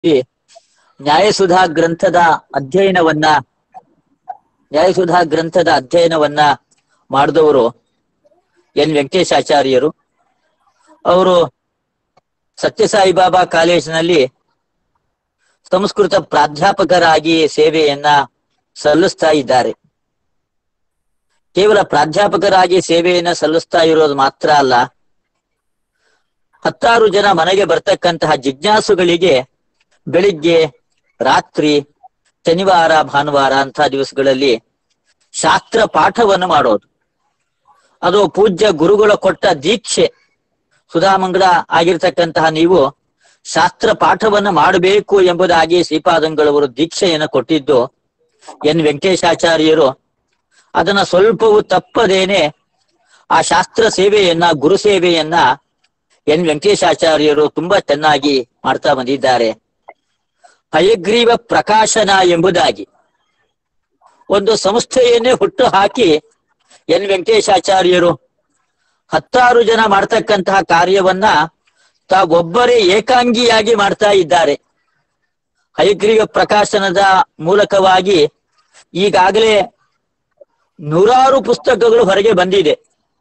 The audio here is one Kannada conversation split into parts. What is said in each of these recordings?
ನ್ಯಾಯಸುಧಾ ಗ್ರಂಥದ ಅಧ್ಯಯನವನ್ನ ನ್ಯಾಯಸುಧಾ ಗ್ರಂಥದ ಅಧ್ಯಯನವನ್ನ ಮಾಡಿದವರು ಎನ್ ವೆಂಕಟೇಶಾಚಾರ್ಯರು ಅವರು ಸತ್ಯಸಾಯಿ ಬಾಬಾ ಕಾಲೇಜಿನಲ್ಲಿ ಸಂಸ್ಕೃತ ಪ್ರಾಧ್ಯಾಪಕರಾಗಿ ಸೇವೆಯನ್ನ ಸಲ್ಲಿಸ್ತಾ ಇದ್ದಾರೆ ಕೇವಲ ಪ್ರಾಧ್ಯಾಪಕರಾಗಿ ಸೇವೆಯನ್ನ ಸಲ್ಲಿಸ್ತಾ ಇರೋದು ಮಾತ್ರ ಅಲ್ಲ ಹತ್ತಾರು ಜನ ಮನೆಗೆ ಬರ್ತಕ್ಕಂತಹ ಜಿಜ್ಞಾಸುಗಳಿಗೆ ಬೆಳಿಗ್ಗೆ ರಾತ್ರಿ ಶನಿವಾರ ಭಾನುವಾರ ಅಂತ ದಿವಸಗಳಲ್ಲಿ ಶಾಸ್ತ್ರ ಪಾಠವನ್ನು ಮಾಡೋದು ಅದು ಪೂಜ್ಯ ಗುರುಗಳ ಕೊಟ್ಟ ದೀಕ್ಷೆ ಸುಧಾಮಂಗಳ ಆಗಿರ್ತಕ್ಕಂತಹ ನೀವು ಶಾಸ್ತ್ರ ಪಾಠವನ್ನ ಮಾಡಬೇಕು ಎಂಬುದಾಗಿ ಶ್ರೀಪಾದಂಗಳವರು ದೀಕ್ಷೆಯನ್ನು ಕೊಟ್ಟಿದ್ದು ಎನ್ ವೆಂಕಟೇಶಾಚಾರ್ಯರು ಅದನ್ನ ಸ್ವಲ್ಪವೂ ತಪ್ಪದೇನೆ ಆ ಶಾಸ್ತ್ರ ಸೇವೆಯನ್ನ ಗುರು ಸೇವೆಯನ್ನ ಎನ್ ವೆಂಕಟೇಶಾಚಾರ್ಯರು ತುಂಬಾ ಚೆನ್ನಾಗಿ ಮಾಡ್ತಾ ಬಂದಿದ್ದಾರೆ ಹಯಗ್ರೀವ ಪ್ರಕಾಶನ ಎಂಬುದಾಗಿ ಒಂದು ಸಂಸ್ಥೆಯನ್ನೇ ಹುಟ್ಟು ಹಾಕಿ ಎನ್ ವೆಂಕಟೇಶಾಚಾರ್ಯರು ಹತ್ತಾರು ಜನ ಮಾಡ್ತಕ್ಕಂತಹ ಕಾರ್ಯವನ್ನ ತಾವೊಬ್ಬರೇ ಏಕಾಂಗಿಯಾಗಿ ಮಾಡ್ತಾ ಇದ್ದಾರೆ ಹಯಗ್ರೀವ ಪ್ರಕಾಶನದ ಮೂಲಕವಾಗಿ ಈಗಾಗಲೇ ನೂರಾರು ಪುಸ್ತಕಗಳು ಹೊರಗೆ ಬಂದಿದೆ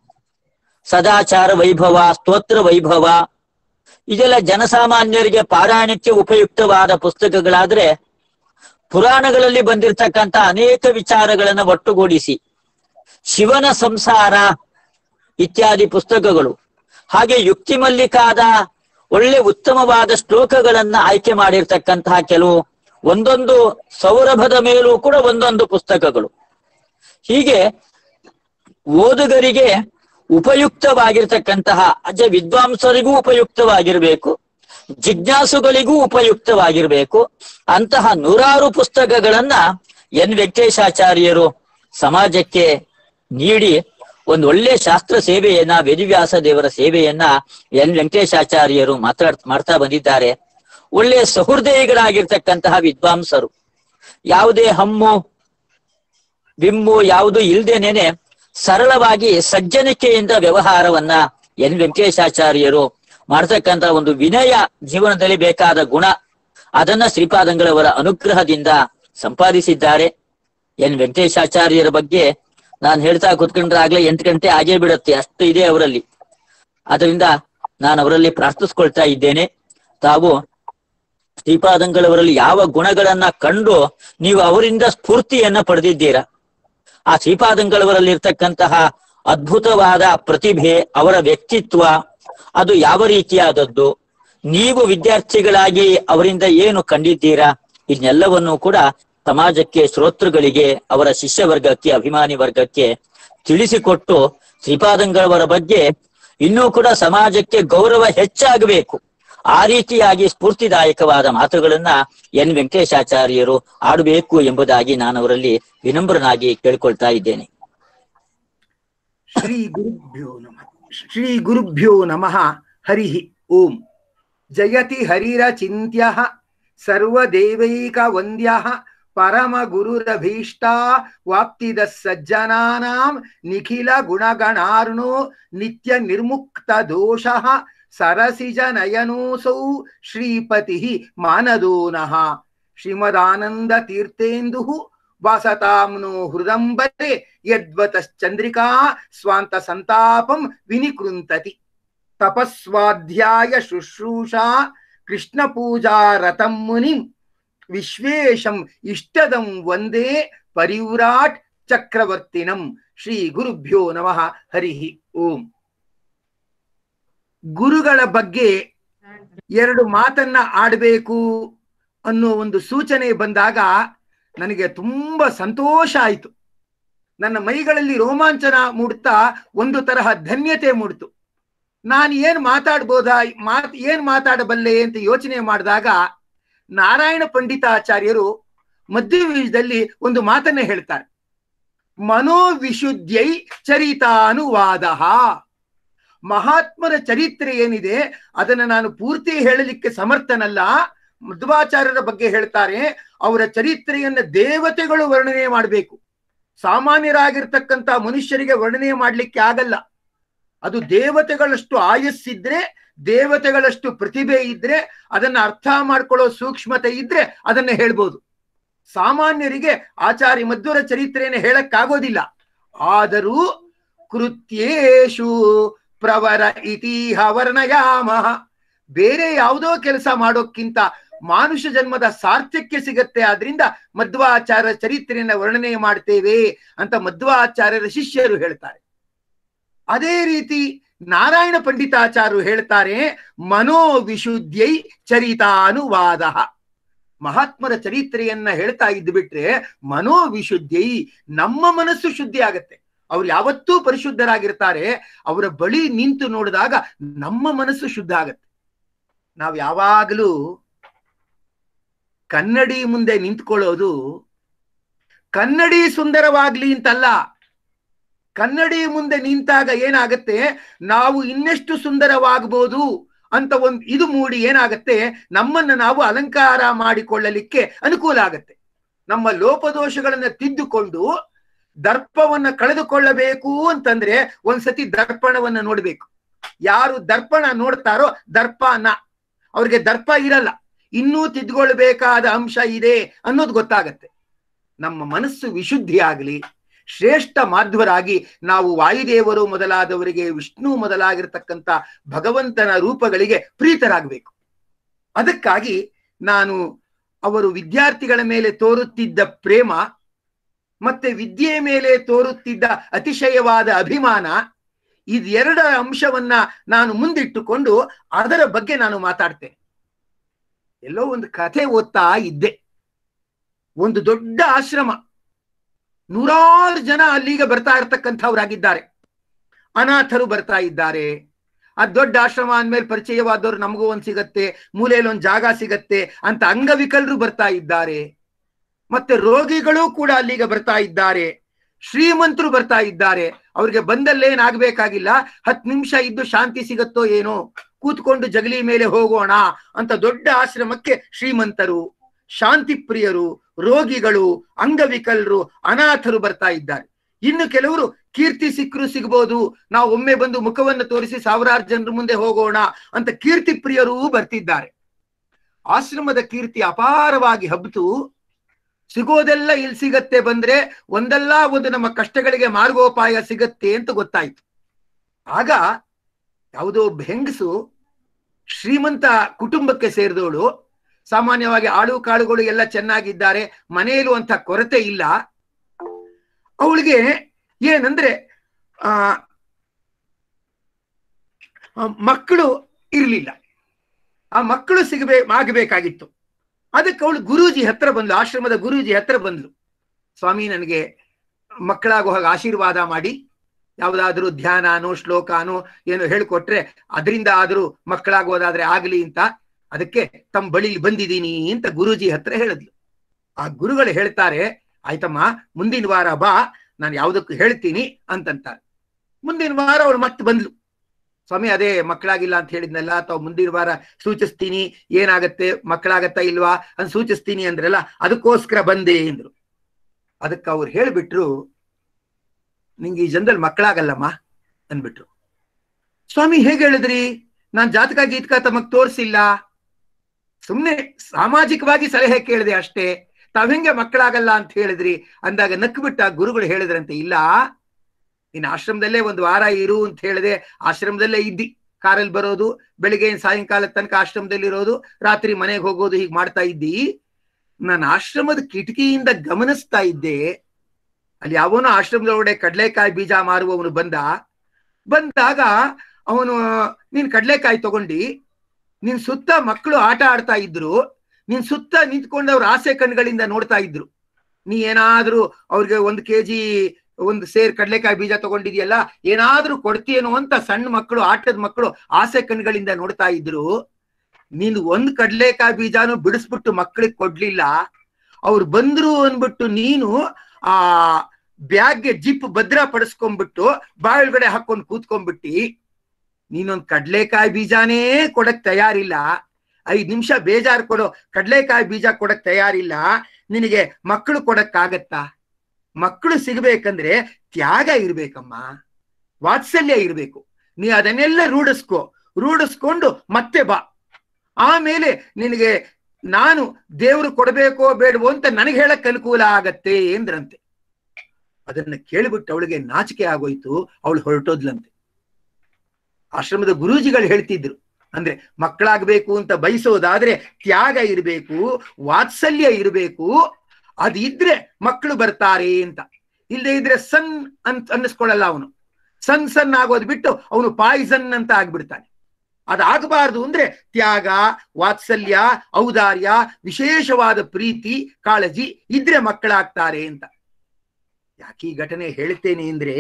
ಸದಾಚಾರ ವೈಭವ ಸ್ತೋತ್ರ ವೈಭವ ಇದೆಲ್ಲ ಜನಸಾಮಾನ್ಯರಿಗೆ ಪಾರಾಯಣಕ್ಕೆ ಉಪಯುಕ್ತವಾದ ಪುಸ್ತಕಗಳಾದ್ರೆ ಪುರಾಣಗಳಲ್ಲಿ ಬಂದಿರತಕ್ಕಂತ ಅನೇಕ ವಿಚಾರಗಳನ್ನ ಒಟ್ಟುಗೂಡಿಸಿ ಶಿವನ ಸಂಸಾರ ಇತ್ಯಾದಿ ಪುಸ್ತಕಗಳು ಹಾಗೆ ಯುಕ್ತಿ ಮಲ್ಲಿಕಾದ ಒಳ್ಳೆ ಉತ್ತಮವಾದ ಶ್ಲೋಕಗಳನ್ನ ಆಯ್ಕೆ ಮಾಡಿರ್ತಕ್ಕಂತಹ ಕೆಲವು ಒಂದೊಂದು ಸೌರಭದ ಮೇಲೂ ಕೂಡ ಒಂದೊಂದು ಪುಸ್ತಕಗಳು ಹೀಗೆ ಓದುಗರಿಗೆ ಉಪಯುಕ್ತವಾಗಿರ್ತಕ್ಕಂತಹ ಅಜ ವಿದ್ವಾಂಸರಿಗೂ ಉಪಯುಕ್ತವಾಗಿರ್ಬೇಕು ಜಿಜ್ಞಾಸುಗಳಿಗೂ ಉಪಯುಕ್ತವಾಗಿರ್ಬೇಕು ಅಂತಹ ನೂರಾರು ಪುಸ್ತಕಗಳನ್ನ ಎನ್ ವೆಂಕಟೇಶಾಚಾರ್ಯರು ಸಮಾಜಕ್ಕೆ ನೀಡಿ ಒಂದು ಒಳ್ಳೆ ಶಾಸ್ತ್ರ ಸೇವೆಯನ್ನ ವೇದಿವ್ಯಾಸ ದೇವರ ಸೇವೆಯನ್ನ ಎನ್ ವೆಂಕಟೇಶಾಚಾರ್ಯರು ಮಾತಾಡ್ ಮಾಡ್ತಾ ಬಂದಿದ್ದಾರೆ ಒಳ್ಳೆ ಸಹೃದಯಿಗಳಾಗಿರ್ತಕ್ಕಂತಹ ವಿದ್ವಾಂಸರು ಯಾವುದೇ ಹಮ್ಮು ಬಿಮ್ಮು ಯಾವುದು ಇಲ್ದೇನೇನೆ ಸರಳವಾಗಿ ಸಜ್ಜನಿಕೆಯಿಂದ ವ್ಯವಹಾರವನ್ನ ಎನ್ ವೆಂಕಟೇಶಾಚಾರ್ಯರು ಮಾಡ್ತಕ್ಕಂತ ಒಂದು ವಿನಯ ಜೀವನದಲ್ಲಿ ಬೇಕಾದ ಗುಣ ಅದನ್ನ ಶ್ರೀಪಾದಂಗಳವರ ಅನುಗ್ರಹದಿಂದ ಸಂಪಾದಿಸಿದ್ದಾರೆ ಎನ್ ವೆಂಕಟೇಶಾಚಾರ್ಯರ ಬಗ್ಗೆ ನಾನು ಹೇಳ್ತಾ ಕೂತ್ಕೊಂಡ್ರೆ ಆಗ್ಲೇ ಎಂಟು ಗಂಟೆ ಆಗೇ ಬಿಡುತ್ತೆ ಅಷ್ಟು ಇದೆ ಅವರಲ್ಲಿ ಅದರಿಂದ ನಾನು ಅವರಲ್ಲಿ ಪ್ರಾರ್ಥಿಸ್ಕೊಳ್ತಾ ಇದ್ದೇನೆ ತಾವು ಶ್ರೀಪಾದಂಗಳವರಲ್ಲಿ ಯಾವ ಗುಣಗಳನ್ನ ಕಂಡು ನೀವು ಅವರಿಂದ ಸ್ಫೂರ್ತಿಯನ್ನ ಪಡೆದಿದ್ದೀರಾ ಆ ಶ್ರೀಪಾದಂಗಳವರಲ್ಲಿ ಇರ್ತಕ್ಕಂತಹ ಅದ್ಭುತವಾದ ಪ್ರತಿಭೆ ಅವರ ವ್ಯಕ್ತಿತ್ವ ಅದು ಯಾವ ರೀತಿಯಾದದ್ದು ನೀವು ವಿದ್ಯಾರ್ಥಿಗಳಾಗಿ ಅವರಿಂದ ಏನು ಕಂಡಿದ್ದೀರಾ ಇದನ್ನೆಲ್ಲವನ್ನು ಕೂಡ ಸಮಾಜಕ್ಕೆ ಶ್ರೋತೃಗಳಿಗೆ ಅವರ ಶಿಷ್ಯ ವರ್ಗಕ್ಕೆ ಅಭಿಮಾನಿ ವರ್ಗಕ್ಕೆ ತಿಳಿಸಿಕೊಟ್ಟು ಶ್ರೀಪಾದಂಗಳವರ ಬಗ್ಗೆ ಇನ್ನೂ ಕೂಡ ಸಮಾಜಕ್ಕೆ ಗೌರವ ಹೆಚ್ಚಾಗಬೇಕು ಆ ರೀತಿಯಾಗಿ ಸ್ಫೂರ್ತಿದಾಯಕವಾದ ಮಾತುಗಳನ್ನ ಎನ್ ವೆಂಕಟೇಶಾಚಾರ್ಯರು ಆಡಬೇಕು ಎಂಬುದಾಗಿ ನಾನು ಅವರಲ್ಲಿ ವಿನಮ್ರನಾಗಿ ಕೇಳ್ಕೊಳ್ತಾ ಇದ್ದೇನೆ ಶ್ರೀ ಗುರುಭ್ಯೋ ನಮಃ ಶ್ರೀ ಗುರುಭ್ಯೋ ನಮಃ ಹರಿ ಓಂ ಜಯತಿ ಹರಿರ ಚಿಂತ್ಯ ಸರ್ವದೇವೈಕ ವಂದ್ಯ ಪರಮ ಗುರುರಭೀಷ್ಟ ವಾಪ್ತಿದ ಸಜ್ಜನಾನಾಂ ನಿಖಿಲ ಗುಣಗಣಾರ್ಣೋ ನಿತ್ಯ ನಿರ್ಮುಕ್ತ ದೋಷ ಸರಸಿಜ ನಯನೋಸೌ ಶ್ರೀಪತಿ ಮಾನದೋನಃ ಶ್ರೀಮದಾನಂದ ತೀರ್ಥೇಂದು ವಾಸತಾಂನೋ ಹೃದಂಬರೆ ಯದ್ವತಶ್ಚಂದ್ರಿಕಾ ಸ್ವಾಂತ ಸಂತಾಪಂ ವಿನಿಕೃಂತತಿ ತಪಸ್ವಾಧ್ಯಾಯ ಶುಶ್ರೂಷಾ ಕೃಷ್ಣ ಪೂಜಾ ರಥಂ ಮುನಿಂ ವಿಶ್ವೇಶಂ ಇಷ್ಟದಂ ವಂದೇ ಪರಿವ್ರಾಟ್ ಚಕ್ರವರ್ತಿನಂ ಶ್ರೀ ಗುರುಭ್ಯೋ ನಮಃ ಹರಿ ಓಂ ಗುರುಗಳ ಬಗ್ಗೆ ಎರಡು ಮಾತನ್ನ ಆಡಬೇಕು ಅನ್ನೋ ಒಂದು ಸೂಚನೆ ಬಂದಾಗ ನನಗೆ ತುಂಬಾ ಸಂತೋಷ ಆಯಿತು ನನ್ನ ಮೈಗಳಲ್ಲಿ ರೋಮಾಂಚನ ಮೂಡ್ತಾ ಒಂದು ತರಹ ಧನ್ಯತೆ ಮೂಡ್ತು ನಾನು ಏನ್ ಮಾತಾಡ್ಬೋದಾ ಮಾತ್ ಏನ್ ಮಾತಾಡಬಲ್ಲೆ ಅಂತ ಯೋಚನೆ ಮಾಡಿದಾಗ ನಾರಾಯಣ ಪಂಡಿತಾಚಾರ್ಯರು ಮಧ್ಯಯುಗದಲ್ಲಿ ಒಂದು ಮಾತನ್ನ ಹೇಳ್ತಾರೆ ಮನೋವಿಶುದ್ಧೈ ಚರಿತಾನುವಾದ ಮಹಾತ್ಮರ ಚರಿತ್ರೆ ಏನಿದೆ ಅದನ್ನ ನಾನು ಪೂರ್ತಿ ಹೇಳಲಿಕ್ಕೆ ಸಮರ್ಥನಲ್ಲ ಮಧ್ವಾಚಾರ್ಯರ ಬಗ್ಗೆ ಹೇಳ್ತಾರೆ ಅವರ ಚರಿತ್ರೆಯನ್ನ ದೇವತೆಗಳು ವರ್ಣನೆ ಮಾಡಬೇಕು ಸಾಮಾನ್ಯರಾಗಿರ್ತಕ್ಕಂಥ ಮನುಷ್ಯರಿಗೆ ವರ್ಣನೆ ಮಾಡ್ಲಿಕ್ಕೆ ಆಗಲ್ಲ ಅದು ದೇವತೆಗಳಷ್ಟು ಆಯಸ್ಸಿದ್ರೆ ದೇವತೆಗಳಷ್ಟು ಪ್ರತಿಭೆ ಇದ್ರೆ ಅದನ್ನ ಅರ್ಥ ಮಾಡ್ಕೊಳ್ಳೋ ಸೂಕ್ಷ್ಮತೆ ಇದ್ರೆ ಅದನ್ನ ಹೇಳ್ಬೋದು ಸಾಮಾನ್ಯರಿಗೆ ಆಚಾರ್ಯ ಮಧ್ವರ ಚರಿತ್ರೆಯನ್ನು ಹೇಳಕ್ಕಾಗೋದಿಲ್ಲ ಆದರೂ ಕೃತ್ಯೇಶು ಪ್ರವರ ಇತಿಹ ವರ್ಣಯಾಮ ಬೇರೆ ಯಾವುದೋ ಕೆಲಸ ಮಾಡೋಕ್ಕಿಂತ ಮಾನುಷ ಜನ್ಮದ ಸಾರ್ಥಕ್ಯ ಸಿಗತ್ತೆ ಆದ್ರಿಂದ ಮಧ್ವಾಚಾರ್ಯ ಚರಿತ್ರೆಯನ್ನ ವರ್ಣನೆ ಮಾಡ್ತೇವೆ ಅಂತ ಮಧ್ವಾಚಾರ್ಯರ ಶಿಷ್ಯರು ಹೇಳ್ತಾರೆ ಅದೇ ರೀತಿ ನಾರಾಯಣ ಪಂಡಿತಾಚಾರ್ಯರು ಹೇಳ್ತಾರೆ ಮನೋವಿಶುದ್ಧೈ ಚರಿತಾನುವಾದ ಮಹಾತ್ಮರ ಚರಿತ್ರೆಯನ್ನ ಹೇಳ್ತಾ ಇದ್ದು ಬಿಟ್ರೆ ಮನೋವಿಶುದ್ಧೈ ನಮ್ಮ ಮನಸ್ಸು ಶುದ್ಧಿ ಆಗತ್ತೆ ಅವ್ರು ಯಾವತ್ತೂ ಪರಿಶುದ್ಧರಾಗಿರ್ತಾರೆ ಅವರ ಬಳಿ ನಿಂತು ನೋಡಿದಾಗ ನಮ್ಮ ಮನಸ್ಸು ಶುದ್ಧ ಆಗತ್ತೆ ನಾವು ಯಾವಾಗಲೂ ಕನ್ನಡಿ ಮುಂದೆ ನಿಂತ್ಕೊಳ್ಳೋದು ಕನ್ನಡಿ ಸುಂದರವಾಗ್ಲಿ ಅಂತಲ್ಲ ಕನ್ನಡಿ ಮುಂದೆ ನಿಂತಾಗ ಏನಾಗತ್ತೆ ನಾವು ಇನ್ನೆಷ್ಟು ಸುಂದರವಾಗಬಹುದು ಅಂತ ಒಂದು ಇದು ಮೂಡಿ ಏನಾಗತ್ತೆ ನಮ್ಮನ್ನ ನಾವು ಅಲಂಕಾರ ಮಾಡಿಕೊಳ್ಳಲಿಕ್ಕೆ ಅನುಕೂಲ ಆಗತ್ತೆ ನಮ್ಮ ಲೋಪದೋಷಗಳನ್ನ ತಿದ್ದುಕೊಂಡು ದರ್ಪವನ್ನ ಕಳೆದುಕೊಳ್ಳಬೇಕು ಅಂತಂದ್ರೆ ಒಂದ್ಸತಿ ದರ್ಪಣವನ್ನ ನೋಡ್ಬೇಕು ಯಾರು ದರ್ಪಣ ನೋಡ್ತಾರೋ ದರ್ಪನ ಅವ್ರಿಗೆ ದರ್ಪ ಇರಲ್ಲ ಇನ್ನೂ ತಿದ್ಕೊಳ್ಬೇಕಾದ ಅಂಶ ಇದೆ ಅನ್ನೋದು ಗೊತ್ತಾಗತ್ತೆ ನಮ್ಮ ಮನಸ್ಸು ವಿಶುದ್ಧಿ ಆಗಲಿ ಶ್ರೇಷ್ಠ ಮಾಧ್ವರಾಗಿ ನಾವು ವಾಯುದೇವರು ಮೊದಲಾದವರಿಗೆ ವಿಷ್ಣು ಮೊದಲಾಗಿರ್ತಕ್ಕಂಥ ಭಗವಂತನ ರೂಪಗಳಿಗೆ ಪ್ರೀತರಾಗಬೇಕು ಅದಕ್ಕಾಗಿ ನಾನು ಅವರು ವಿದ್ಯಾರ್ಥಿಗಳ ಮೇಲೆ ತೋರುತ್ತಿದ್ದ ಪ್ರೇಮ ಮತ್ತೆ ವಿದ್ಯೆಯ ಮೇಲೆ ತೋರುತ್ತಿದ್ದ ಅತಿಶಯವಾದ ಅಭಿಮಾನ ಇದೆರಡರ ಅಂಶವನ್ನ ನಾನು ಮುಂದಿಟ್ಟುಕೊಂಡು ಅದರ ಬಗ್ಗೆ ನಾನು ಮಾತಾಡ್ತೇನೆ ಎಲ್ಲೋ ಒಂದು ಕಥೆ ಓದ್ತಾ ಇದ್ದೆ ಒಂದು ದೊಡ್ಡ ಆಶ್ರಮ ನೂರಾರು ಜನ ಅಲ್ಲಿಗೆ ಬರ್ತಾ ಇರ್ತಕ್ಕಂಥವ್ರಾಗಿದ್ದಾರೆ ಅನಾಥರು ಬರ್ತಾ ಇದ್ದಾರೆ ಆ ದೊಡ್ಡ ಆಶ್ರಮ ಅಂದ್ಮೇಲೆ ಪರಿಚಯವಾದವ್ರು ನಮಗೂ ಒಂದ್ ಸಿಗತ್ತೆ ಮೂಲೆಯಲ್ಲಿ ಒಂದು ಜಾಗ ಸಿಗತ್ತೆ ಅಂತ ಅಂಗವಿಕಲರು ಬರ್ತಾ ಇದ್ದಾರೆ ಮತ್ತೆ ರೋಗಿಗಳು ಕೂಡ ಅಲ್ಲಿಗೆ ಬರ್ತಾ ಇದ್ದಾರೆ ಶ್ರೀಮಂತರು ಬರ್ತಾ ಇದ್ದಾರೆ ಅವ್ರಿಗೆ ಬಂದಲ್ಲೇನಾಗ್ಬೇಕಾಗಿಲ್ಲ ಹತ್ತು ನಿಮಿಷ ಇದ್ದು ಶಾಂತಿ ಸಿಗತ್ತೋ ಏನೋ ಕೂತ್ಕೊಂಡು ಜಗಲಿ ಮೇಲೆ ಹೋಗೋಣ ಅಂತ ದೊಡ್ಡ ಆಶ್ರಮಕ್ಕೆ ಶ್ರೀಮಂತರು ಶಾಂತಿ ಪ್ರಿಯರು ರೋಗಿಗಳು ಅಂಗವಿಕಲರು ಅನಾಥರು ಬರ್ತಾ ಇದ್ದಾರೆ ಇನ್ನು ಕೆಲವರು ಕೀರ್ತಿ ಸಿಕ್ಕರು ಸಿಗ್ಬೋದು ನಾವು ಒಮ್ಮೆ ಬಂದು ಮುಖವನ್ನು ತೋರಿಸಿ ಸಾವಿರಾರು ಜನರ ಮುಂದೆ ಹೋಗೋಣ ಅಂತ ಕೀರ್ತಿ ಪ್ರಿಯರೂ ಬರ್ತಿದ್ದಾರೆ ಆಶ್ರಮದ ಕೀರ್ತಿ ಅಪಾರವಾಗಿ ಹಬ್ಬಿತು ಸಿಗೋದೆಲ್ಲ ಇಲ್ಲಿ ಸಿಗತ್ತೆ ಬಂದ್ರೆ ಒಂದಲ್ಲ ಒಂದು ನಮ್ಮ ಕಷ್ಟಗಳಿಗೆ ಮಾರ್ಗೋಪಾಯ ಸಿಗತ್ತೆ ಅಂತ ಗೊತ್ತಾಯ್ತು ಆಗ ಯಾವುದೋ ಒಬ್ಬ ಹೆಂಗಸು ಶ್ರೀಮಂತ ಕುಟುಂಬಕ್ಕೆ ಸೇರಿದವಳು ಸಾಮಾನ್ಯವಾಗಿ ಆಳು ಕಾಳುಗಳು ಎಲ್ಲ ಚೆನ್ನಾಗಿದ್ದಾರೆ ಮನೆಯಲ್ಲೂ ಅಂತ ಕೊರತೆ ಇಲ್ಲ ಅವಳಿಗೆ ಏನಂದ್ರೆ ಆ ಮಕ್ಕಳು ಇರ್ಲಿಲ್ಲ ಆ ಮಕ್ಕಳು ಸಿಗಬೇ ಆಗಬೇಕಾಗಿತ್ತು ಅದಕ್ಕೆ ಅವಳು ಗುರೂಜಿ ಹತ್ರ ಬಂದ್ಲು ಆಶ್ರಮದ ಗುರೂಜಿ ಹತ್ರ ಬಂದ್ಲು ಸ್ವಾಮಿ ನನಗೆ ಮಕ್ಕಳಾಗೋ ಹಾಗೆ ಆಶೀರ್ವಾದ ಮಾಡಿ ಯಾವುದಾದ್ರೂ ಧ್ಯಾನನೋ ಶ್ಲೋಕಾನೋ ಏನೋ ಹೇಳ್ಕೊಟ್ರೆ ಅದರಿಂದ ಆದ್ರೂ ಮಕ್ಕಳಾಗೋದಾದ್ರೆ ಆಗ್ಲಿ ಅಂತ ಅದಕ್ಕೆ ತಮ್ಮ ಬಳಿ ಬಂದಿದ್ದೀನಿ ಅಂತ ಗುರೂಜಿ ಹತ್ರ ಹೇಳಿದ್ಲು ಆ ಗುರುಗಳು ಹೇಳ್ತಾರೆ ಆಯ್ತಮ್ಮ ಮುಂದಿನ ವಾರ ಬಾ ನಾನು ಯಾವುದಕ್ಕೂ ಹೇಳ್ತೀನಿ ಅಂತಂತಾರೆ ಮುಂದಿನ ವಾರ ಅವಳು ಮತ್ತೆ ಬಂದ್ಲು ಸ್ವಾಮಿ ಅದೇ ಮಕ್ಕಳಾಗಿಲ್ಲ ಅಂತ ಹೇಳಿದ್ನಲ್ಲ ಅಥವಾ ಮುಂದಿನ ವಾರ ಸೂಚಿಸ್ತೀನಿ ಏನಾಗತ್ತೆ ಮಕ್ಕಳಾಗತ್ತಾ ಇಲ್ವಾ ಅಂತ ಸೂಚಿಸ್ತೀನಿ ಅಂದ್ರಲ್ಲ ಅದಕ್ಕೋಸ್ಕರ ಬಂದೆ ಅಂದ್ರು ಅದಕ್ಕೆ ಅವ್ರು ಹೇಳ್ಬಿಟ್ರು ನಿಂಗೆ ಈ ಜನದಲ್ಲಿ ಮಕ್ಕಳಾಗಲ್ಲಮ್ಮ ಅಂದ್ಬಿಟ್ರು ಸ್ವಾಮಿ ಹೇಗೆ ಹೇಳಿದ್ರಿ ನಾನ್ ಜಾತಕ ಗೀತಕ ತಮಗ್ ತೋರಿಸಿಲ್ಲ ಸುಮ್ನೆ ಸಾಮಾಜಿಕವಾಗಿ ಸಲಹೆ ಕೇಳಿದೆ ಅಷ್ಟೇ ತಾವ್ ಹೆಂಗೆ ಮಕ್ಕಳಾಗಲ್ಲ ಅಂತ ಹೇಳಿದ್ರಿ ಅಂದಾಗ ನಕ್ಬಿಟ್ಟ ಗುರುಗಳು ಹೇಳಿದ್ರಂತೆ ಇಲ್ಲ ಇನ್ನು ಆಶ್ರಮದಲ್ಲೇ ಒಂದು ವಾರ ಇರು ಅಂತ ಹೇಳಿದೆ ಆಶ್ರಮದಲ್ಲೇ ಇದ್ದಿ ಕಾರಲ್ಲಿ ಬರೋದು ಬೆಳಿಗ್ಗೆ ಸಾಯಂಕಾಲ ತನಕ ಆಶ್ರಮದಲ್ಲಿ ಇರೋದು ರಾತ್ರಿ ಮನೆಗೆ ಹೋಗೋದು ಹೀಗೆ ಮಾಡ್ತಾ ಇದ್ದಿ ನಾನು ಆಶ್ರಮದ ಕಿಟಕಿಯಿಂದ ಗಮನಿಸ್ತಾ ಇದ್ದೆ ಅಲ್ಲಿ ಯಾವನೋ ಆಶ್ರಮದೊಳಗಡೆ ಕಡ್ಲೆಕಾಯಿ ಬೀಜ ಮಾರುವವನು ಬಂದ ಬಂದಾಗ ಅವನು ನೀನ್ ಕಡ್ಲೆಕಾಯಿ ತಗೊಂಡಿ ನಿನ್ ಸುತ್ತ ಮಕ್ಕಳು ಆಟ ಆಡ್ತಾ ಇದ್ರು ನಿನ್ ಸುತ್ತ ನಿಂತ್ಕೊಂಡವ್ರ ಆಸೆ ಕಣ್ಗಳಿಂದ ನೋಡ್ತಾ ಇದ್ರು ನೀ ಏನಾದ್ರೂ ಅವ್ರಿಗೆ ಒಂದು ಕೆಜಿ ಒಂದು ಸೇರ್ ಕಡ್ಲೆಕಾಯಿ ಬೀಜ ತಗೊಂಡಿದ್ಯಲ್ಲ ಏನಾದ್ರೂ ಕೊಡ್ತೀಯೇನೋ ಅಂತ ಸಣ್ಣ ಮಕ್ಕಳು ಆಟದ ಮಕ್ಕಳು ಆಸೆ ಕಣ್ಗಳಿಂದ ನೋಡ್ತಾ ಇದ್ರು ನೀನ್ ಒಂದ್ ಕಡ್ಲೆಕಾಯಿ ಬೀಜಾನು ಬಿಡಿಸ್ಬಿಟ್ಟು ಮಕ್ಕಳಿಗೆ ಕೊಡ್ಲಿಲ್ಲ ಅವ್ರು ಬಂದ್ರು ಅನ್ಬಿಟ್ಟು ನೀನು ಆ ಬ್ಯಾಗ್ಗೆ ಜಿಪ್ ಭದ್ರ ಪಡಿಸ್ಕೊಂಡ್ಬಿಟ್ಟು ಬಾಯೊಳಗಡೆ ಹಾಕೊಂಡು ಕೂತ್ಕೊಂಡ್ಬಿಟ್ಟಿ ನೀನೊಂದ್ ಕಡ್ಲೆಕಾಯಿ ಬೀಜಾನೇ ಕೊಡಕ್ ತಯಾರಿಲ್ಲ ಐದ್ ನಿಮಿಷ ಬೇಜಾರ್ ಕೊಡೋ ಕಡ್ಲೆಕಾಯಿ ಬೀಜ ಕೊಡಕ್ ತಯಾರಿಲ್ಲ ನಿನಗೆ ಮಕ್ಕಳು ಕೊಡಕ್ಕಾಗತ್ತಾ ಮಕ್ಕಳು ಸಿಗ್ಬೇಕಂದ್ರೆ ತ್ಯಾಗ ಇರ್ಬೇಕಮ್ಮ ವಾತ್ಸಲ್ಯ ಇರ್ಬೇಕು ನೀ ಅದನ್ನೆಲ್ಲ ರೂಢಿಸ್ಕೋ ರೂಢಿಸ್ಕೊಂಡು ಮತ್ತೆ ಬಾ ಆಮೇಲೆ ನಿನಗೆ ನಾನು ದೇವರು ಕೊಡಬೇಕೋ ಬೇಡವೋ ಅಂತ ನನಗೆ ಹೇಳಕ್ ಅನುಕೂಲ ಆಗತ್ತೆ ಎಂದ್ರಂತೆ ಅದನ್ನ ಕೇಳಿಬಿಟ್ಟು ಅವಳಿಗೆ ನಾಚಿಕೆ ಆಗೋಯ್ತು ಅವಳು ಹೊರಟೋದ್ಲಂತೆ ಆಶ್ರಮದ ಗುರೂಜಿಗಳು ಹೇಳ್ತಿದ್ರು ಅಂದ್ರೆ ಮಕ್ಕಳಾಗ್ಬೇಕು ಅಂತ ಬಯಸೋದಾದ್ರೆ ತ್ಯಾಗ ಇರಬೇಕು ವಾತ್ಸಲ್ಯ ಇರಬೇಕು ಅದಿದ್ರೆ ಮಕ್ಕಳು ಬರ್ತಾರೆ ಅಂತ ಇಲ್ಲದೆ ಇದ್ರೆ ಸನ್ ಅಂತ ಅನ್ನಿಸ್ಕೊಳ್ಳಲ್ಲ ಅವನು ಸನ್ ಸನ್ ಆಗೋದು ಬಿಟ್ಟು ಅವನು ಪಾಯ್ಸನ್ ಅಂತ ಆಗ್ಬಿಡ್ತಾನೆ ಅದಾಗಬಾರದು ಅಂದ್ರೆ ತ್ಯಾಗ ವಾತ್ಸಲ್ಯ ಔದಾರ್ಯ ವಿಶೇಷವಾದ ಪ್ರೀತಿ ಕಾಳಜಿ ಇದ್ರೆ ಮಕ್ಕಳಾಗ್ತಾರೆ ಅಂತ ಯಾಕೆ ಈ ಘಟನೆ ಹೇಳ್ತೇನೆ ಅಂದ್ರೆ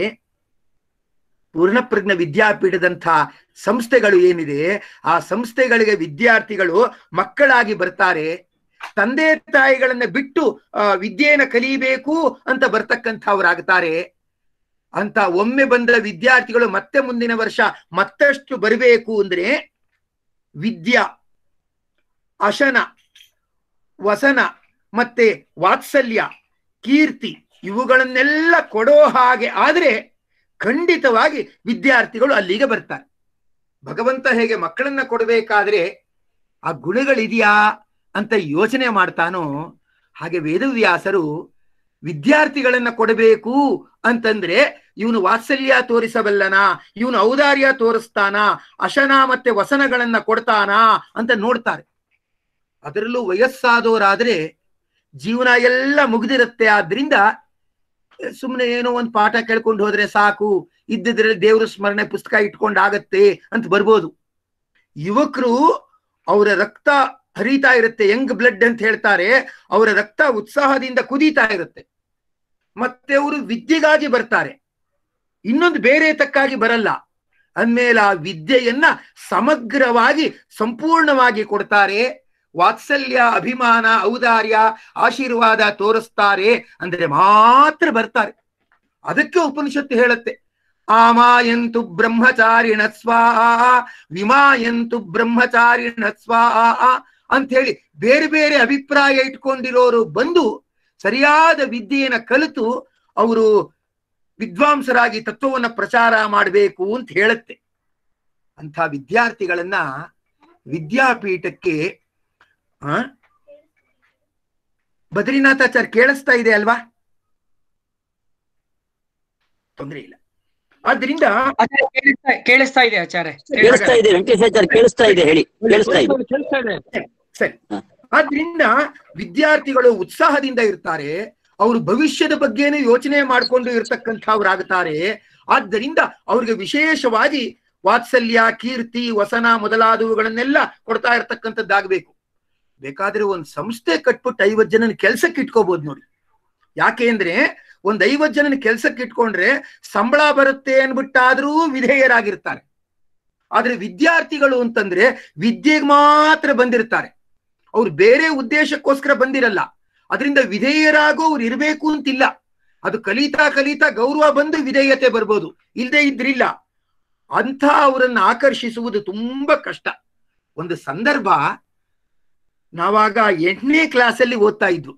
ಪೂರ್ಣಪ್ರಜ್ಞ ವಿದ್ಯಾಪೀಠದಂಥ ಸಂಸ್ಥೆಗಳು ಏನಿದೆ ಆ ಸಂಸ್ಥೆಗಳಿಗೆ ವಿದ್ಯಾರ್ಥಿಗಳು ಮಕ್ಕಳಾಗಿ ಬರ್ತಾರೆ ತಂದೆ ತಾಯಿಗಳನ್ನ ಬಿಟ್ಟು ಆ, ವಿದ್ಯೆಯನ್ನ ಕಲಿಬೇಕು ಅಂತ ಬರ್ತಕ್ಕಂಥವ್ರಾಗ್ತಾರೆ ಅಂತ ಒಮ್ಮೆ ಬಂದ ವಿದ್ಯಾರ್ಥಿಗಳು ಮತ್ತೆ ಮುಂದಿನ ವರ್ಷ ಮತ್ತಷ್ಟು ಬರಬೇಕು ಅಂದ್ರೆ ವಿದ್ಯಾ ಅಶನ ವಸನ ಮತ್ತೆ ವಾತ್ಸಲ್ಯ ಕೀರ್ತಿ ಇವುಗಳನ್ನೆಲ್ಲ ಕೊಡೋ ಹಾಗೆ ಆದ್ರೆ ಖಂಡಿತವಾಗಿ ವಿದ್ಯಾರ್ಥಿಗಳು ಅಲ್ಲಿಗೆ ಬರ್ತಾರೆ ಭಗವಂತ ಹೇಗೆ ಮಕ್ಕಳನ್ನ ಕೊಡಬೇಕಾದ್ರೆ ಆ ಗುಣಗಳಿದೆಯಾ ಅಂತ ಯೋಚನೆ ಮಾಡ್ತಾನೋ ಹಾಗೆ ವೇದವ್ಯಾಸರು ವಿದ್ಯಾರ್ಥಿಗಳನ್ನ ಕೊಡಬೇಕು ಅಂತಂದ್ರೆ ಇವನು ವಾತ್ಸಲ್ಯ ತೋರಿಸಬಲ್ಲನ ಇವನು ಔದಾರ್ಯ ತೋರಿಸ್ತಾನ ಅಶನ ಮತ್ತೆ ವಸನಗಳನ್ನ ಕೊಡ್ತಾನಾ ಅಂತ ನೋಡ್ತಾರೆ ಅದರಲ್ಲೂ ವಯಸ್ಸಾದವರಾದ್ರೆ ಜೀವನ ಎಲ್ಲ ಮುಗಿದಿರುತ್ತೆ ಆದ್ರಿಂದ ಸುಮ್ಮನೆ ಏನೋ ಒಂದು ಪಾಠ ಕೇಳ್ಕೊಂಡು ಹೋದ್ರೆ ಸಾಕು ಇದ್ದಿದ್ರಲ್ಲಿ ದೇವ್ರ ಸ್ಮರಣೆ ಪುಸ್ತಕ ಇಟ್ಕೊಂಡು ಆಗತ್ತೆ ಅಂತ ಬರ್ಬೋದು ಯುವಕರು ಅವರ ರಕ್ತ ಹರಿತಾ ಇರುತ್ತೆ ಯಂಗ್ ಬ್ಲಡ್ ಅಂತ ಹೇಳ್ತಾರೆ ಅವರ ರಕ್ತ ಉತ್ಸಾಹದಿಂದ ಕುದೀತಾ ಇರುತ್ತೆ ಮತ್ತೆ ಅವರು ವಿದ್ಯೆಗಾಗಿ ಬರ್ತಾರೆ ಇನ್ನೊಂದು ಬೇರೆ ತಕ್ಕಾಗಿ ಬರಲ್ಲ ಅಂದ್ಮೇಲೆ ಆ ವಿದ್ಯೆಯನ್ನ ಸಮಗ್ರವಾಗಿ ಸಂಪೂರ್ಣವಾಗಿ ಕೊಡ್ತಾರೆ ವಾತ್ಸಲ್ಯ ಅಭಿಮಾನ ಔದಾರ್ಯ ಆಶೀರ್ವಾದ ತೋರಿಸ್ತಾರೆ ಅಂದ್ರೆ ಮಾತ್ರ ಬರ್ತಾರೆ ಅದಕ್ಕೆ ಉಪನಿಷತ್ತು ಹೇಳುತ್ತೆ ಆಮಾಯಂತು ಬ್ರಹ್ಮಚಾರಿಣ ಸ್ವಾಹ ವಿಮಾಯಂತು ಬ್ರಹ್ಮಚಾರಿಣ ಸ್ವಾಹ ಅಂತ ಹೇಳಿ ಬೇರೆ ಬೇರೆ ಅಭಿಪ್ರಾಯ ಇಟ್ಕೊಂಡಿರೋರು ಬಂದು ಸರಿಯಾದ ವಿದ್ಯೆಯನ್ನ ಕಲಿತು ಅವರು ವಿದ್ವಾಂಸರಾಗಿ ತತ್ವವನ್ನ ಪ್ರಚಾರ ಮಾಡಬೇಕು ಅಂತ ಹೇಳುತ್ತೆ ಅಂಥ ವಿದ್ಯಾರ್ಥಿಗಳನ್ನ ವಿದ್ಯಾಪೀಠಕ್ಕೆ ಆ ಬದ್ರಿನಾಥಾಚಾರ್ಯ ಕೇಳಿಸ್ತಾ ಇದೆ ಅಲ್ವಾ ತೊಂದರೆ ಇಲ್ಲ ಆದ್ರಿಂದ ಆಚಾರ್ಯ ಕೇಳಿಸ್ತಾ ಕೇಳಿಸ್ತಾ ಇದೆ ಆಚಾರ್ಯ ಕೇಳಿಸ್ತಾ ಇದೆ ವೆಂಕಟೇಶಾಚಾರ್ಯ ಕೇಳಿಸ್ತಾ ಇದೆ ಹೇಳಿ ಕೇಳಿಸ್ತಾ ಇದೆ ಕೇಳಿಸ್ತಾ ಇದೆ ಸರಿ ಹ. ಆದ್ರಿಂದ ವಿದ್ಯಾರ್ಥಿಗಳು ಉತ್ಸಾಹದಿಂದ ಇರ್ತಾರೆ ಅವರು ಭವಿಷ್ಯದ ಬಗ್ಗೆನೇ ಯೋಚನೆ ಮಾಡ್ಕೊಂಡು ಇರ್ತಕ್ಕಂಥವ್ರಾಗುತ್ತಾರೆ ಆದ್ದರಿಂದ ಅವ್ರಿಗೆ ವಿಶೇಷವಾಗಿ ವಾತ್ಸಲ್ಯ ಕೀರ್ತಿ ವಸನ ಮೊದಲಾದವುಗಳನ್ನೆಲ್ಲ ಕೊಡ್ತಾ ಇರ್ತಕ್ಕಂಥದ್ದಾಗಬೇಕು ಬೇಕಾದ್ರೆ ಒಂದ್ ಸಂಸ್ಥೆ ಕಟ್ಬಿಟ್ಟು ಐವತ್ ಜನನ ಕೆಲ್ಸಕ್ಕೆ ಇಟ್ಕೋಬಹುದು ನೋಡಿ ಯಾಕೆ ಅಂದ್ರೆ ಒಂದ್ ಐವತ್ ಜನನ ಕೆಲ್ಸಕ್ಕೆ ಇಟ್ಕೊಂಡ್ರೆ ಸಂಬಳ ಬರುತ್ತೆ ಅನ್ಬಿಟ್ಟಾದ್ರೂ ವಿಧೇಯರಾಗಿರ್ತಾರೆ ಆದ್ರೆ ವಿದ್ಯಾರ್ಥಿಗಳು ಅಂತಂದ್ರೆ ವಿದ್ಯೆಗೆ ಮಾತ್ರ ಬಂದಿರ್ತಾರೆ ಅವ್ರು ಬೇರೆ ಉದ್ದೇಶಕ್ಕೋಸ್ಕರ ಬಂದಿರಲ್ಲ ಅದರಿಂದ ವಿಧೇಯರಾಗೋ ಅವ್ರು ಇರಬೇಕು ಅಂತಿಲ್ಲ ಅದು ಕಲಿತಾ ಕಲಿತಾ ಗೌರವ ಬಂದು ವಿಧೇಯತೆ ಬರ್ಬೋದು ಇಲ್ಲದೆ ಇದ್ರಿಲ್ಲ ಅಂಥ ಅವರನ್ನ ಆಕರ್ಷಿಸುವುದು ತುಂಬಾ ಕಷ್ಟ ಒಂದು ಸಂದರ್ಭ ನಾವಾಗ ಎಂಟನೇ ಕ್ಲಾಸಲ್ಲಿ ಓದ್ತಾ ಇದ್ವು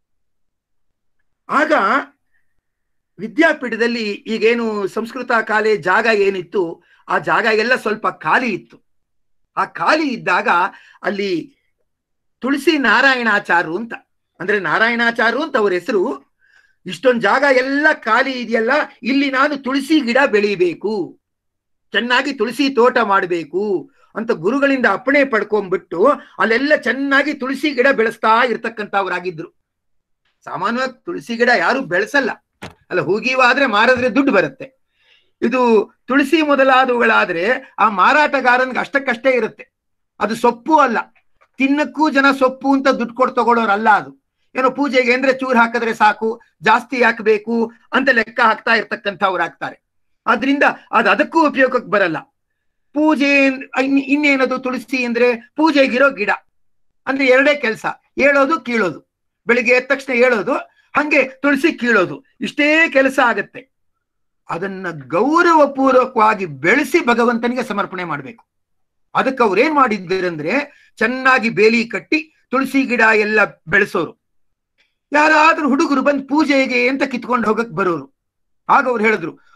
ಆಗ ವಿದ್ಯಾಪೀಠದಲ್ಲಿ ಈಗೇನು ಸಂಸ್ಕೃತ ಕಾಲೇಜ್ ಜಾಗ ಏನಿತ್ತು ಆ ಜಾಗ ಎಲ್ಲ ಸ್ವಲ್ಪ ಖಾಲಿ ಇತ್ತು ಆ ಖಾಲಿ ಇದ್ದಾಗ ಅಲ್ಲಿ ತುಳಸಿ ನಾರಾಯಣಾಚಾರ್ರು ಅಂತ ಅಂದ್ರೆ ನಾರಾಯಣಾಚಾರ್ರು ಅಂತ ಅವ್ರ ಹೆಸರು ಇಷ್ಟೊಂದು ಜಾಗ ಎಲ್ಲ ಖಾಲಿ ಇದೆಯಲ್ಲ ಇಲ್ಲಿ ನಾನು ತುಳಸಿ ಗಿಡ ಬೆಳಿಬೇಕು ಚೆನ್ನಾಗಿ ತುಳಸಿ ತೋಟ ಮಾಡಬೇಕು ಅಂತ ಗುರುಗಳಿಂದ ಅಪ್ಪಣೆ ಪಡ್ಕೊಂಡ್ಬಿಟ್ಟು ಅಲ್ಲೆಲ್ಲ ಚೆನ್ನಾಗಿ ತುಳಸಿ ಗಿಡ ಬೆಳೆಸ್ತಾ ಇರ್ತಕ್ಕಂಥವ್ರಾಗಿದ್ರು ಸಾಮಾನ್ಯವಾಗಿ ತುಳಸಿ ಗಿಡ ಯಾರು ಬೆಳೆಸಲ್ಲ ಅಲ್ಲ ಹೂಗಿವಾದ್ರೆ ಮಾರಿದ್ರೆ ದುಡ್ಡು ಬರುತ್ತೆ ಇದು ತುಳಸಿ ಮೊದಲಾದವುಗಳಾದ್ರೆ ಆ ಮಾರಾಟಗಾರನ್ಗೆ ಅಷ್ಟಕ್ಕಷ್ಟೇ ಇರುತ್ತೆ ಅದು ಸೊಪ್ಪು ಅಲ್ಲ ತಿನ್ನಕ್ಕೂ ಜನ ಸೊಪ್ಪು ಅಂತ ದುಡ್ಡು ಕೊಟ್ಟು ತಗೊಳ್ಳೋರಲ್ಲ ಅದು ಏನೋ ಪೂಜೆಗೆ ಅಂದ್ರೆ ಚೂರು ಹಾಕಿದ್ರೆ ಸಾಕು ಜಾಸ್ತಿ ಹಾಕಬೇಕು ಅಂತ ಲೆಕ್ಕ ಹಾಕ್ತಾ ಇರ್ತಕ್ಕಂಥವ್ರು ಆಗ್ತಾರೆ ಆದ್ರಿಂದ ಅದು ಅದಕ್ಕೂ ಉಪಯೋಗಕ್ಕೆ ಬರಲ್ಲ ಪೂಜೆ ಅಂದ್- ಇನ್- ಇನ್ನೇನದು ತುಳಸಿ ಅಂದ್ರೆ ಪೂಜೆಗಿರೋ ಗಿಡ ಅಂದ್ರೆ ಎರಡೇ ಕೆಲಸ ಹೇಳೋದು ಕೀಳೋದು ಬೆಳಿಗ್ಗೆ ಎದ್ದ ತಕ್ಷಣ ಹೇಳೋದು ಹಂಗೆ ತುಳಸಿ ಕೀಳೋದು ಇಷ್ಟೇ ಕೆಲಸ ಆಗತ್ತೆ ಅದನ್ನ ಗೌರವ ಪೂರ್ವಕವಾಗಿ ಬೆಳೆಸಿ ಭಗವಂತನಿಗೆ ಸಮರ್ಪಣೆ ಮಾಡಬೇಕು ಅದಕ್ಕೆ ಅವ್ರು ಏನ್ ಮಾಡಿದ್ದೀರಂದ್ರೆ ಚೆನ್ನಾಗಿ ಬೇಲಿ ಕಟ್ಟಿ ತುಳಸಿ ಗಿಡ ಎಲ್ಲ ಬೆಳೆಸೋರು ಯಾರಾದ್ರೂ ಹುಡುಗರು ಬಂದು ಪೂಜೆಗೆ ಅಂತ ಕಿತ್ಕೊಂಡು ಹೋಗಕ್ ಬರೋರು ಆಗ ಅವ್ರು ಹೇಳಿದ್ರು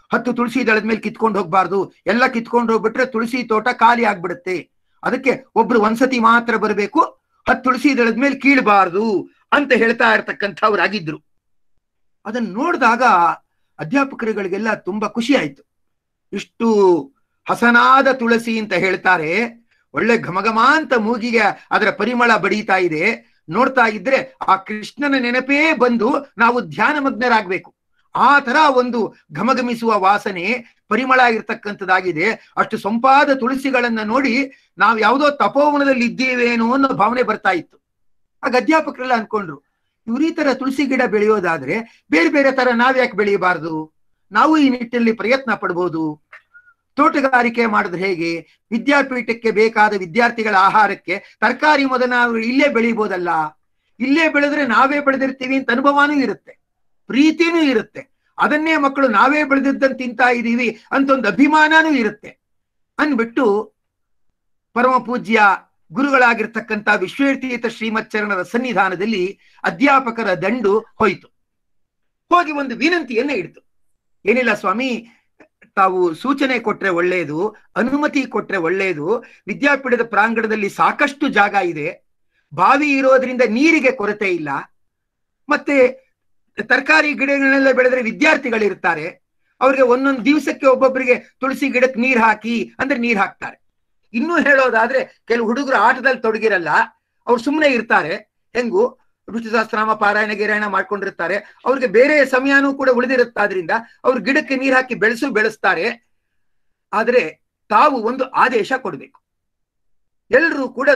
ಹತ್ತು ತುಳಸಿ ದಳದ ಮೇಲೆ ಕಿತ್ಕೊಂಡು ಹೋಗ್ಬಾರ್ದು ಎಲ್ಲ ಕಿತ್ಕೊಂಡು ಹೋಗ್ಬಿಟ್ರೆ ತುಳಸಿ ತೋಟ ಖಾಲಿ ಆಗ್ಬಿಡುತ್ತೆ ಅದಕ್ಕೆ ಒಬ್ರು ಒಂದ್ಸತಿ ಮಾತ್ರ ಬರಬೇಕು ಹತ್ತು ತುಳಸಿ ದಳದ ಮೇಲೆ ಕೀಳ್ಬಾರ್ದು ಅಂತ ಹೇಳ್ತಾ ಇರ್ತಕ್ಕಂಥವ್ರಾಗಿದ್ರು ಅದನ್ನ ನೋಡಿದಾಗ ಅಧ್ಯಾಪಕರುಗಳಿಗೆಲ್ಲ ತುಂಬಾ ಖುಷಿ ಆಯ್ತು ಇಷ್ಟು ಹಸನಾದ ತುಳಸಿ ಅಂತ ಹೇಳ್ತಾರೆ ಒಳ್ಳೆ ಘಮಘಮ ಅಂತ ಮೂಗಿಗೆ ಅದರ ಪರಿಮಳ ಬಡೀತಾ ಇದೆ ನೋಡ್ತಾ ಇದ್ರೆ ಆ ಕೃಷ್ಣನ ನೆನಪೇ ಬಂದು ನಾವು ಧ್ಯಾನಮಗ್ನರಾಗ್ಬೇಕು ಆ ತರ ಒಂದು ಘಮಘಮಿಸುವ ವಾಸನೆ ಪರಿಮಳ ಇರ್ತಕ್ಕಂಥದ್ದಾಗಿದೆ ಅಷ್ಟು ಸೊಂಪಾದ ತುಳಸಿಗಳನ್ನ ನೋಡಿ ನಾವು ಯಾವುದೋ ತಪೋವನದಲ್ಲಿ ಇದ್ದೀವೇನೋ ಅನ್ನೋ ಭಾವನೆ ಬರ್ತಾ ಇತ್ತು ಆಗ ಅಧ್ಯಾಪಕರೆಲ್ಲ ಅನ್ಕೊಂಡ್ರು ಇವ್ರ ಈ ತರ ತುಳಸಿ ಗಿಡ ಬೆಳೆಯೋದಾದ್ರೆ ಬೇರೆ ಬೇರೆ ತರ ನಾವ್ಯಾಕೆ ಬೆಳೆಯಬಾರ್ದು ನಾವು ಈ ನಿಟ್ಟಿನಲ್ಲಿ ಪ್ರಯತ್ನ ಪಡ್ಬೋದು ತೋಟಗಾರಿಕೆ ಮಾಡಿದ್ರೆ ಹೇಗೆ ವಿದ್ಯಾಪೀಠಕ್ಕೆ ಬೇಕಾದ ವಿದ್ಯಾರ್ಥಿಗಳ ಆಹಾರಕ್ಕೆ ತರಕಾರಿ ಮೊದಲ ನಾವು ಇಲ್ಲೇ ಬೆಳಿಬೋದಲ್ಲ ಇಲ್ಲೇ ಬೆಳೆದ್ರೆ ನಾವೇ ಬೆಳೆದಿರ್ತೀವಿ ಅಂತ ಅನುಭವನೂ ಇರುತ್ತೆ ಪ್ರೀತಿನೂ ಇರುತ್ತೆ ಅದನ್ನೇ ಮಕ್ಕಳು ನಾವೇ ಬೆಳೆದಿದ್ದಂತ ತಿಂತಾ ಇದೀವಿ ಅಂತ ಒಂದು ಅಭಿಮಾನನೂ ಇರುತ್ತೆ ಅನ್ಬಿಟ್ಟು ಪರಮ ಪೂಜ್ಯ ಗುರುಗಳಾಗಿರ್ತಕ್ಕಂಥ ವಿಶ್ವೇತೀರ್ಥ ಶ್ರೀಮಚ್ಚರಣರ ಸನ್ನಿಧಾನದಲ್ಲಿ ಅಧ್ಯಾಪಕರ ದಂಡು ಹೋಯಿತು ಹೋಗಿ ಒಂದು ವಿನಂತಿಯನ್ನ ಇಡ್ತು ಏನಿಲ್ಲ ಸ್ವಾಮಿ ತಾವು ಸೂಚನೆ ಕೊಟ್ರೆ ಒಳ್ಳೆಯದು ಅನುಮತಿ ಕೊಟ್ರೆ ಒಳ್ಳೆಯದು ವಿದ್ಯಾಪೀಠದ ಪ್ರಾಂಗಣದಲ್ಲಿ ಸಾಕಷ್ಟು ಜಾಗ ಇದೆ ಬಾವಿ ಇರೋದ್ರಿಂದ ನೀರಿಗೆ ಕೊರತೆ ಇಲ್ಲ ಮತ್ತೆ ತರಕಾರಿ ಗಿಡಗಳನ್ನೆಲ್ಲ ಬೆಳೆದ್ರೆ ವಿದ್ಯಾರ್ಥಿಗಳಿರ್ತಾರೆ ಅವ್ರಿಗೆ ಒಂದೊಂದು ದಿವಸಕ್ಕೆ ಒಬ್ಬೊಬ್ಬರಿಗೆ ತುಳಸಿ ಗಿಡಕ್ಕೆ ನೀರ್ ಹಾಕಿ ಅಂದ್ರೆ ನೀರ್ ಹಾಕ್ತಾರೆ ಇನ್ನೂ ಹೇಳೋದಾದ್ರೆ ಕೆಲವು ಹುಡುಗರು ಆಟದಲ್ಲಿ ತೊಡಗಿರಲ್ಲ ಅವ್ರು ಸುಮ್ಮನೆ ಇರ್ತಾರೆ ಹೆಂಗು ಋತುಶಾಸ್ತ್ರಾಮ ಪಾರಾಯಣ ಗಿರಾಯಣ ಮಾಡ್ಕೊಂಡಿರ್ತಾರೆ ಅವ್ರಿಗೆ ಬೇರೆ ಸಮಯನೂ ಕೂಡ ಉಳಿದಿರುತ್ತಾದ್ರಿಂದ ಅವ್ರು ಗಿಡಕ್ಕೆ ನೀರ್ ಹಾಕಿ ಬೆಳೆಸು ಬೆಳೆಸ್ತಾರೆ ಆದ್ರೆ ತಾವು ಒಂದು ಆದೇಶ ಕೊಡ್ಬೇಕು ಎಲ್ಲರೂ ಕೂಡ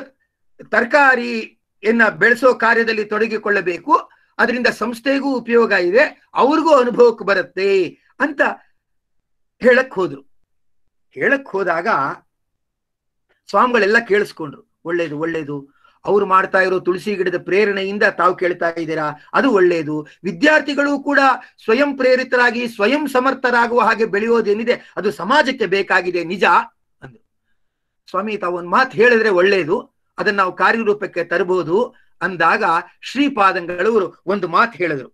ತರಕಾರಿಯನ್ನ ಬೆಳೆಸೋ ಕಾರ್ಯದಲ್ಲಿ ತೊಡಗಿಕೊಳ್ಳಬೇಕು ಅದರಿಂದ ಸಂಸ್ಥೆಗೂ ಉಪಯೋಗ ಇದೆ ಅವ್ರಿಗೂ ಅನುಭವಕ್ಕೆ ಬರುತ್ತೆ ಅಂತ ಹೇಳಕ್ ಹೋದ್ರು ಹೇಳಕ್ ಹೋದಾಗ ಸ್ವಾಮಿಗಳೆಲ್ಲ ಕೇಳಿಸ್ಕೊಂಡ್ರು ಒಳ್ಳೇದು ಒಳ್ಳೇದು ಅವ್ರು ಮಾಡ್ತಾ ಇರೋ ತುಳಸಿ ಗಿಡದ ಪ್ರೇರಣೆಯಿಂದ ತಾವು ಕೇಳ್ತಾ ಇದ್ದೀರಾ ಅದು ಒಳ್ಳೆಯದು ವಿದ್ಯಾರ್ಥಿಗಳು ಕೂಡ ಸ್ವಯಂ ಪ್ರೇರಿತರಾಗಿ ಸ್ವಯಂ ಸಮರ್ಥರಾಗುವ ಹಾಗೆ ಬೆಳೆಯೋದೇನಿದೆ ಅದು ಸಮಾಜಕ್ಕೆ ಬೇಕಾಗಿದೆ ನಿಜ ಅಂದ್ರು ಸ್ವಾಮಿ ತಾವು ಒಂದು ಮಾತು ಹೇಳಿದ್ರೆ ಒಳ್ಳೆಯದು ಅದನ್ನ ನಾವು ಕಾರ್ಯರೂಪಕ್ಕೆ ತರಬಹುದು ಅಂದಾಗ ಶ್ರೀಪಾದಂಗಳವರು ಒಂದು ಮಾತು ಹೇಳಿದ್ರು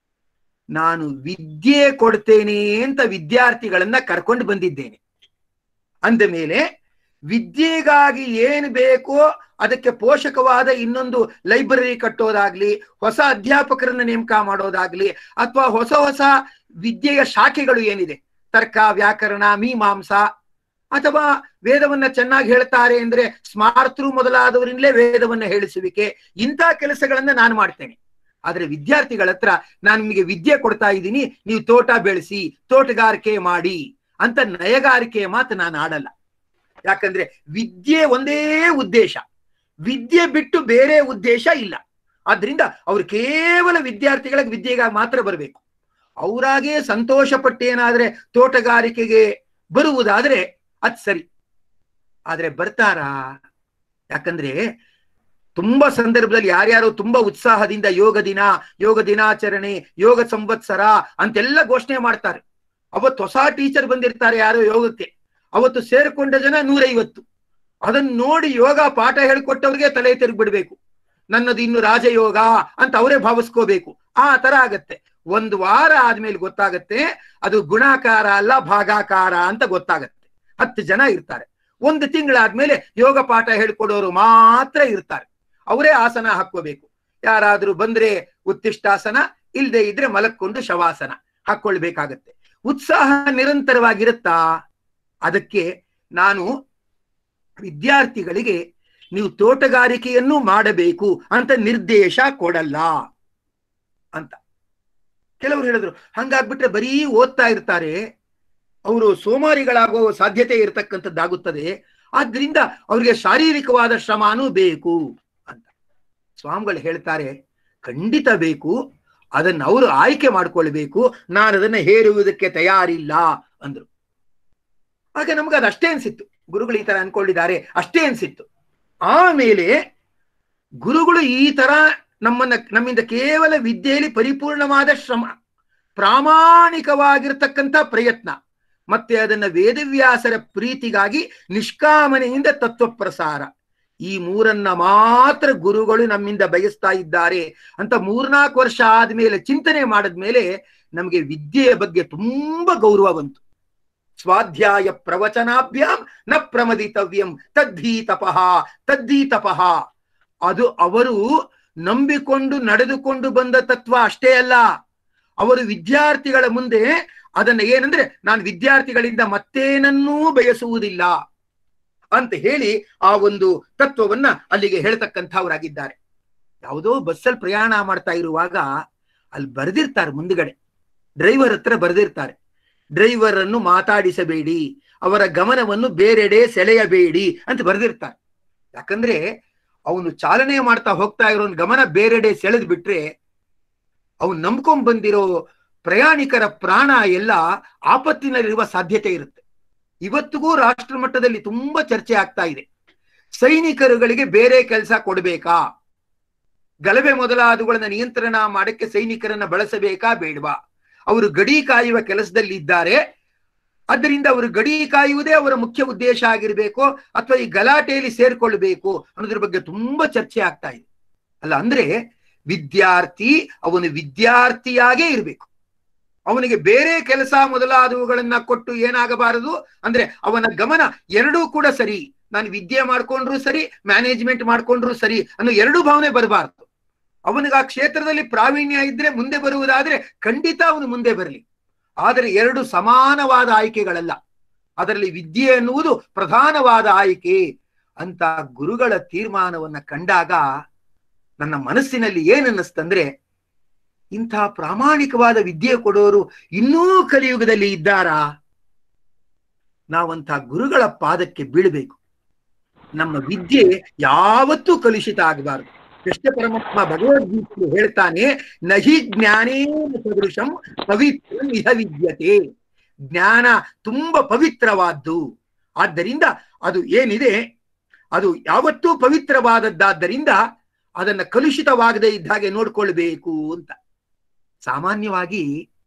ನಾನು ವಿದ್ಯೆ ಕೊಡ್ತೇನೆ ಅಂತ ವಿದ್ಯಾರ್ಥಿಗಳನ್ನ ಕರ್ಕೊಂಡು ಬಂದಿದ್ದೇನೆ ಅಂದ ಮೇಲೆ ವಿದ್ಯೆಗಾಗಿ ಏನ್ ಬೇಕೋ ಅದಕ್ಕೆ ಪೋಷಕವಾದ ಇನ್ನೊಂದು ಲೈಬ್ರರಿ ಕಟ್ಟೋದಾಗ್ಲಿ ಹೊಸ ಅಧ್ಯಾಪಕರನ್ನ ನೇಮಕ ಮಾಡೋದಾಗ್ಲಿ ಅಥವಾ ಹೊಸ ಹೊಸ ವಿದ್ಯೆಯ ಶಾಖೆಗಳು ಏನಿದೆ ತರ್ಕ ವ್ಯಾಕರಣ ಮೀಮಾಂಸ ಅಥವಾ ವೇದವನ್ನ ಚೆನ್ನಾಗಿ ಹೇಳ್ತಾರೆ ಅಂದ್ರೆ ಸ್ಮಾರ್ತರು ಮೊದಲಾದವರಿಂದಲೇ ವೇದವನ್ನ ಹೇಳಿಸುವಿಕೆ ಇಂಥ ಕೆಲಸಗಳನ್ನ ನಾನು ಮಾಡ್ತೇನೆ ಆದ್ರೆ ವಿದ್ಯಾರ್ಥಿಗಳ ಹತ್ರ ನಾನು ನಿಮಗೆ ವಿದ್ಯೆ ಕೊಡ್ತಾ ಇದ್ದೀನಿ ನೀವು ತೋಟ ಬೆಳೆಸಿ ತೋಟಗಾರಿಕೆ ಮಾಡಿ ಅಂತ ನಯಗಾರಿಕೆಯ ಮಾತು ನಾನು ಆಡಲ್ಲ ಯಾಕಂದ್ರೆ ವಿದ್ಯೆ ಒಂದೇ ಉದ್ದೇಶ ವಿದ್ಯೆ ಬಿಟ್ಟು ಬೇರೆ ಉದ್ದೇಶ ಇಲ್ಲ ಆದ್ರಿಂದ ಅವ್ರು ಕೇವಲ ವಿದ್ಯಾರ್ಥಿಗಳಿಗೆ ವಿದ್ಯೆಗಾಗಿ ಮಾತ್ರ ಬರಬೇಕು ಅವರಾಗೇ ಸಂತೋಷ ಪಟ್ಟೇನಾದ್ರೆ ತೋಟಗಾರಿಕೆಗೆ ಬರುವುದಾದ್ರೆ ಅದ್ ಸರಿ ಆದ್ರೆ ಬರ್ತಾರಾ ಯಾಕಂದ್ರೆ ತುಂಬಾ ಸಂದರ್ಭದಲ್ಲಿ ಯಾರ್ಯಾರು ತುಂಬಾ ಉತ್ಸಾಹದಿಂದ ಯೋಗ ದಿನ ಯೋಗ ದಿನಾಚರಣೆ ಯೋಗ ಸಂವತ್ಸರ ಅಂತೆಲ್ಲ ಘೋಷಣೆ ಮಾಡ್ತಾರೆ ಅವತ್ತು ಹೊಸ ಟೀಚರ್ ಬಂದಿರ್ತಾರೆ ಯಾರೋ ಯೋಗಕ್ಕೆ ಅವತ್ತು ಸೇರ್ಕೊಂಡ ಜನ ನೂರೈವತ್ತು ಅದನ್ನ ನೋಡಿ ಯೋಗ ಪಾಠ ಹೇಳ್ಕೊಟ್ಟವ್ರಿಗೆ ತಲೆ ತಿರುಗ್ಬಿಡ್ಬೇಕು ನನ್ನದು ಇನ್ನು ರಾಜಯೋಗ ಅಂತ ಅವರೇ ಭಾವಿಸ್ಕೋಬೇಕು ಆ ತರ ಆಗತ್ತೆ ಒಂದು ವಾರ ಆದ್ಮೇಲೆ ಗೊತ್ತಾಗತ್ತೆ ಅದು ಗುಣಾಕಾರ ಅಲ್ಲ ಭಾಗಾಕಾರ ಅಂತ ಗೊತ್ತಾಗತ್ತೆ ಹತ್ತು ಜನ ಇರ್ತಾರೆ ಒಂದು ತಿಂಗಳಾದ್ಮೇಲೆ ಯೋಗ ಪಾಠ ಹೇಳ್ಕೊಡೋರು ಮಾತ್ರ ಇರ್ತಾರೆ ಅವರೇ ಆಸನ ಹಾಕೋಬೇಕು ಯಾರಾದ್ರೂ ಬಂದ್ರೆ ಉತ್ತಿಷ್ಟಾಸನ ಇಲ್ಲದೆ ಇದ್ರೆ ಮಲಕ್ಕೊಂಡು ಶವಾಸನ ಹಾಕೊಳ್ಬೇಕಾಗತ್ತೆ ಉತ್ಸಾಹ ನಿರಂತರವಾಗಿರುತ್ತಾ ಅದಕ್ಕೆ ನಾನು ವಿದ್ಯಾರ್ಥಿಗಳಿಗೆ ನೀವು ತೋಟಗಾರಿಕೆಯನ್ನು ಮಾಡಬೇಕು ಅಂತ ನಿರ್ದೇಶ ಕೊಡಲ್ಲ ಅಂತ ಕೆಲವರು ಹೇಳಿದ್ರು ಹಂಗಾಗ್ಬಿಟ್ರೆ ಬರೀ ಓದ್ತಾ ಇರ್ತಾರೆ ಅವರು ಸೋಮಾರಿಗಳಾಗೋ ಸಾಧ್ಯತೆ ಇರತಕ್ಕಂಥದ್ದಾಗುತ್ತದೆ ಆದ್ರಿಂದ ಅವ್ರಿಗೆ ಶಾರೀರಿಕವಾದ ಶ್ರಮಾನೂ ಬೇಕು ಅಂತ ಸ್ವಾಮಿಗಳು ಹೇಳ್ತಾರೆ ಖಂಡಿತ ಬೇಕು ಅದನ್ನ ಅವರು ಆಯ್ಕೆ ಮಾಡ್ಕೊಳ್ಬೇಕು ನಾನು ಅದನ್ನ ಹೇರುವುದಕ್ಕೆ ತಯಾರಿಲ್ಲ ಅಂದ್ರು ಆಗ ನಮ್ಗೆ ಅದು ಅಷ್ಟೇ ಅನ್ಸಿತ್ತು ಗುರುಗಳು ಈ ತರ ಅನ್ಕೊಂಡಿದ್ದಾರೆ ಅಷ್ಟೇ ಅನ್ಸಿತ್ತು ಆಮೇಲೆ ಗುರುಗಳು ಈ ತರ ನಮ್ಮನ್ನ ನಮ್ಮಿಂದ ಕೇವಲ ವಿದ್ಯೆಯಲ್ಲಿ ಪರಿಪೂರ್ಣವಾದ ಶ್ರಮ ಪ್ರಾಮಾಣಿಕವಾಗಿರ್ತಕ್ಕಂಥ ಪ್ರಯತ್ನ ಮತ್ತೆ ಅದನ್ನ ವೇದವ್ಯಾಸರ ಪ್ರೀತಿಗಾಗಿ ನಿಷ್ಕಾಮನೆಯಿಂದ ತತ್ವ ಪ್ರಸಾರ ಈ ಮೂರನ್ನ ಮಾತ್ರ ಗುರುಗಳು ನಮ್ಮಿಂದ ಬಯಸ್ತಾ ಇದ್ದಾರೆ ಅಂತ ಮೂರ್ನಾಲ್ಕು ವರ್ಷ ಆದ್ಮೇಲೆ ಚಿಂತನೆ ಮಾಡಿದ್ಮೇಲೆ ನಮಗೆ ವಿದ್ಯೆಯ ಬಗ್ಗೆ ತುಂಬಾ ಗೌರವ ಬಂತು ಸ್ವಾಧ್ಯಾಯ ಪ್ರವಚನಾಭ್ಯಾಂ ನ ಪ್ರಮದಿತವ್ಯಂ ತದ್ಧಿ ತಪಃ ತದ್ಧಿ ತಪಃ ಅದು ಅವರು ನಂಬಿಕೊಂಡು ನಡೆದುಕೊಂಡು ಬಂದ ತತ್ವ ಅಷ್ಟೇ ಅಲ್ಲ ಅವರು ವಿದ್ಯಾರ್ಥಿಗಳ ಮುಂದೆ ಅದನ್ನ ಏನಂದ್ರೆ ನಾನು ವಿದ್ಯಾರ್ಥಿಗಳಿಂದ ಮತ್ತೇನನ್ನೂ ಬಯಸುವುದಿಲ್ಲ ಅಂತ ಹೇಳಿ ಆ ಒಂದು ತತ್ವವನ್ನ ಅಲ್ಲಿಗೆ ಹೇಳ್ತಕ್ಕಂಥವ್ರಾಗಿದ್ದಾರೆ ಯಾವುದೋ ಬಸ್ಸಲ್ಲಿ ಪ್ರಯಾಣ ಮಾಡ್ತಾ ಇರುವಾಗ ಅಲ್ಲಿ ಬರೆದಿರ್ತಾರೆ ಮುಂದ್ಗಡೆ ಡ್ರೈವರ್ ಹತ್ರ ಬರೆದಿರ್ತಾರೆ ಡ್ರೈವರ್ ಅನ್ನು ಮಾತಾಡಿಸಬೇಡಿ ಅವರ ಗಮನವನ್ನು ಬೇರೆಡೆ ಸೆಳೆಯಬೇಡಿ ಅಂತ ಬರೆದಿರ್ತಾರೆ ಯಾಕಂದ್ರೆ ಅವನು ಚಾಲನೆ ಮಾಡ್ತಾ ಹೋಗ್ತಾ ಇರೋ ಗಮನ ಬೇರೆಡೆ ಸೆಳೆದು ಬಿಟ್ರೆ ಅವನು ನಂಬ್ಕೊಂಡ್ ಬಂದಿರೋ ಪ್ರಯಾಣಿಕರ ಪ್ರಾಣ ಎಲ್ಲ ಆಪತ್ತಿನಲ್ಲಿರುವ ಸಾಧ್ಯತೆ ಇರುತ್ತೆ ಇವತ್ತಿಗೂ ರಾಷ್ಟ್ರ ಮಟ್ಟದಲ್ಲಿ ತುಂಬಾ ಚರ್ಚೆ ಆಗ್ತಾ ಇದೆ ಸೈನಿಕರುಗಳಿಗೆ ಬೇರೆ ಕೆಲಸ ಕೊಡಬೇಕಾ ಗಲಭೆ ಮೊದಲಾದವುಗಳನ್ನ ನಿಯಂತ್ರಣ ಮಾಡಕ್ಕೆ ಸೈನಿಕರನ್ನ ಬಳಸಬೇಕಾ ಬೇಡವಾ ಅವರು ಗಡಿ ಕಾಯುವ ಕೆಲಸದಲ್ಲಿ ಇದ್ದಾರೆ ಅದರಿಂದ ಅವರು ಗಡಿ ಕಾಯುವುದೇ ಅವರ ಮುಖ್ಯ ಉದ್ದೇಶ ಆಗಿರ್ಬೇಕು ಅಥವಾ ಈ ಗಲಾಟೆಯಲ್ಲಿ ಸೇರ್ಕೊಳ್ಬೇಕು ಅನ್ನೋದ್ರ ಬಗ್ಗೆ ತುಂಬಾ ಚರ್ಚೆ ಆಗ್ತಾ ಇದೆ ಅಲ್ಲ ಅಂದ್ರೆ ವಿದ್ಯಾರ್ಥಿ ಅವನು ವಿದ್ಯಾರ್ಥಿಯಾಗೇ ಇರಬೇಕು ಅವನಿಗೆ ಬೇರೆ ಕೆಲಸ ಮೊದಲಾದವುಗಳನ್ನ ಕೊಟ್ಟು ಏನಾಗಬಾರದು ಅಂದ್ರೆ ಅವನ ಗಮನ ಎರಡೂ ಕೂಡ ಸರಿ ನಾನು ವಿದ್ಯೆ ಮಾಡ್ಕೊಂಡ್ರು ಸರಿ ಮ್ಯಾನೇಜ್ಮೆಂಟ್ ಮಾಡ್ಕೊಂಡ್ರು ಸರಿ ಅನ್ನೋ ಎರಡೂ ಭಾವನೆ ಬರಬಾರದು ಅವನಿಗೆ ಆ ಕ್ಷೇತ್ರದಲ್ಲಿ ಪ್ರಾವೀಣ್ಯ ಇದ್ರೆ ಮುಂದೆ ಬರುವುದಾದ್ರೆ ಖಂಡಿತ ಅವನು ಮುಂದೆ ಬರಲಿ ಆದರೆ ಎರಡು ಸಮಾನವಾದ ಆಯ್ಕೆಗಳಲ್ಲ ಅದರಲ್ಲಿ ವಿದ್ಯೆ ಎನ್ನುವುದು ಪ್ರಧಾನವಾದ ಆಯ್ಕೆ ಅಂತ ಗುರುಗಳ ತೀರ್ಮಾನವನ್ನ ಕಂಡಾಗ ನನ್ನ ಮನಸ್ಸಿನಲ್ಲಿ ಏನನ್ನಿಸ್ತಂದ್ರೆ ಇಂಥ ಪ್ರಾಮಾಣಿಕವಾದ ವಿದ್ಯೆ ಕೊಡೋರು ಇನ್ನೂ ಕಲಿಯುಗದಲ್ಲಿ ಇದ್ದಾರಾ ನಾವಂಥ ಗುರುಗಳ ಪಾದಕ್ಕೆ ಬೀಳಬೇಕು ನಮ್ಮ ವಿದ್ಯೆ ಯಾವತ್ತೂ ಕಲುಷಿತ ಆಗಬಾರದು ಕೃಷ್ಣ ಪರಮಾತ್ಮ ಭಗವದ್ಗೀತೆ ಹೇಳ್ತಾನೆ ನಹಿ ಜ್ಞಾನೇನ ಸದೃಶಂ ಪವಿತ್ರ ಇಹ ವಿದ್ಯತೆ ಜ್ಞಾನ ತುಂಬಾ ಪವಿತ್ರವಾದ್ದು ಆದ್ದರಿಂದ ಅದು ಏನಿದೆ ಅದು ಯಾವತ್ತೂ ಪವಿತ್ರವಾದದ್ದಾದ್ದರಿಂದ ಅದನ್ನ ಕಲುಷಿತವಾಗದೇ ಇದ್ದ ಹಾಗೆ ನೋಡ್ಕೊಳ್ಬೇಕು ಅಂತ ಸಾಮಾನ್ಯವಾಗಿ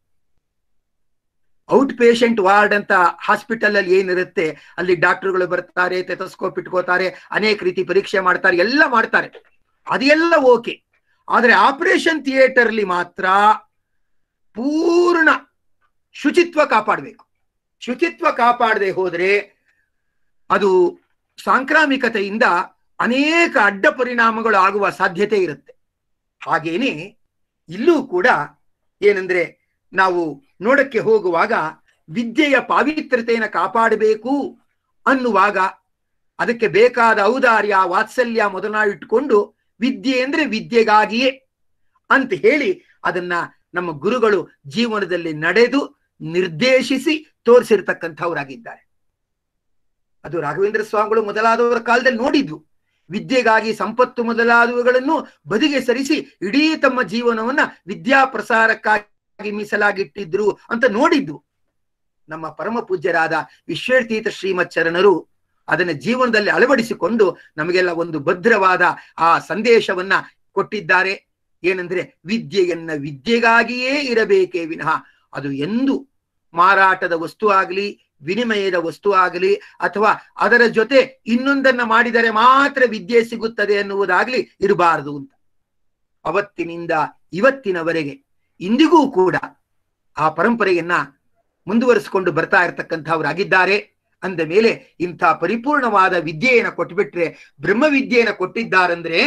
ಔಟ್ ಪೇಷಂಟ್ ವಾರ್ಡ್ ಅಂತ ಹಾಸ್ಪಿಟಲ್ ಅಲ್ಲಿ ಏನಿರುತ್ತೆ ಅಲ್ಲಿ ಡಾಕ್ಟರ್ಗಳು ಬರ್ತಾರೆ ತೆತಸ್ಕೋಪ್ ಇಟ್ಕೋತಾರೆ ಅನೇಕ ರೀತಿ ಪರೀಕ್ಷೆ ಮಾಡ್ತಾರೆ ಎಲ್ಲ ಮಾಡ್ತಾರೆ ಅದೆಲ್ಲ ಓಕೆ ಆದ್ರೆ ಆಪರೇಷನ್ ಥಿಯೇಟರ್ ಅಲ್ಲಿ ಮಾತ್ರ ಪೂರ್ಣ ಶುಚಿತ್ವ ಕಾಪಾಡಬೇಕು ಶುಚಿತ್ವ ಕಾಪಾಡದೆ ಹೋದ್ರೆ ಅದು ಸಾಂಕ್ರಾಮಿಕತೆಯಿಂದ ಅನೇಕ ಅಡ್ಡ ಪರಿಣಾಮಗಳು ಆಗುವ ಸಾಧ್ಯತೆ ಇರುತ್ತೆ ಹಾಗೇನೆ ಇಲ್ಲೂ ಕೂಡ ಏನಂದ್ರೆ ನಾವು ನೋಡಕ್ಕೆ ಹೋಗುವಾಗ ವಿದ್ಯೆಯ ಪಾವಿತ್ರ್ಯತೆಯನ್ನು ಕಾಪಾಡಬೇಕು ಅನ್ನುವಾಗ ಅದಕ್ಕೆ ಬೇಕಾದ ಔದಾರ್ಯ ವಾತ್ಸಲ್ಯ ಮೊದಲಾಗಿ ಇಟ್ಕೊಂಡು ವಿದ್ಯೆ ಅಂದ್ರೆ ವಿದ್ಯೆಗಾಗಿಯೇ ಅಂತ ಹೇಳಿ ಅದನ್ನ ನಮ್ಮ ಗುರುಗಳು ಜೀವನದಲ್ಲಿ ನಡೆದು ನಿರ್ದೇಶಿಸಿ ತೋರಿಸಿರ್ತಕ್ಕಂಥವರಾಗಿದ್ದಾರೆ ಅದು ರಾಘವೇಂದ್ರ ಸ್ವಾಮಿಗಳು ಮೊದಲಾದವರ ಕಾಲದಲ್ಲಿ ನೋಡಿದ್ವು ವಿದ್ಯೆಗಾಗಿ ಸಂಪತ್ತು ಮೊದಲಾದವುಗಳನ್ನು ಬದಿಗೆ ಸರಿಸಿ ಇಡೀ ತಮ್ಮ ಜೀವನವನ್ನ ವಿದ್ಯಾ ಪ್ರಸಾರಕ್ಕಾಗಿ ಮೀಸಲಾಗಿಟ್ಟಿದ್ರು ಅಂತ ನೋಡಿದ್ದು ನಮ್ಮ ಪರಮ ಪೂಜ್ಯರಾದ ವಿಶ್ವೇತೀರ್ಥ ಶ್ರೀಮತ್ ಚರಣರು ಅದನ್ನ ಜೀವನದಲ್ಲಿ ಅಳವಡಿಸಿಕೊಂಡು ನಮಗೆಲ್ಲ ಒಂದು ಭದ್ರವಾದ ಆ ಸಂದೇಶವನ್ನ ಕೊಟ್ಟಿದ್ದಾರೆ ಏನಂದ್ರೆ ವಿದ್ಯೆಯನ್ನ ವಿದ್ಯೆಗಾಗಿಯೇ ಇರಬೇಕೇ ವಿನಃ ಅದು ಎಂದು ಮಾರಾಟದ ವಸ್ತು ಆಗಲಿ ವಿನಿಮಯದ ವಸ್ತು ಆಗಲಿ ಅಥವಾ ಅದರ ಜೊತೆ ಇನ್ನೊಂದನ್ನ ಮಾಡಿದರೆ ಮಾತ್ರ ವಿದ್ಯೆ ಸಿಗುತ್ತದೆ ಅನ್ನುವುದಾಗ್ಲಿ ಇರಬಾರದು ಅಂತ ಅವತ್ತಿನಿಂದ ಇವತ್ತಿನವರೆಗೆ ಇಂದಿಗೂ ಕೂಡ ಆ ಪರಂಪರೆಯನ್ನ ಮುಂದುವರಿಸಿಕೊಂಡು ಬರ್ತಾ ಇರತಕ್ಕಂಥವರಾಗಿದ್ದಾರೆ ಅಂದ ಮೇಲೆ ಇಂಥ ಪರಿಪೂರ್ಣವಾದ ವಿದ್ಯೆಯನ್ನ ಕೊಟ್ಬಿಟ್ರೆ ಬ್ರಹ್ಮ ವಿದ್ಯೆಯನ್ನ ಕೊಟ್ಟಿದ್ದಾರಂದ್ರೆ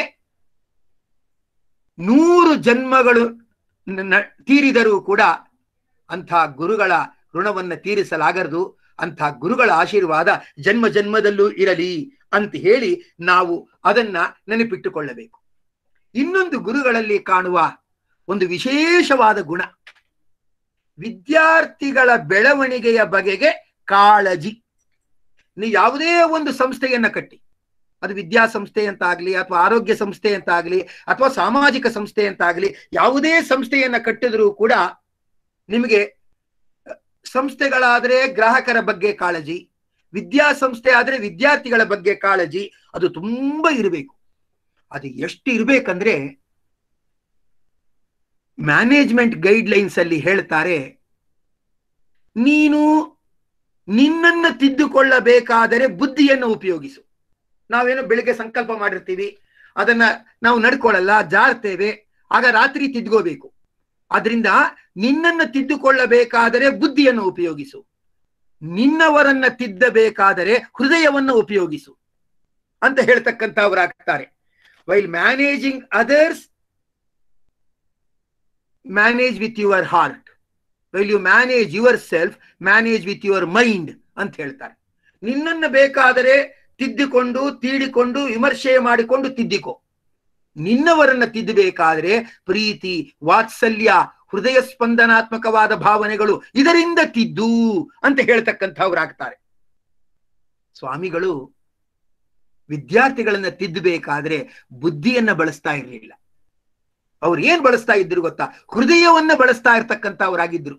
ನೂರು ಜನ್ಮಗಳು ನ- ತೀರಿದರೂ ಕೂಡ ಅಂಥ ಗುರುಗಳ ಋಣವನ್ನ ತೀರಿಸಲಾಗದು ಅಂಥ ಗುರುಗಳ ಆಶೀರ್ವಾದ ಜನ್ಮ ಜನ್ಮದಲ್ಲೂ ಇರಲಿ ಅಂತ ಹೇಳಿ ನಾವು ಅದನ್ನ ನೆನಪಿಟ್ಟುಕೊಳ್ಳಬೇಕು ಇನ್ನೊಂದು ಗುರುಗಳಲ್ಲಿ ಕಾಣುವ ಒಂದು ವಿಶೇಷವಾದ ಗುಣ ವಿದ್ಯಾರ್ಥಿಗಳ ಬೆಳವಣಿಗೆಯ ಬಗೆಗೆ ಕಾಳಜಿ ನೀವು ಯಾವುದೇ ಒಂದು ಸಂಸ್ಥೆಯನ್ನ ಕಟ್ಟಿ ಅದು ವಿದ್ಯಾಸಂಸ್ಥೆ ಅಂತ ಆಗ್ಲಿ ಅಥವಾ ಆರೋಗ್ಯ ಸಂಸ್ಥೆ ಅಂತ ಆಗ್ಲಿ ಅಥವಾ ಸಾಮಾಜಿಕ ಸಂಸ್ಥೆ ಅಂತ ಆಗ್ಲಿ ಯಾವುದೇ ಸಂಸ್ಥೆಯನ್ನ ಕಟ್ಟಿದ್ರೂ ಕೂಡ ನಿಮಗೆ ಸಂಸ್ಥೆಗಳಾದ್ರೆ ಗ್ರಾಹಕರ ಬಗ್ಗೆ ಕಾಳಜಿ ವಿದ್ಯಾಸಂಸ್ಥೆ ಆದ್ರೆ ವಿದ್ಯಾರ್ಥಿಗಳ ಬಗ್ಗೆ ಕಾಳಜಿ ಅದು ತುಂಬಾ ಇರಬೇಕು ಅದು ಎಷ್ಟು ಇರ್ಬೇಕಂದ್ರೆ ಮ್ಯಾನೇಜ್ಮೆಂಟ್ ಗೈಡ್ ಲೈನ್ಸ್ ಅಲ್ಲಿ ಹೇಳ್ತಾರೆ ನೀನು ನಿನ್ನನ್ನ ತಿದ್ದುಕೊಳ್ಳಬೇಕಾದರೆ ಬುದ್ಧಿಯನ್ನು ಉಪಯೋಗಿಸು ನಾವೇನೋ ಬೆಳಿಗ್ಗೆ ಸಂಕಲ್ಪ ಮಾಡಿರ್ತೀವಿ ಅದನ್ನ ನಾವು ನಡ್ಕೊಳ್ಳಲ್ಲ ಜಾರ್ತೇವೆ ಆಗ ರಾತ್ರಿ ತಿದ್ಕೋಬೇಕು ಅದರಿಂದ ನಿನ್ನನ್ನು ತಿದ್ದುಕೊಳ್ಳಬೇಕಾದರೆ ಬುದ್ಧಿಯನ್ನು ಉಪಯೋಗಿಸು ನಿನ್ನವರನ್ನ ತಿದ್ದಬೇಕಾದರೆ ಹೃದಯವನ್ನು ಉಪಯೋಗಿಸು ಅಂತ ಹೇಳ್ತಕ್ಕಂಥವರಾಗ್ತಾರೆ while managing others manage with your heart while you manage yourself manage with your mind ಅಂತ ಹೇಳ್ತಾರೆ ನಿನ್ನನ್ನು ಬೇಕಾದರೆ ತಿದ್ದಿಕೊಂಡು ತೀಡಿಕೊಂಡು ವಿಮರ್ಶೆ ಮಾಡಿಕೊಂಡು ತಿದ್ದಿಕೋ ನಿನ್ನವರನ್ನ ತಿದ್ದಬೇಕಾದ್ರೆ ಪ್ರೀತಿ ವಾತ್ಸಲ್ಯ ಹೃದಯ ಸ್ಪಂದನಾತ್ಮಕವಾದ ಭಾವನೆಗಳು ಇದರಿಂದ ತಿದ್ದು ಅಂತ ಹೇಳ್ತಕ್ಕಂಥವ್ರಾಗ್ತಾರೆ ಸ್ವಾಮಿಗಳು ವಿದ್ಯಾರ್ಥಿಗಳನ್ನ ತಿದ್ದಬೇಕಾದ್ರೆ ಬುದ್ಧಿಯನ್ನ ಬಳಸ್ತಾ ಇರಲಿಲ್ಲ ಅವ್ರು ಏನ್ ಬಳಸ್ತಾ ಇದ್ರು ಗೊತ್ತಾ ಹೃದಯವನ್ನ ಬಳಸ್ತಾ ಇರ್ತಕ್ಕಂಥವ್ರಾಗಿದ್ರು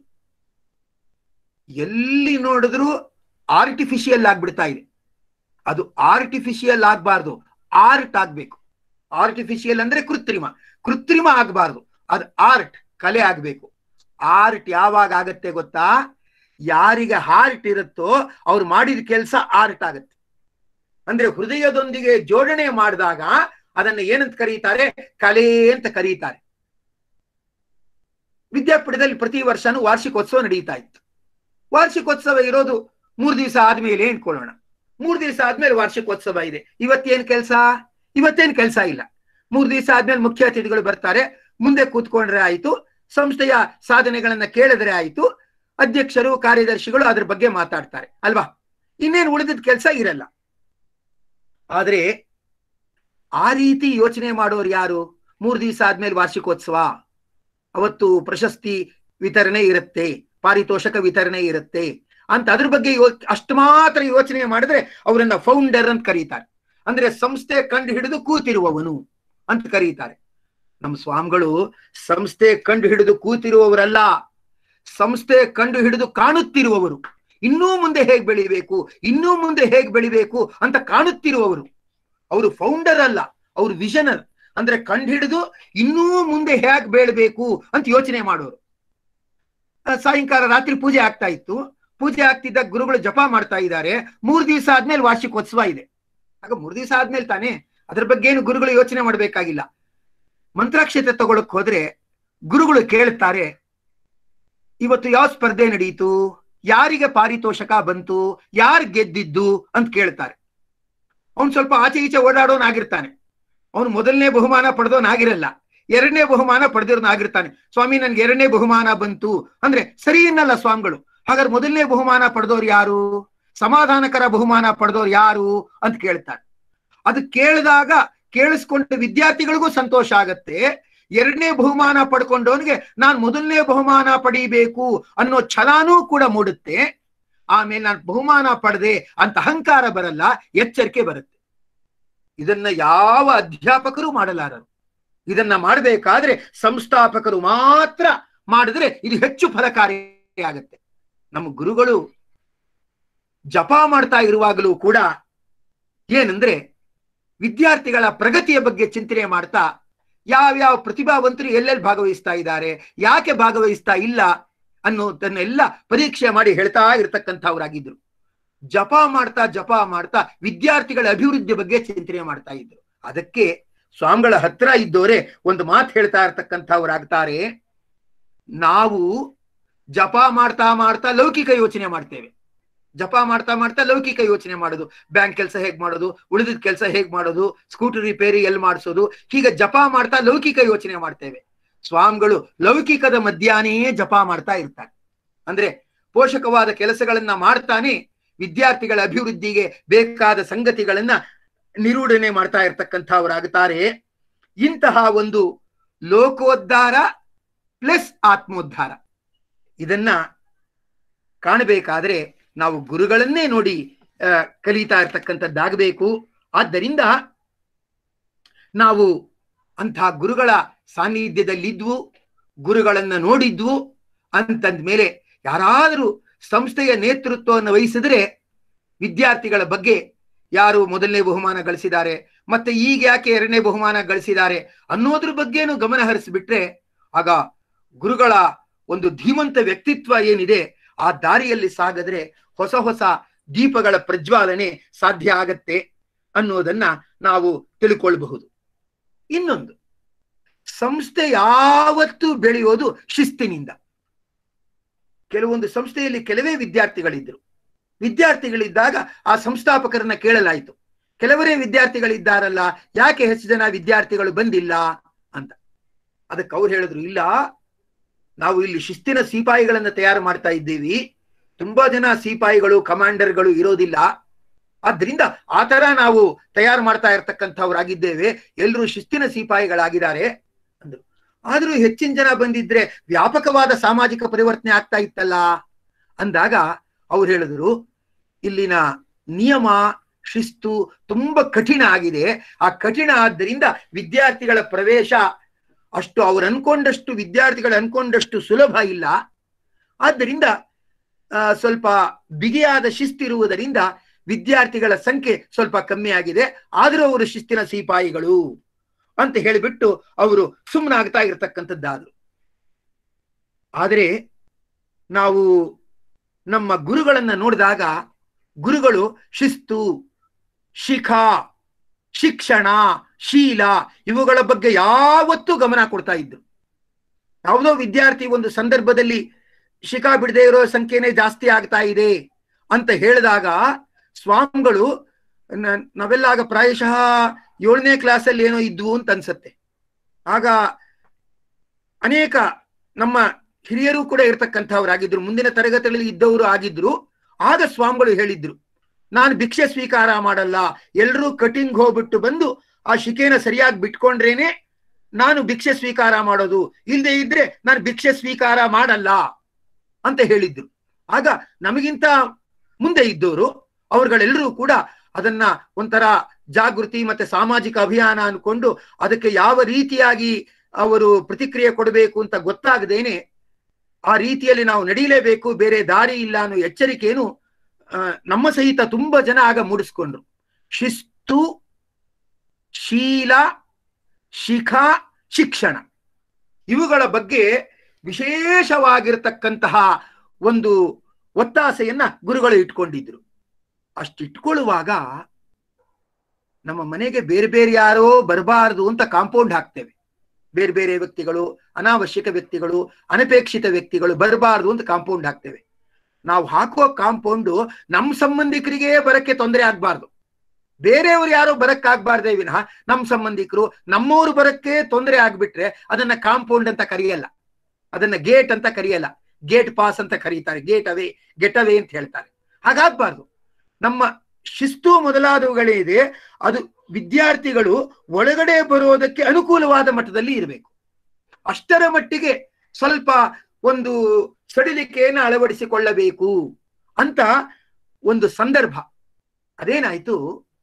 ಎಲ್ಲಿ ನೋಡಿದ್ರು ಆರ್ಟಿಫಿಷಿಯಲ್ ಆಗ್ಬಿಡ್ತಾ ಇದೆ ಅದು ಆರ್ಟಿಫಿಷಿಯಲ್ ಆಗ್ಬಾರ್ದು ಆರ್ಟ್ ಆಗ್ಬೇಕು ಆರ್ಟಿಫಿಷಿಯಲ್ ಅಂದ್ರೆ ಕೃತ್ರಿಮ ಕೃತ್ರಿಮ ಆಗ್ಬಾರ್ದು ಅದು ಆರ್ಟ್ ಕಲೆ ಆಗ್ಬೇಕು ಆರ್ಟ್ ಯಾವಾಗ ಆಗತ್ತೆ ಗೊತ್ತಾ ಯಾರಿಗೆ ಹಾರ್ಟ್ ಇರುತ್ತೋ ಅವ್ರು ಮಾಡಿದ ಕೆಲಸ ಆರ್ಟ್ ಆಗತ್ತೆ ಅಂದ್ರೆ ಹೃದಯದೊಂದಿಗೆ ಜೋಡಣೆ ಮಾಡಿದಾಗ ಅದನ್ನ ಏನಂತ ಕರೀತಾರೆ ಕಲೆ ಅಂತ ಕರೀತಾರೆ ವಿದ್ಯಾಪೀಠದಲ್ಲಿ ಪ್ರತಿ ವರ್ಷನೂ ವಾರ್ಷಿಕೋತ್ಸವ ನಡೀತಾ ಇತ್ತು ವಾರ್ಷಿಕೋತ್ಸವ ಇರೋದು ಮೂರ್ ದಿವಸ ಆದ್ಮೇಲೆ ಅನ್ಕೊಳ್ಳೋಣ ಮೂರ್ ದಿವಸ ಆದ್ಮೇಲೆ ವಾರ್ಷಿಕೋತ್ಸವ ಇದೆ ಇವತ್ತೇನ್ ಕೆಲಸ ಇವತ್ತೇನ್ ಕೆಲಸ ಇಲ್ಲ ಮೂರ್ ದಿವಸ ಆದ್ಮೇಲೆ ಮುಖ್ಯ ಅತಿಥಿಗಳು ಬರ್ತಾರೆ ಮುಂದೆ ಕೂತ್ಕೊಂಡ್ರೆ ಆಯ್ತು ಸಂಸ್ಥೆಯ ಸಾಧನೆಗಳನ್ನ ಕೇಳಿದ್ರೆ ಆಯ್ತು ಅಧ್ಯಕ್ಷರು ಕಾರ್ಯದರ್ಶಿಗಳು ಅದ್ರ ಬಗ್ಗೆ ಮಾತಾಡ್ತಾರೆ ಅಲ್ವಾ ಇನ್ನೇನು ಉಳಿದಿದ್ದ ಕೆಲಸ ಇರಲ್ಲ ಆದ್ರೆ ಆ ರೀತಿ ಯೋಚನೆ ಮಾಡೋರು ಯಾರು ಮೂರ್ ದಿವಸ ಆದ್ಮೇಲೆ ವಾರ್ಷಿಕೋತ್ಸವ ಅವತ್ತು ಪ್ರಶಸ್ತಿ ವಿತರಣೆ ಇರುತ್ತೆ ಪಾರಿತೋಷಕ ವಿತರಣೆ ಇರುತ್ತೆ ಅಂತ ಅದ್ರ ಬಗ್ಗೆ ಯೋ ಅಷ್ಟು ಮಾತ್ರ ಯೋಚನೆ ಮಾಡಿದ್ರೆ ಅವರನ್ನ ಫೌಂಡರ್ ಅಂತ ಕರೀತಾರೆ ಅಂದ್ರೆ ಸಂಸ್ಥೆ ಕಂಡು ಹಿಡಿದು ಕೂತಿರುವವನು ಅಂತ ಕರೀತಾರೆ ನಮ್ಮ ಸ್ವಾಮಿಗಳು ಸಂಸ್ಥೆ ಕಂಡು ಹಿಡಿದು ಕೂತಿರುವವರಲ್ಲ ಸಂಸ್ಥೆ ಕಂಡು ಹಿಡಿದು ಕಾಣುತ್ತಿರುವವರು ಇನ್ನೂ ಮುಂದೆ ಹೇಗ್ ಬೆಳಿಬೇಕು ಇನ್ನೂ ಮುಂದೆ ಹೇಗ್ ಬೆಳಿಬೇಕು ಅಂತ ಕಾಣುತ್ತಿರುವವರು ಅವರು ಫೌಂಡರ್ ಅಲ್ಲ ಅವರು ವಿಷನರ್ ಅಂದ್ರೆ ಕಂಡು ಹಿಡಿದು ಇನ್ನೂ ಮುಂದೆ ಹೇಗ್ ಬೆಳಬೇಕು ಅಂತ ಯೋಚನೆ ಮಾಡೋರು ಆ, ಸಾಯಂಕಾಲ ರಾತ್ರಿ ಪೂಜೆ ಆಗ್ತಾ ಇತ್ತು ಪೂಜೆ ಆಗ್ತಿದ್ದ ಗುರುಗಳು ಜಪ ಮಾಡ್ತಾ ಇದ್ದಾರೆ ಮೂರ್ ದಿವಸ ಆದ್ಮೇಲೆ ವಾರ್ಷಿಕೋತ್ಸವ ಇದೆ ಆಗ ಮೂರ್ ದಿವಸ ಆದ್ಮೇಲೆ ತಾನೇ ಅದ್ರ ಬಗ್ಗೆ ಏನು ಗುರುಗಳು ಯೋಚನೆ ಮಾಡ್ಬೇಕಾಗಿಲ್ಲ ಮಂತ್ರಾಕ್ಷತೆ ತಗೊಳಕ್ ಹೋದ್ರೆ ಗುರುಗಳು ಕೇಳ್ತಾರೆ ಇವತ್ತು ಯಾವ ಸ್ಪರ್ಧೆ ನಡೀತು ಯಾರಿಗೆ ಪಾರಿತೋಷಕ ಬಂತು ಯಾರು ಗೆದ್ದಿದ್ದು ಅಂತ ಕೇಳ್ತಾರೆ ಅವನು ಸ್ವಲ್ಪ ಆಚೆ ಈಚೆ ಓಡಾಡೋನಾಗಿರ್ತಾನೆ ಅವನು ಮೊದಲನೇ ಬಹುಮಾನ ಪಡೆದವನಾಗಿರಲ್ಲ ಎರಡನೇ ಬಹುಮಾನ ಪಡೆದಿರೋನಾಗಿರ್ತಾನೆ ಸ್ವಾಮಿ ನನ್ಗೆ ಎರಡನೇ ಬಹುಮಾನ ಬಂತು ಅಂದ್ರೆ ಸರಿ ಇನ್ನಲ್ಲ ಸ್ವಾಮಿಗಳು ಹಾಗಾದ್ರೆ ಮೊದಲನೇ ಬಹುಮಾನ ಪಡೆದವ್ರು ಯಾರು ಸಮಾಧಾನಕರ ಬಹುಮಾನ ಪಡೆದವ್ರು ಯಾರು ಅಂತ ಕೇಳ್ತಾರೆ ಅದು ಕೇಳಿದಾಗ ಕೇಳಿಸ್ಕೊಂಡ ವಿದ್ಯಾರ್ಥಿಗಳಿಗೂ ಸಂತೋಷ ಆಗತ್ತೆ ಎರಡನೇ ಬಹುಮಾನ ಪಡ್ಕೊಂಡವನಿಗೆ ನಾನ್ ಮೊದಲನೇ ಬಹುಮಾನ ಪಡೀಬೇಕು ಅನ್ನೋ ಛಲಾನೂ ಕೂಡ ಮೂಡುತ್ತೆ ಆಮೇಲೆ ನಾನು ಬಹುಮಾನ ಪಡೆದೆ ಅಂತ ಅಹಂಕಾರ ಬರಲ್ಲ ಎಚ್ಚರಿಕೆ ಬರುತ್ತೆ ಇದನ್ನ ಯಾವ ಅಧ್ಯಾಪಕರು ಮಾಡಲಾರರು ಇದನ್ನ ಮಾಡಬೇಕಾದ್ರೆ ಸಂಸ್ಥಾಪಕರು ಮಾತ್ರ ಮಾಡಿದ್ರೆ ಇದು ಹೆಚ್ಚು ಫಲಕಾರಿ ಆಗತ್ತೆ ನಮ್ಮ ಗುರುಗಳು ಜಪ ಮಾಡ್ತಾ ಇರುವಾಗಲೂ ಕೂಡ ಏನಂದ್ರೆ ವಿದ್ಯಾರ್ಥಿಗಳ ಪ್ರಗತಿಯ ಬಗ್ಗೆ ಚಿಂತನೆ ಮಾಡ್ತಾ ಯಾವ್ಯಾವ ಪ್ರತಿಭಾವಂತರು ಎಲ್ಲೆಲ್ಲಿ ಭಾಗವಹಿಸ್ತಾ ಇದ್ದಾರೆ ಯಾಕೆ ಭಾಗವಹಿಸ್ತಾ ಇಲ್ಲ ಅನ್ನೋದನ್ನೆಲ್ಲ ಪರೀಕ್ಷೆ ಮಾಡಿ ಹೇಳ್ತಾ ಇರ್ತಕ್ಕಂಥವ್ರಾಗಿದ್ರು ಜಪ ಮಾಡ್ತಾ ಜಪ ಮಾಡ್ತಾ ವಿದ್ಯಾರ್ಥಿಗಳ ಅಭಿವೃದ್ಧಿ ಬಗ್ಗೆ ಚಿಂತನೆ ಮಾಡ್ತಾ ಇದ್ರು ಅದಕ್ಕೆ ಸ್ವಾಮಿಗಳ ಹತ್ರ ಇದ್ದವರೇ ಒಂದು ಮಾತು ಹೇಳ್ತಾ ಇರ್ತಕ್ಕಂಥವ್ರಾಗ್ತಾರೆ ನಾವು ಜಪ ಮಾಡ್ತಾ ಮಾಡ್ತಾ ಲೌಕಿಕ ಯೋಚನೆ ಮಾಡ್ತೇವೆ ಜಪ ಮಾಡ್ತಾ ಮಾಡ್ತಾ ಲೌಕಿಕ ಯೋಚನೆ ಮಾಡೋದು ಬ್ಯಾಂಕ್ ಕೆಲಸ ಹೇಗ್ ಮಾಡೋದು ಉಳಿದಿದ ಕೆಲಸ ಹೇಗ್ ಮಾಡೋದು ಸ್ಕೂಟರ್ ರಿಪೇರಿ ಎಲ್ಲಿ ಮಾಡಿಸೋದು ಹೀಗೆ ಜಪ ಮಾಡ್ತಾ ಲೌಕಿಕ ಯೋಚನೆ ಮಾಡ್ತೇವೆ ಸ್ವಾಮಿಗಳು ಲೌಕಿಕದ ಮಧ್ಯಾಹ್ನೇ ಜಪ ಮಾಡ್ತಾ ಇರ್ತಾರೆ ಅಂದ್ರೆ ಪೋಷಕವಾದ ಕೆಲಸಗಳನ್ನ ಮಾಡ್ತಾನೆ ವಿದ್ಯಾರ್ಥಿಗಳ ಅಭಿವೃದ್ಧಿಗೆ ಬೇಕಾದ ಸಂಗತಿಗಳನ್ನ ನಿರೂಢಣೆ ಮಾಡ್ತಾ ಇರ್ತಕ್ಕಂಥವರಾಗುತ್ತಾರೆ ಇಂತಹ ಒಂದು ಲೋಕೋದ್ಧಾರ ಪ್ಲಸ್ ಆತ್ಮೋದ್ಧಾರ ಇದನ್ನ ಕಾಣಬೇಕಾದ್ರೆ ನಾವು ಗುರುಗಳನ್ನೇ ನೋಡಿ ಆ, ಕಲಿತಾ ಇರ್ತಕ್ಕಂಥದ್ದಾಗಬೇಕು ಆದ್ದರಿಂದ ನಾವು ಅಂತಹ ಗುರುಗಳ ಸಾನ್ನಿಧ್ಯದಲ್ಲಿದ್ವು ಗುರುಗಳನ್ನ ನೋಡಿದ್ವು ಅಂತಂದ ಮೇಲೆ ಯಾರಾದರೂ ಸಂಸ್ಥೆಯ ನೇತೃತ್ವವನ್ನು ವಹಿಸಿದ್ರೆ ವಿದ್ಯಾರ್ಥಿಗಳ ಬಗ್ಗೆ ಯಾರು ಮೊದಲನೇ ಬಹುಮಾನ ಗಳಿಸಿದ್ದಾರೆ ಮತ್ತೆ ಈಗ ಯಾಕೆ ಎರಡನೇ ಬಹುಮಾನ ಗಳಿಸಿದ್ದಾರೆ ಅನ್ನೋದ್ರ ಬಗ್ಗೆನೂ ಗಮನ ಹರಿಸಿಬಿಟ್ರೆ ಆಗ ಗುರುಗಳ ಒಂದು ಧೀಮಂತ ವ್ಯಕ್ತಿತ್ವ ಏನಿದೆ ಆ ದಾರಿಯಲ್ಲಿ ಸಾಗಿದ್ರೆ ಹೊಸ ಹೊಸ ದೀಪಗಳ ಪ್ರಜ್ವಾಲನೆ ಸಾಧ್ಯ ಆಗತ್ತೆ ಅನ್ನೋದನ್ನ ನಾವು ತಿಳ್ಕೊಳ್ಬಹುದು ಇನ್ನೊಂದು ಸಂಸ್ಥೆ ಯಾವತ್ತೂ ಬೆಳೆಯೋದು ಶಿಸ್ತಿನಿಂದ ಕೆಲವೊಂದು ಸಂಸ್ಥೆಯಲ್ಲಿ ಕೆಲವೇ ವಿದ್ಯಾರ್ಥಿಗಳಿದ್ರು ವಿದ್ಯಾರ್ಥಿಗಳಿದ್ದಾಗ ಆ ಸಂಸ್ಥಾಪಕರನ್ನ ಕೇಳಲಾಯಿತು ಕೆಲವರೇ ವಿದ್ಯಾರ್ಥಿಗಳಿದ್ದಾರಲ್ಲ ಯಾಕೆ ಹೆಚ್ಚು ಜನ ವಿದ್ಯಾರ್ಥಿಗಳು ಬಂದಿಲ್ಲ ಅಂತ ಅದಕ್ಕೆ ಅವ್ರು ಹೇಳಿದ್ರು ಇಲ್ಲ ನಾವು ಇಲ್ಲಿ ಶಿಸ್ತಿನ ಸಿಪಾಯಿಗಳನ್ನ ತಯಾರು ಮಾಡ್ತಾ ಇದ್ದೀವಿ ತುಂಬಾ ಜನ ಸಿಪಾಯಿಗಳು ಕಮಾಂಡರ್ಗಳು ಇರೋದಿಲ್ಲ ಆದ್ರಿಂದ ಆ ತರ ನಾವು ತಯಾರು ಮಾಡ್ತಾ ಇರ್ತಕ್ಕಂಥವ್ರಾಗಿದ್ದೇವೆ ಎಲ್ಲರೂ ಶಿಸ್ತಿನ ಸಿಪಾಯಿಗಳಾಗಿದ್ದಾರೆ ಅಂದ್ರು ಆದ್ರೂ ಹೆಚ್ಚಿನ ಜನ ಬಂದಿದ್ರೆ ವ್ಯಾಪಕವಾದ ಸಾಮಾಜಿಕ ಪರಿವರ್ತನೆ ಆಗ್ತಾ ಇತ್ತಲ್ಲ ಅಂದಾಗ ಅವ್ರು ಹೇಳಿದ್ರು ಇಲ್ಲಿನ ನಿಯಮ ಶಿಸ್ತು ತುಂಬಾ ಕಠಿಣ ಆಗಿದೆ ಆ ಕಠಿಣ ಆದ್ದರಿಂದ ವಿದ್ಯಾರ್ಥಿಗಳ ಪ್ರವೇಶ ಅಷ್ಟು ಅವ್ರು ಅನ್ಕೊಂಡಷ್ಟು ವಿದ್ಯಾರ್ಥಿಗಳು ಅನ್ಕೊಂಡಷ್ಟು ಸುಲಭ ಇಲ್ಲ ಆದ್ದರಿಂದ ಆ, ಸ್ವಲ್ಪ ಬಿಗಿಯಾದ ಶಿಸ್ತಿರುವುದರಿಂದ ವಿದ್ಯಾರ್ಥಿಗಳ ಸಂಖ್ಯೆ ಸ್ವಲ್ಪ ಕಮ್ಮಿ ಆಗಿದೆ ಆದರೂ ಅವರು ಶಿಸ್ತಿನ ಸಿಪಾಯಿಗಳು ಅಂತ ಹೇಳಿಬಿಟ್ಟು ಅವರು ಸುಮ್ಮನಾಗ್ತಾ ಇರತಕ್ಕಂಥದ್ದಾದ್ರು ಆದರೆ ನಾವು ನಮ್ಮ ಗುರುಗಳನ್ನ ನೋಡಿದಾಗ ಗುರುಗಳು ಶಿಸ್ತು ಶಿಖ ಶಿಕ್ಷಣ ಶೀಲ ಇವುಗಳ ಬಗ್ಗೆ ಯಾವತ್ತೂ ಗಮನ ಕೊಡ್ತಾ ಇದ್ರು ಯಾವುದೋ ವಿದ್ಯಾರ್ಥಿ ಒಂದು ಸಂದರ್ಭದಲ್ಲಿ ಶಿಖಾ ಬಿಡದೆ ಇರೋ ಸಂಖ್ಯೆನೇ ಜಾಸ್ತಿ ಆಗ್ತಾ ಇದೆ ಅಂತ ಹೇಳಿದಾಗ ಸ್ವಾಮಿಗಳು ನ- ನಾವೆಲ್ಲ ಆಗ ಪ್ರಾಯಶಃ ಏಳನೇ ಕ್ಲಾಸಲ್ಲಿ ಏನೋ ಇದ್ವು ಅಂತ ಅನ್ಸತ್ತೆ ಆಗ ಅನೇಕ ನಮ್ಮ ಹಿರಿಯರು ಕೂಡ ಇರ್ತಕ್ಕಂಥವ್ರಾಗಿದ್ರು ಮುಂದಿನ ತರಗತಿಗಳಲ್ಲಿ ಇದ್ದವರು ಆಗಿದ್ರು ಆಗ ಸ್ವಾಮಿಗಳು ಹೇಳಿದ್ರು ನಾನು ಭಿಕ್ಷೆ ಸ್ವೀಕಾರ ಮಾಡಲ್ಲ ಎಲ್ಲರೂ ಕಟಿಂಗ್ ಹೋಗ್ಬಿಟ್ಟು ಬಂದು ಆ ಶಿಕೆನ ಸರಿಯಾಗಿ ಬಿಟ್ಕೊಂಡ್ರೇನೆ ನಾನು ಭಿಕ್ಷೆ ಸ್ವೀಕಾರ ಮಾಡೋದು ಇಲ್ಲದೆ ಇದ್ರೆ ನಾನು ಭಿಕ್ಷೆ ಸ್ವೀಕಾರ ಮಾಡಲ್ಲ ಅಂತ ಹೇಳಿದ್ರು ಆಗ ನಮಗಿಂತ ಮುಂದೆ ಇದ್ದವರು ಅವರುಗಳೆಲ್ಲರೂ ಕೂಡ ಅದನ್ನ ಒಂಥರ ಜಾಗೃತಿ ಮತ್ತೆ ಸಾಮಾಜಿಕ ಅಭಿಯಾನ ಅನ್ಕೊಂಡು ಅದಕ್ಕೆ ಯಾವ ರೀತಿಯಾಗಿ ಅವರು ಪ್ರತಿಕ್ರಿಯೆ ಕೊಡಬೇಕು ಅಂತ ಗೊತ್ತಾಗದೇನೆ ಆ ರೀತಿಯಲ್ಲಿ ನಾವು ನಡೀಲೇಬೇಕು ಬೇರೆ ದಾರಿ ಇಲ್ಲ ಅನ್ನೋ ಎಚ್ಚರಿಕೆಯನ್ನು ಆ, ನಮ್ಮ ಸಹಿತ ತುಂಬಾ ಜನ ಆಗ ಮೂಡಿಸ್ಕೊಂಡ್ರು ಶಿಸ್ತು ಶೀಲ ಶಿಖ ಶಿಕ್ಷಣ ಇವುಗಳ ಬಗ್ಗೆ ವಿಶೇಷವಾಗಿರತಕ್ಕಂತಹ ಒಂದು ಒತ್ತಾಸೆಯನ್ನ ಗುರುಗಳು ಇಟ್ಕೊಂಡಿದ್ರು ಅಷ್ಟಿಟ್ಕೊಳ್ಳುವಾಗ ನಮ್ಮ ಮನೆಗೆ ಬೇರೆ ಬೇರೆ ಯಾರೋ ಬರಬಾರದು ಅಂತ ಕಾಂಪೌಂಡ್ ಹಾಕ್ತೇವೆ ಬೇರೆ ಬೇರೆ ವ್ಯಕ್ತಿಗಳು ಅನಾವಶ್ಯಕ ವ್ಯಕ್ತಿಗಳು ಅನಪೇಕ್ಷಿತ ವ್ಯಕ್ತಿಗಳು ಬರಬಾರದು ಅಂತ ಕಾಂಪೌಂಡ್ ಹಾಕ್ತೇವೆ ನಾವು ಹಾಕುವ ಕಾಂಪೌಂಡು ನಮ್ಮ ಸಂಬಂಧಿಕರಿಗೆ ಬರಕ್ಕೆ ತೊಂದರೆ ಆಗ್ಬಾರ್ದು ಬೇರೆಯವರು ಯಾರೋ ಬರಕ್ಕಾಗ್ಬಾರ್ದೇ ವಿನಃ ನಮ್ಮ ಸಂಬಂಧಿಕರು ನಮ್ಮವರು ಬರಕ್ಕೆ ತೊಂದರೆ ಆಗ್ಬಿಟ್ರೆ ಅದನ್ನ ಕಾಂಪೌಂಡ್ ಅಂತ ಕರೆಯಲ್ಲ ಅದನ್ನ ಗೇಟ್ ಅಂತ ಕರೆಯಲ್ಲ ಗೇಟ್ ಪಾಸ್ ಅಂತ ಕರೀತಾರೆ ಗೇಟ್ ಅವೇ ಗೆಟ್ ಅವೇ ಅಂತ ಹೇಳ್ತಾರೆ ಹಾಗಾಗ್ಬಾರ್ದು ನಮ್ಮ ಶಿಸ್ತು ಮೊದಲಾದವುಗಳಿದೆ ಅದು ವಿದ್ಯಾರ್ಥಿಗಳು ಒಳಗಡೆ ಬರೋದಕ್ಕೆ ಅನುಕೂಲವಾದ ಮಟ್ಟದಲ್ಲಿ ಇರಬೇಕು ಅಷ್ಟರ ಮಟ್ಟಿಗೆ ಸ್ವಲ್ಪ ಒಂದು ಸಡಿಲಿಕೆಯನ್ನು ಅಳವಡಿಸಿಕೊಳ್ಳಬೇಕು ಅಂತ ಒಂದು ಸಂದರ್ಭ ಅದೇನಾಯ್ತು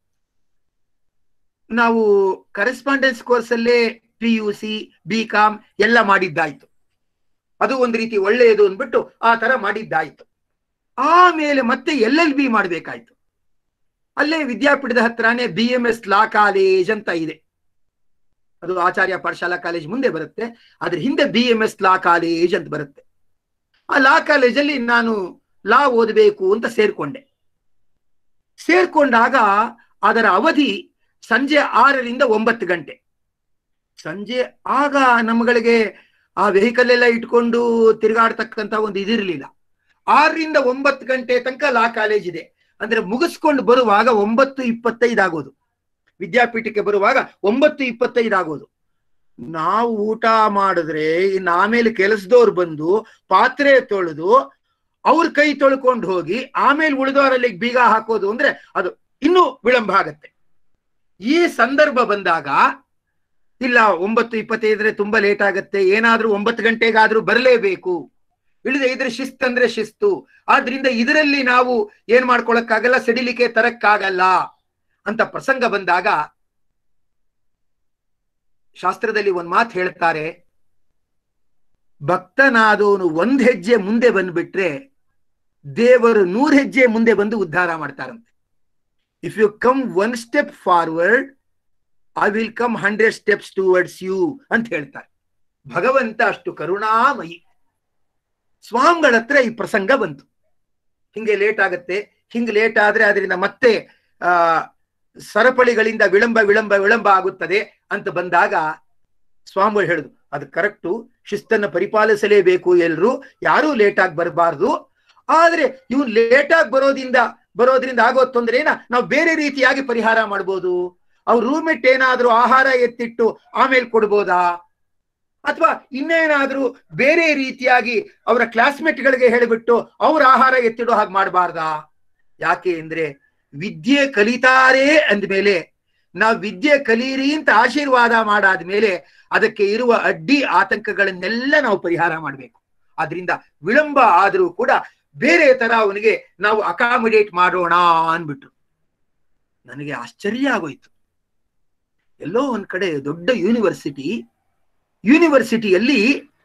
ನಾವು ಕರೆಸ್ಪಾಂಡೆನ್ಸ್ ಕೋರ್ಸ್ ಅಲ್ಲೇ P U C B com ಎಲ್ಲ ಮಾಡಿದ್ದಾಯ್ತು ಅದು ಒಂದು ರೀತಿ ಒಳ್ಳೆಯದು ಅಂದ್ಬಿಟ್ಟು ಆ ತರ ಮಾಡಿದ್ದಾಯ್ತು ಆಮೇಲೆ ಮತ್ತೆ ಎಲ್ ಎಲ್ ಬಿ ಮಾಡ್ಬೇಕಾಯ್ತು ಅಲ್ಲೇ ವಿದ್ಯಾಪೀಠದ ಹತ್ರನೇ B M S law college ಅಂತ ಇದೆ ಅದು ಆಚಾರ್ಯ ಪಾಠಶಾಲಾ ಕಾಲೇಜ್ ಮುಂದೆ ಬರುತ್ತೆ ಅದ್ರ ಹಿಂದೆ B M S law college ಅಂತ ಬರುತ್ತೆ ಆ ಲಾ ಕಾಲೇಜಲ್ಲಿ ನಾನು ಲಾ ಓದಬೇಕು ಅಂತ ಸೇರ್ಕೊಂಡೆ ಸೇರ್ಕೊಂಡಾಗ ಅದರ ಅವಧಿ ಸಂಜೆ ಆರರಿಂದ ಒಂಬತ್ತು ಗಂಟೆ ಸಂಜೆ ಆಗ ನಮ್ಗಳಿಗೆ ಆ ವೆಹಿಕಲ್ ಎಲ್ಲ ಇಟ್ಕೊಂಡು ತಿರುಗಾಡ್ತಕ್ಕಂತ ಒಂದು ಇದಿರ್ಲಿಲ್ಲ ಆರರಿಂದ ಒಂಬತ್ತು ಗಂಟೆ ತನಕ ಲಾ ಕಾಲೇಜ್ ಇದೆ ಅಂದ್ರೆ ಮುಗಿಸ್ಕೊಂಡು ಬರುವಾಗ ಒಂಬತ್ತು ಇಪ್ಪತ್ತೈದು ಆಗೋದು ವಿದ್ಯಾಪೀಠಕ್ಕೆ ಬರುವಾಗ ಒಂಬತ್ತು ಇಪ್ಪತ್ತೈದು ಆಗೋದು ನಾವು ಊಟ ಮಾಡಿದ್ರೆ ಇನ್ನು ಆಮೇಲೆ ಕೆಲಸದವ್ರು ಬಂದು ಪಾತ್ರೆ ತೊಳೆದು ಅವ್ರ ಕೈ ತೊಳ್ಕೊಂಡು ಹೋಗಿ ಆಮೇಲೆ ಉಳಿದವರಲ್ಲಿ ಬೀಗ ಹಾಕೋದು ಅಂದ್ರೆ ಅದು ಇನ್ನೂ ವಿಳಂಬ ಆಗತ್ತೆ ಈ ಸಂದರ್ಭ ಬಂದಾಗ ಇಲ್ಲ ಒಂಬತ್ತು ಇಪ್ಪತ್ತೈದ್ರೆ ತುಂಬಾ ಲೇಟ್ ಆಗತ್ತೆ ಏನಾದ್ರೂ ಒಂಬತ್ತು ಗಂಟೆಗಾದ್ರೂ ಬರಲೇಬೇಕು ಇಳಿದೆ ಇದ್ರೆ ಶಿಸ್ತು ಅಂದ್ರೆ ಶಿಸ್ತು ಆದ್ರಿಂದ ಇದರಲ್ಲಿ ನಾವು ಏನ್ ಮಾಡ್ಕೊಳಕ್ಕಾಗಲ್ಲ ಸಡಿಲಿಕೆ ತರಕ್ಕಾಗಲ್ಲ ಅಂತ ಪ್ರಸಂಗ ಬಂದಾಗ ಶಾಸ್ತ್ರದಲ್ಲಿ ಒಂದ್ ಮಾತು ಹೇಳ್ತಾರೆ ಭಕ್ತನಾದವನು ಒಂದ್ ಹೆಜ್ಜೆ ಮುಂದೆ ಬಂದ್ಬಿಟ್ರೆ ದೇವರು ನೂರ್ ಹೆಜ್ಜೆ ಮುಂದೆ ಬಂದು ಉದ್ಧಾರ ಮಾಡ್ತಾರಂತೆ if you come one step forward I will come hundred steps towards you ಅಂತ ಹೇಳ್ತಾರೆ ಭಗವಂತ ಅಷ್ಟು ಕರುಣಾಮಯಿ ಸ್ವಾಮಿಗಳ ಹತ್ರ ಈ ಪ್ರಸಂಗ ಬಂತು ಹಿಂಗೆ ಲೇಟ್ ಆಗತ್ತೆ ಹಿಂಗೆ ಲೇಟ್ ಆದ್ರೆ ಅದರಿಂದ ಮತ್ತೆ ಆ ಸರಪಳಿಗಳಿಂದ ವಿಳಂಬ ವಿಳಂಬ ವಿಳಂಬ ಆಗುತ್ತದೆ ಅಂತ ಬಂದಾಗ ಸ್ವಾಮಿಗಳು ಹೇಳುದು ಅದು ಕರೆಕ್ಟು ಶಿಸ್ತನ್ನು ಪರಿಪಾಲಿಸಲೇಬೇಕು ಎಲ್ರು ಯಾರೂ ಲೇಟ್ ಆಗಿ ಬರಬಾರ್ದು ಆದ್ರೆ ಇವನ್ ಲೇಟಾಗಿ ಬರೋದ್ರಿಂದ ಬರೋದ್ರಿಂದ ಆಗೋ ತೊಂದರೆನ ನಾವು ಬೇರೆ ರೀತಿಯಾಗಿ ಪರಿಹಾರ ಮಾಡ್ಬೋದು ಅವ್ರ ರೂಮ್ಮೇಟ್ ಏನಾದ್ರೂ ಆಹಾರ ಎತ್ತಿಟ್ಟು ಆಮೇಲೆ ಕೊಡ್ಬೋದಾ ಅಥವಾ ಇನ್ನೇನಾದ್ರೂ ಬೇರೆ ರೀತಿಯಾಗಿ ಅವರ ಕ್ಲಾಸ್ಮೇಟ್ ಗಳಿಗೆ ಹೇಳಿಬಿಟ್ಟು ಅವ್ರ ಆಹಾರ ಎತ್ತಿಡೋ ಹಾಗೆ ಮಾಡಬಾರ್ದಾ ಯಾಕೆ ಅಂದ್ರೆ ವಿದ್ಯೆ ಕಲಿತಾರೆ ಅಂದ್ಮೇಲೆ ನಾವು ವಿದ್ಯೆ ಕಲೀರಿ ಅಂತ ಆಶೀರ್ವಾದ ಮಾಡಾದ್ಮೇಲೆ ಅದಕ್ಕೆ ಇರುವ ಅಡ್ಡಿ ಆತಂಕಗಳನ್ನೆಲ್ಲ ನಾವು ಪರಿಹಾರ ಮಾಡಬೇಕು ಆದ್ರಿಂದ ವಿಳಂಬ ಆದ್ರೂ ಕೂಡ ಬೇರೆ ತರ ಅವನಿಗೆ ನಾವು ಅಕಾಮಿಡೇಟ್ ಮಾಡೋಣ ಅನ್ಬಿಟ್ರು ನನಗೆ ಆಶ್ಚರ್ಯ ಆಗೋಯ್ತು ಎಲ್ಲೋ ಒಂದ್ ಕಡೆ ದೊಡ್ಡ ಯೂನಿವರ್ಸಿಟಿ ಯೂನಿವರ್ಸಿಟಿಯಲ್ಲಿ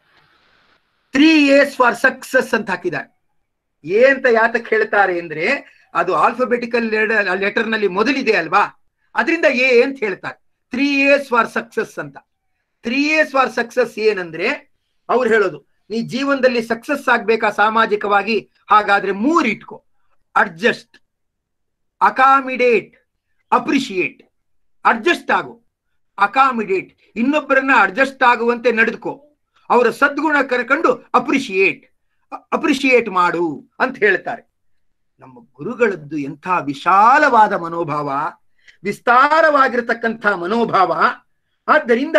ತ್ರೀ ಇಯರ್ಸ್ ಫಾರ್ ಸಕ್ಸಸ್ ಅಂತ ಹಾಕಿದ್ದಾರೆ ಏಂತ ಯಾತಕ್ ಹೇಳ್ತಾರೆ ಅಂದ್ರೆ ಅದು ಆಲ್ಫಾಬೆಟಿಕಲ್ ಲೆಟರ್ ನಲ್ಲಿ ಮೊದಲಿದೆ ಅಲ್ವಾ ಅದರಿಂದ ಎ ಅಂತ ಹೇಳ್ತಾರೆ ತ್ರೀ ಇಯರ್ಸ್ ಫಾರ್ ಸಕ್ಸಸ್ ಅಂತ ತ್ರೀ ಇಯರ್ಸ್ ಫಾರ್ ಸಕ್ಸಸ್ ಏನಂದ್ರೆ ಅವ್ರು ಹೇಳೋದು ನೀ ಜೀವನದಲ್ಲಿ ಸಕ್ಸಸ್ ಆಗ್ಬೇಕಾ ಸಾಮಾಜಿಕವಾಗಿ ಹಾಗಾದ್ರೆ ಮೂರ್ ಇಟ್ಕೋ ಅಡ್ಜಸ್ಟ್ ಅಕಾಮಿಡೇಟ್ ಅಪ್ರಿಶಿಯೇಟ್ ಅಡ್ಜಸ್ಟ್ ಆಗು ಅಕಾಮಿಡೇಟ್ ಇನ್ನೊಬ್ಬರನ್ನ ಅಡ್ಜಸ್ಟ್ ಆಗುವಂತೆ ನಡೆದುಕೋ ಅವರ ಸದ್ಗುಣ ಕರ್ಕೊಂಡು ಅಪ್ರಿಶಿಯೇಟ್ ಅಪ್ರಿಶಿಯೇಟ್ ಮಾಡು ಅಂತ ಹೇಳ್ತಾರೆ ನಮ್ಮ ಗುರುಗಳದ್ದು ಎಂಥ ವಿಶಾಲವಾದ ಮನೋಭಾವ ವಿಸ್ತಾರವಾಗಿರತಕ್ಕಂಥ ಮನೋಭಾವ ಆದ್ದರಿಂದ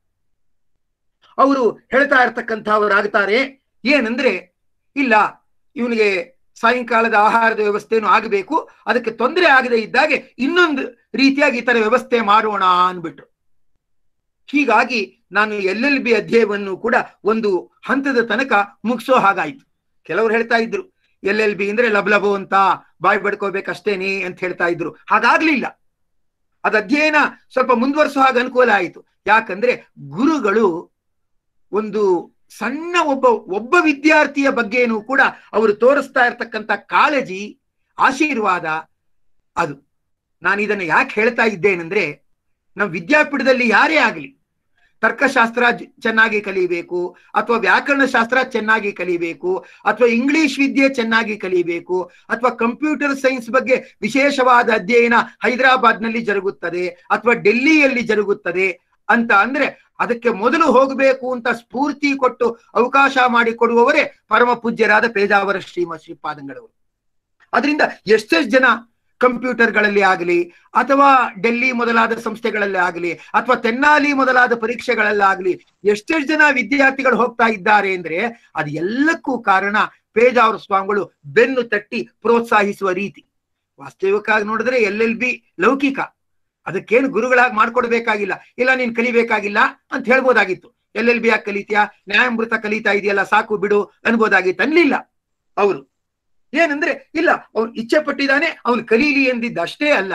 ಅವರು ಹೇಳ್ತಾ ಇರ್ತಕ್ಕಂಥವರಾಗ್ತಾರೆ ಏನಂದ್ರೆ ಇಲ್ಲ ಇವನಿಗೆ ಸಾಯಂಕಾಲದ ಆಹಾರದ ವ್ಯವಸ್ಥೆನೂ ಆಗಬೇಕು ಅದಕ್ಕೆ ತೊಂದರೆ ಆಗದೆ ಇದ್ದಾಗೆ ಇನ್ನೊಂದು ರೀತಿಯಾಗಿ ಈ ತರ ವ್ಯವಸ್ಥೆ ಮಾಡೋಣ ಅನ್ಬಿಟ್ರು ಹೀಗಾಗಿ ನಾನು ಎಲ್ ಎಲ್ ಬಿ ಅಧ್ಯಯನವನ್ನು ಕೂಡ ಒಂದು ಹಂತದ ತನಕ ಮುಗಿಸೋ ಹಾಗಾಯ್ತು ಕೆಲವರು ಹೇಳ್ತಾ ಇದ್ರು ಎಲ್ ಎಲ್ ಬಿ ಅಂದ್ರೆ ಲಬಲಬೋ ಅಂತ ಬಾಯ್ ಬಡ್ಕೋಬೇಕಷ್ಟೇನೆ ಅಂತ ಹೇಳ್ತಾ ಇದ್ರು ಹಾಗಾಗ್ಲಿಲ್ಲ ಅದ ಅಧ್ಯಯನ ಸ್ವಲ್ಪ ಮುಂದುವರಿಸೋ ಹಾಗೆ ಅನುಕೂಲ ಆಯಿತು ಯಾಕಂದ್ರೆ ಗುರುಗಳು ಒಂದು ಸಣ್ಣ ಒಬ್ಬ ಒಬ್ಬ ವಿದ್ಯಾರ್ಥಿಯ ಬಗ್ಗೆನೂ ಕೂಡ ಅವರು ತೋರಿಸ್ತಾ ಇರ್ತಕ್ಕಂಥ ಕಾಳಜಿ ಆಶೀರ್ವಾದ ಅದು ನಾನು ಇದನ್ನ ಯಾಕೆ ಹೇಳ್ತಾ ಇದ್ದೇನೆಂದ್ರೆ ನಮ್ಮ ವಿದ್ಯಾಪೀಠದಲ್ಲಿ ಯಾರೇ ಆಗಲಿ ತರ್ಕಶಾಸ್ತ್ರ ಜ- ಚೆನ್ನಾಗಿ ಕಲಿಬೇಕು ಅಥವಾ ವ್ಯಾಕರಣ ಶಾಸ್ತ್ರ ಚೆನ್ನಾಗಿ ಕಲಿಬೇಕು ಅಥವಾ ಇಂಗ್ಲಿಷ್ ವಿದ್ಯೆ ಚೆನ್ನಾಗಿ ಕಲಿಬೇಕು ಅಥವಾ ಕಂಪ್ಯೂಟರ್ ಸೈನ್ಸ್ ಬಗ್ಗೆ ವಿಶೇಷವಾದ ಅಧ್ಯಯನ ಹೈದರಾಬಾದ್ ನಲ್ಲಿ ಜರುಗುತ್ತದೆ ಅಥವಾ ಡೆಲ್ಲಿಯಲ್ಲಿ ಜರುಗುತ್ತದೆ ಅಂತ ಅಂದ್ರೆ ಅದಕ್ಕೆ ಮೊದಲು ಹೋಗಬೇಕು ಅಂತ ಸ್ಫೂರ್ತಿ ಕೊಟ್ಟು ಅವಕಾಶ ಮಾಡಿಕೊಡುವವರೇ ಪರಮ ಪೂಜ್ಯರಾದ ಪೇಜಾವರ ಶ್ರೀಮ ಶ್ರೀಪಾದಂಗಳವರು ಅದರಿಂದ ಎಷ್ಟೆಷ್ಟು ಜನ ಕಂಪ್ಯೂಟರ್ಗಳಲ್ಲಿ ಆಗಲಿ ಅಥವಾ ಡೆಲ್ಲಿ ಮೊದಲಾದ ಸಂಸ್ಥೆಗಳಲ್ಲಿ ಆಗಲಿ ಅಥವಾ ತೆನ್ನಾಲಿ ಮೊದಲಾದ ಪರೀಕ್ಷೆಗಳಲ್ಲಾಗಲಿ ಎಷ್ಟೆಷ್ಟು ಜನ ವಿದ್ಯಾರ್ಥಿಗಳು ಹೋಗ್ತಾ ಇದ್ದಾರೆ ಅಂದ್ರೆ ಅದು ಎಲ್ಲಕ್ಕೂ ಕಾರಣ ಪೇಜಾವರ ಸ್ವಾಮಿಗಳು ಬೆನ್ನು ತಟ್ಟಿ ಪ್ರೋತ್ಸಾಹಿಸುವ ರೀತಿ ವಾಸ್ತವಿಕವಾಗಿ ನೋಡಿದ್ರೆ ಎಲ್ ಎಲ್ ಬಿ ಲೌಕಿಕ ಅದಕ್ಕೇನು ಗುರುಗಳಾಗಿ ಮಾಡ್ಕೊಡ್ಬೇಕಾಗಿಲ್ಲ ಇಲ್ಲ ನೀನ್ ಕಲಿಬೇಕಾಗಿಲ್ಲ ಅಂತ ಹೇಳ್ಬೋದಾಗಿತ್ತು ಎಲ್ ಎಲ್ ಬಿ ಯಾಕೆ ಕಲಿತೀಯಾ ನ್ಯಾಯಾಮೃತ ಕಲಿತಾ ಇದೆಯಲ್ಲ ಸಾಕು ಬಿಡು ಅನ್ಬೋದಾಗಿತ್ತು ಅನ್ಲಿಲ್ಲ ಅವರು ಏನಂದ್ರೆ ಇಲ್ಲ ಅವ್ನು ಇಚ್ಛೆ ಪಟ್ಟಿದ್ದಾನೆ ಅವನು ಕಲೀಲಿ ಎಂದಿದ್ದ ಅಷ್ಟೇ ಅಲ್ಲ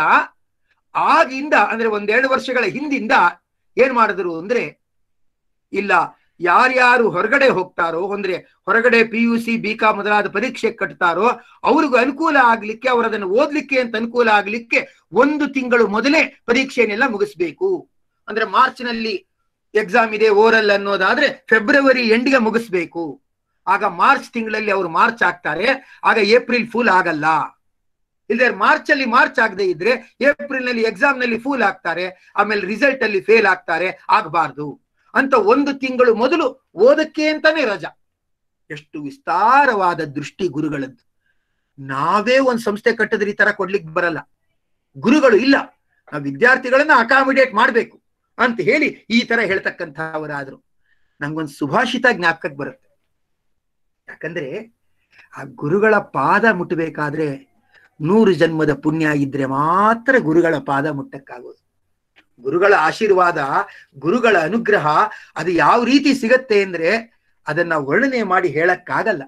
ಆಗಿಂದ ಅಂದ್ರೆ ಒಂದೆರಡು ವರ್ಷಗಳ ಹಿಂದಿಂದ ಏನ್ ಮಾಡಿದ್ರು ಅಂದ್ರೆ ಇಲ್ಲ ಯಾರ್ಯಾರು ಹೊರಗಡೆ ಹೋಗ್ತಾರೋ ಅಂದ್ರೆ ಹೊರಗಡೆ ಪಿ ಯು ಸಿ ಬಿ ಕಾ ಮೊದಲಾದ ಪರೀಕ್ಷೆ ಕಟ್ತಾರೋ ಅವ್ರಿಗೂ ಅನುಕೂಲ ಆಗ್ಲಿಕ್ಕೆ ಅವ್ರು ಅದನ್ನು ಓದ್ಲಿಕ್ಕೆ ಅಂತ ಅನುಕೂಲ ಆಗ್ಲಿಕ್ಕೆ ಒಂದು ತಿಂಗಳು ಮೊದಲೇ ಪರೀಕ್ಷೆನೆಲ್ಲ ಮುಗಿಸ್ಬೇಕು ಅಂದ್ರೆ ಮಾರ್ಚ್ ನಲ್ಲಿ ಎಕ್ಸಾಮ್ ಇದೆ ಓರಲ್ ಅನ್ನೋದಾದ್ರೆ ಫೆಬ್ರವರಿ ಎಂಡ್ಗೆ ಮುಗಿಸ್ಬೇಕು ಆಗ ಮಾರ್ಚ್ ತಿಂಗಳಲ್ಲಿ ಅವರು ಮಾರ್ಚ್ ಆಗ್ತಾರೆ ಆಗ ಏಪ್ರಿಲ್ ಫುಲ್ ಆಗಲ್ಲ ಇಲ್ಲದೆ ಮಾರ್ಚ್ ಅಲ್ಲಿ ಮಾರ್ಚ್ ಆಗದೆ ಇದ್ರೆ ಏಪ್ರಿಲ್ ನಲ್ಲಿ ಎಕ್ಸಾಮ್ ನಲ್ಲಿ ಫೂಲ್ ಆಗ್ತಾರೆ ಆಮೇಲೆ ರಿಸಲ್ಟ್ ಅಲ್ಲಿ ಫೇಲ್ ಆಗ್ತಾರೆ ಆಗಬಾರ್ದು ಅಂತ ಒಂದು ತಿಂಗಳು ಮೊದಲು ಓದಕ್ಕೆ ಅಂತಾನೆ ರಜಾ ಎಷ್ಟು ವಿಸ್ತಾರವಾದ ದೃಷ್ಟಿ ಗುರುಗಳದ್ದು ನಾವೇ ಒಂದ್ ಸಂಸ್ಥೆ ಕಟ್ಟಿದ್ರೆ ಈ ತರ ಕೊಡ್ಲಿಕ್ಕೆ ಬರಲ್ಲ ಗುರುಗಳು ಇಲ್ಲ ನಾವು ವಿದ್ಯಾರ್ಥಿಗಳನ್ನ ಅಕಾಮಿಡೇಟ್ ಮಾಡ್ಬೇಕು ಅಂತ ಹೇಳಿ ಈ ತರ ಹೇಳ್ತಕ್ಕಂಥವರಾದ್ರು ನಂಗೊಂದು ಸುಭಾಷಿತ ಜ್ಞಾಪಕಕ್ಕೆ ಬರುತ್ತೆ ಯಾಕಂದ್ರೆ ಆ ಗುರುಗಳ ಪಾದ ಮುಟ್ಟಬೇಕಾದ್ರೆ ನೂರು ಜನ್ಮದ ಪುಣ್ಯ ಇದ್ರೆ ಮಾತ್ರ ಗುರುಗಳ ಪಾದ ಮುಟ್ಟಕ್ಕಾಗೋದು ಗುರುಗಳ ಆಶೀರ್ವಾದ ಗುರುಗಳ ಅನುಗ್ರಹ ಅದು ಯಾವ ರೀತಿ ಸಿಗತ್ತೆ ಅಂದ್ರೆ ಅದನ್ನ ವರ್ಣನೆ ಮಾಡಿ ಹೇಳಕ್ಕಾಗಲ್ಲ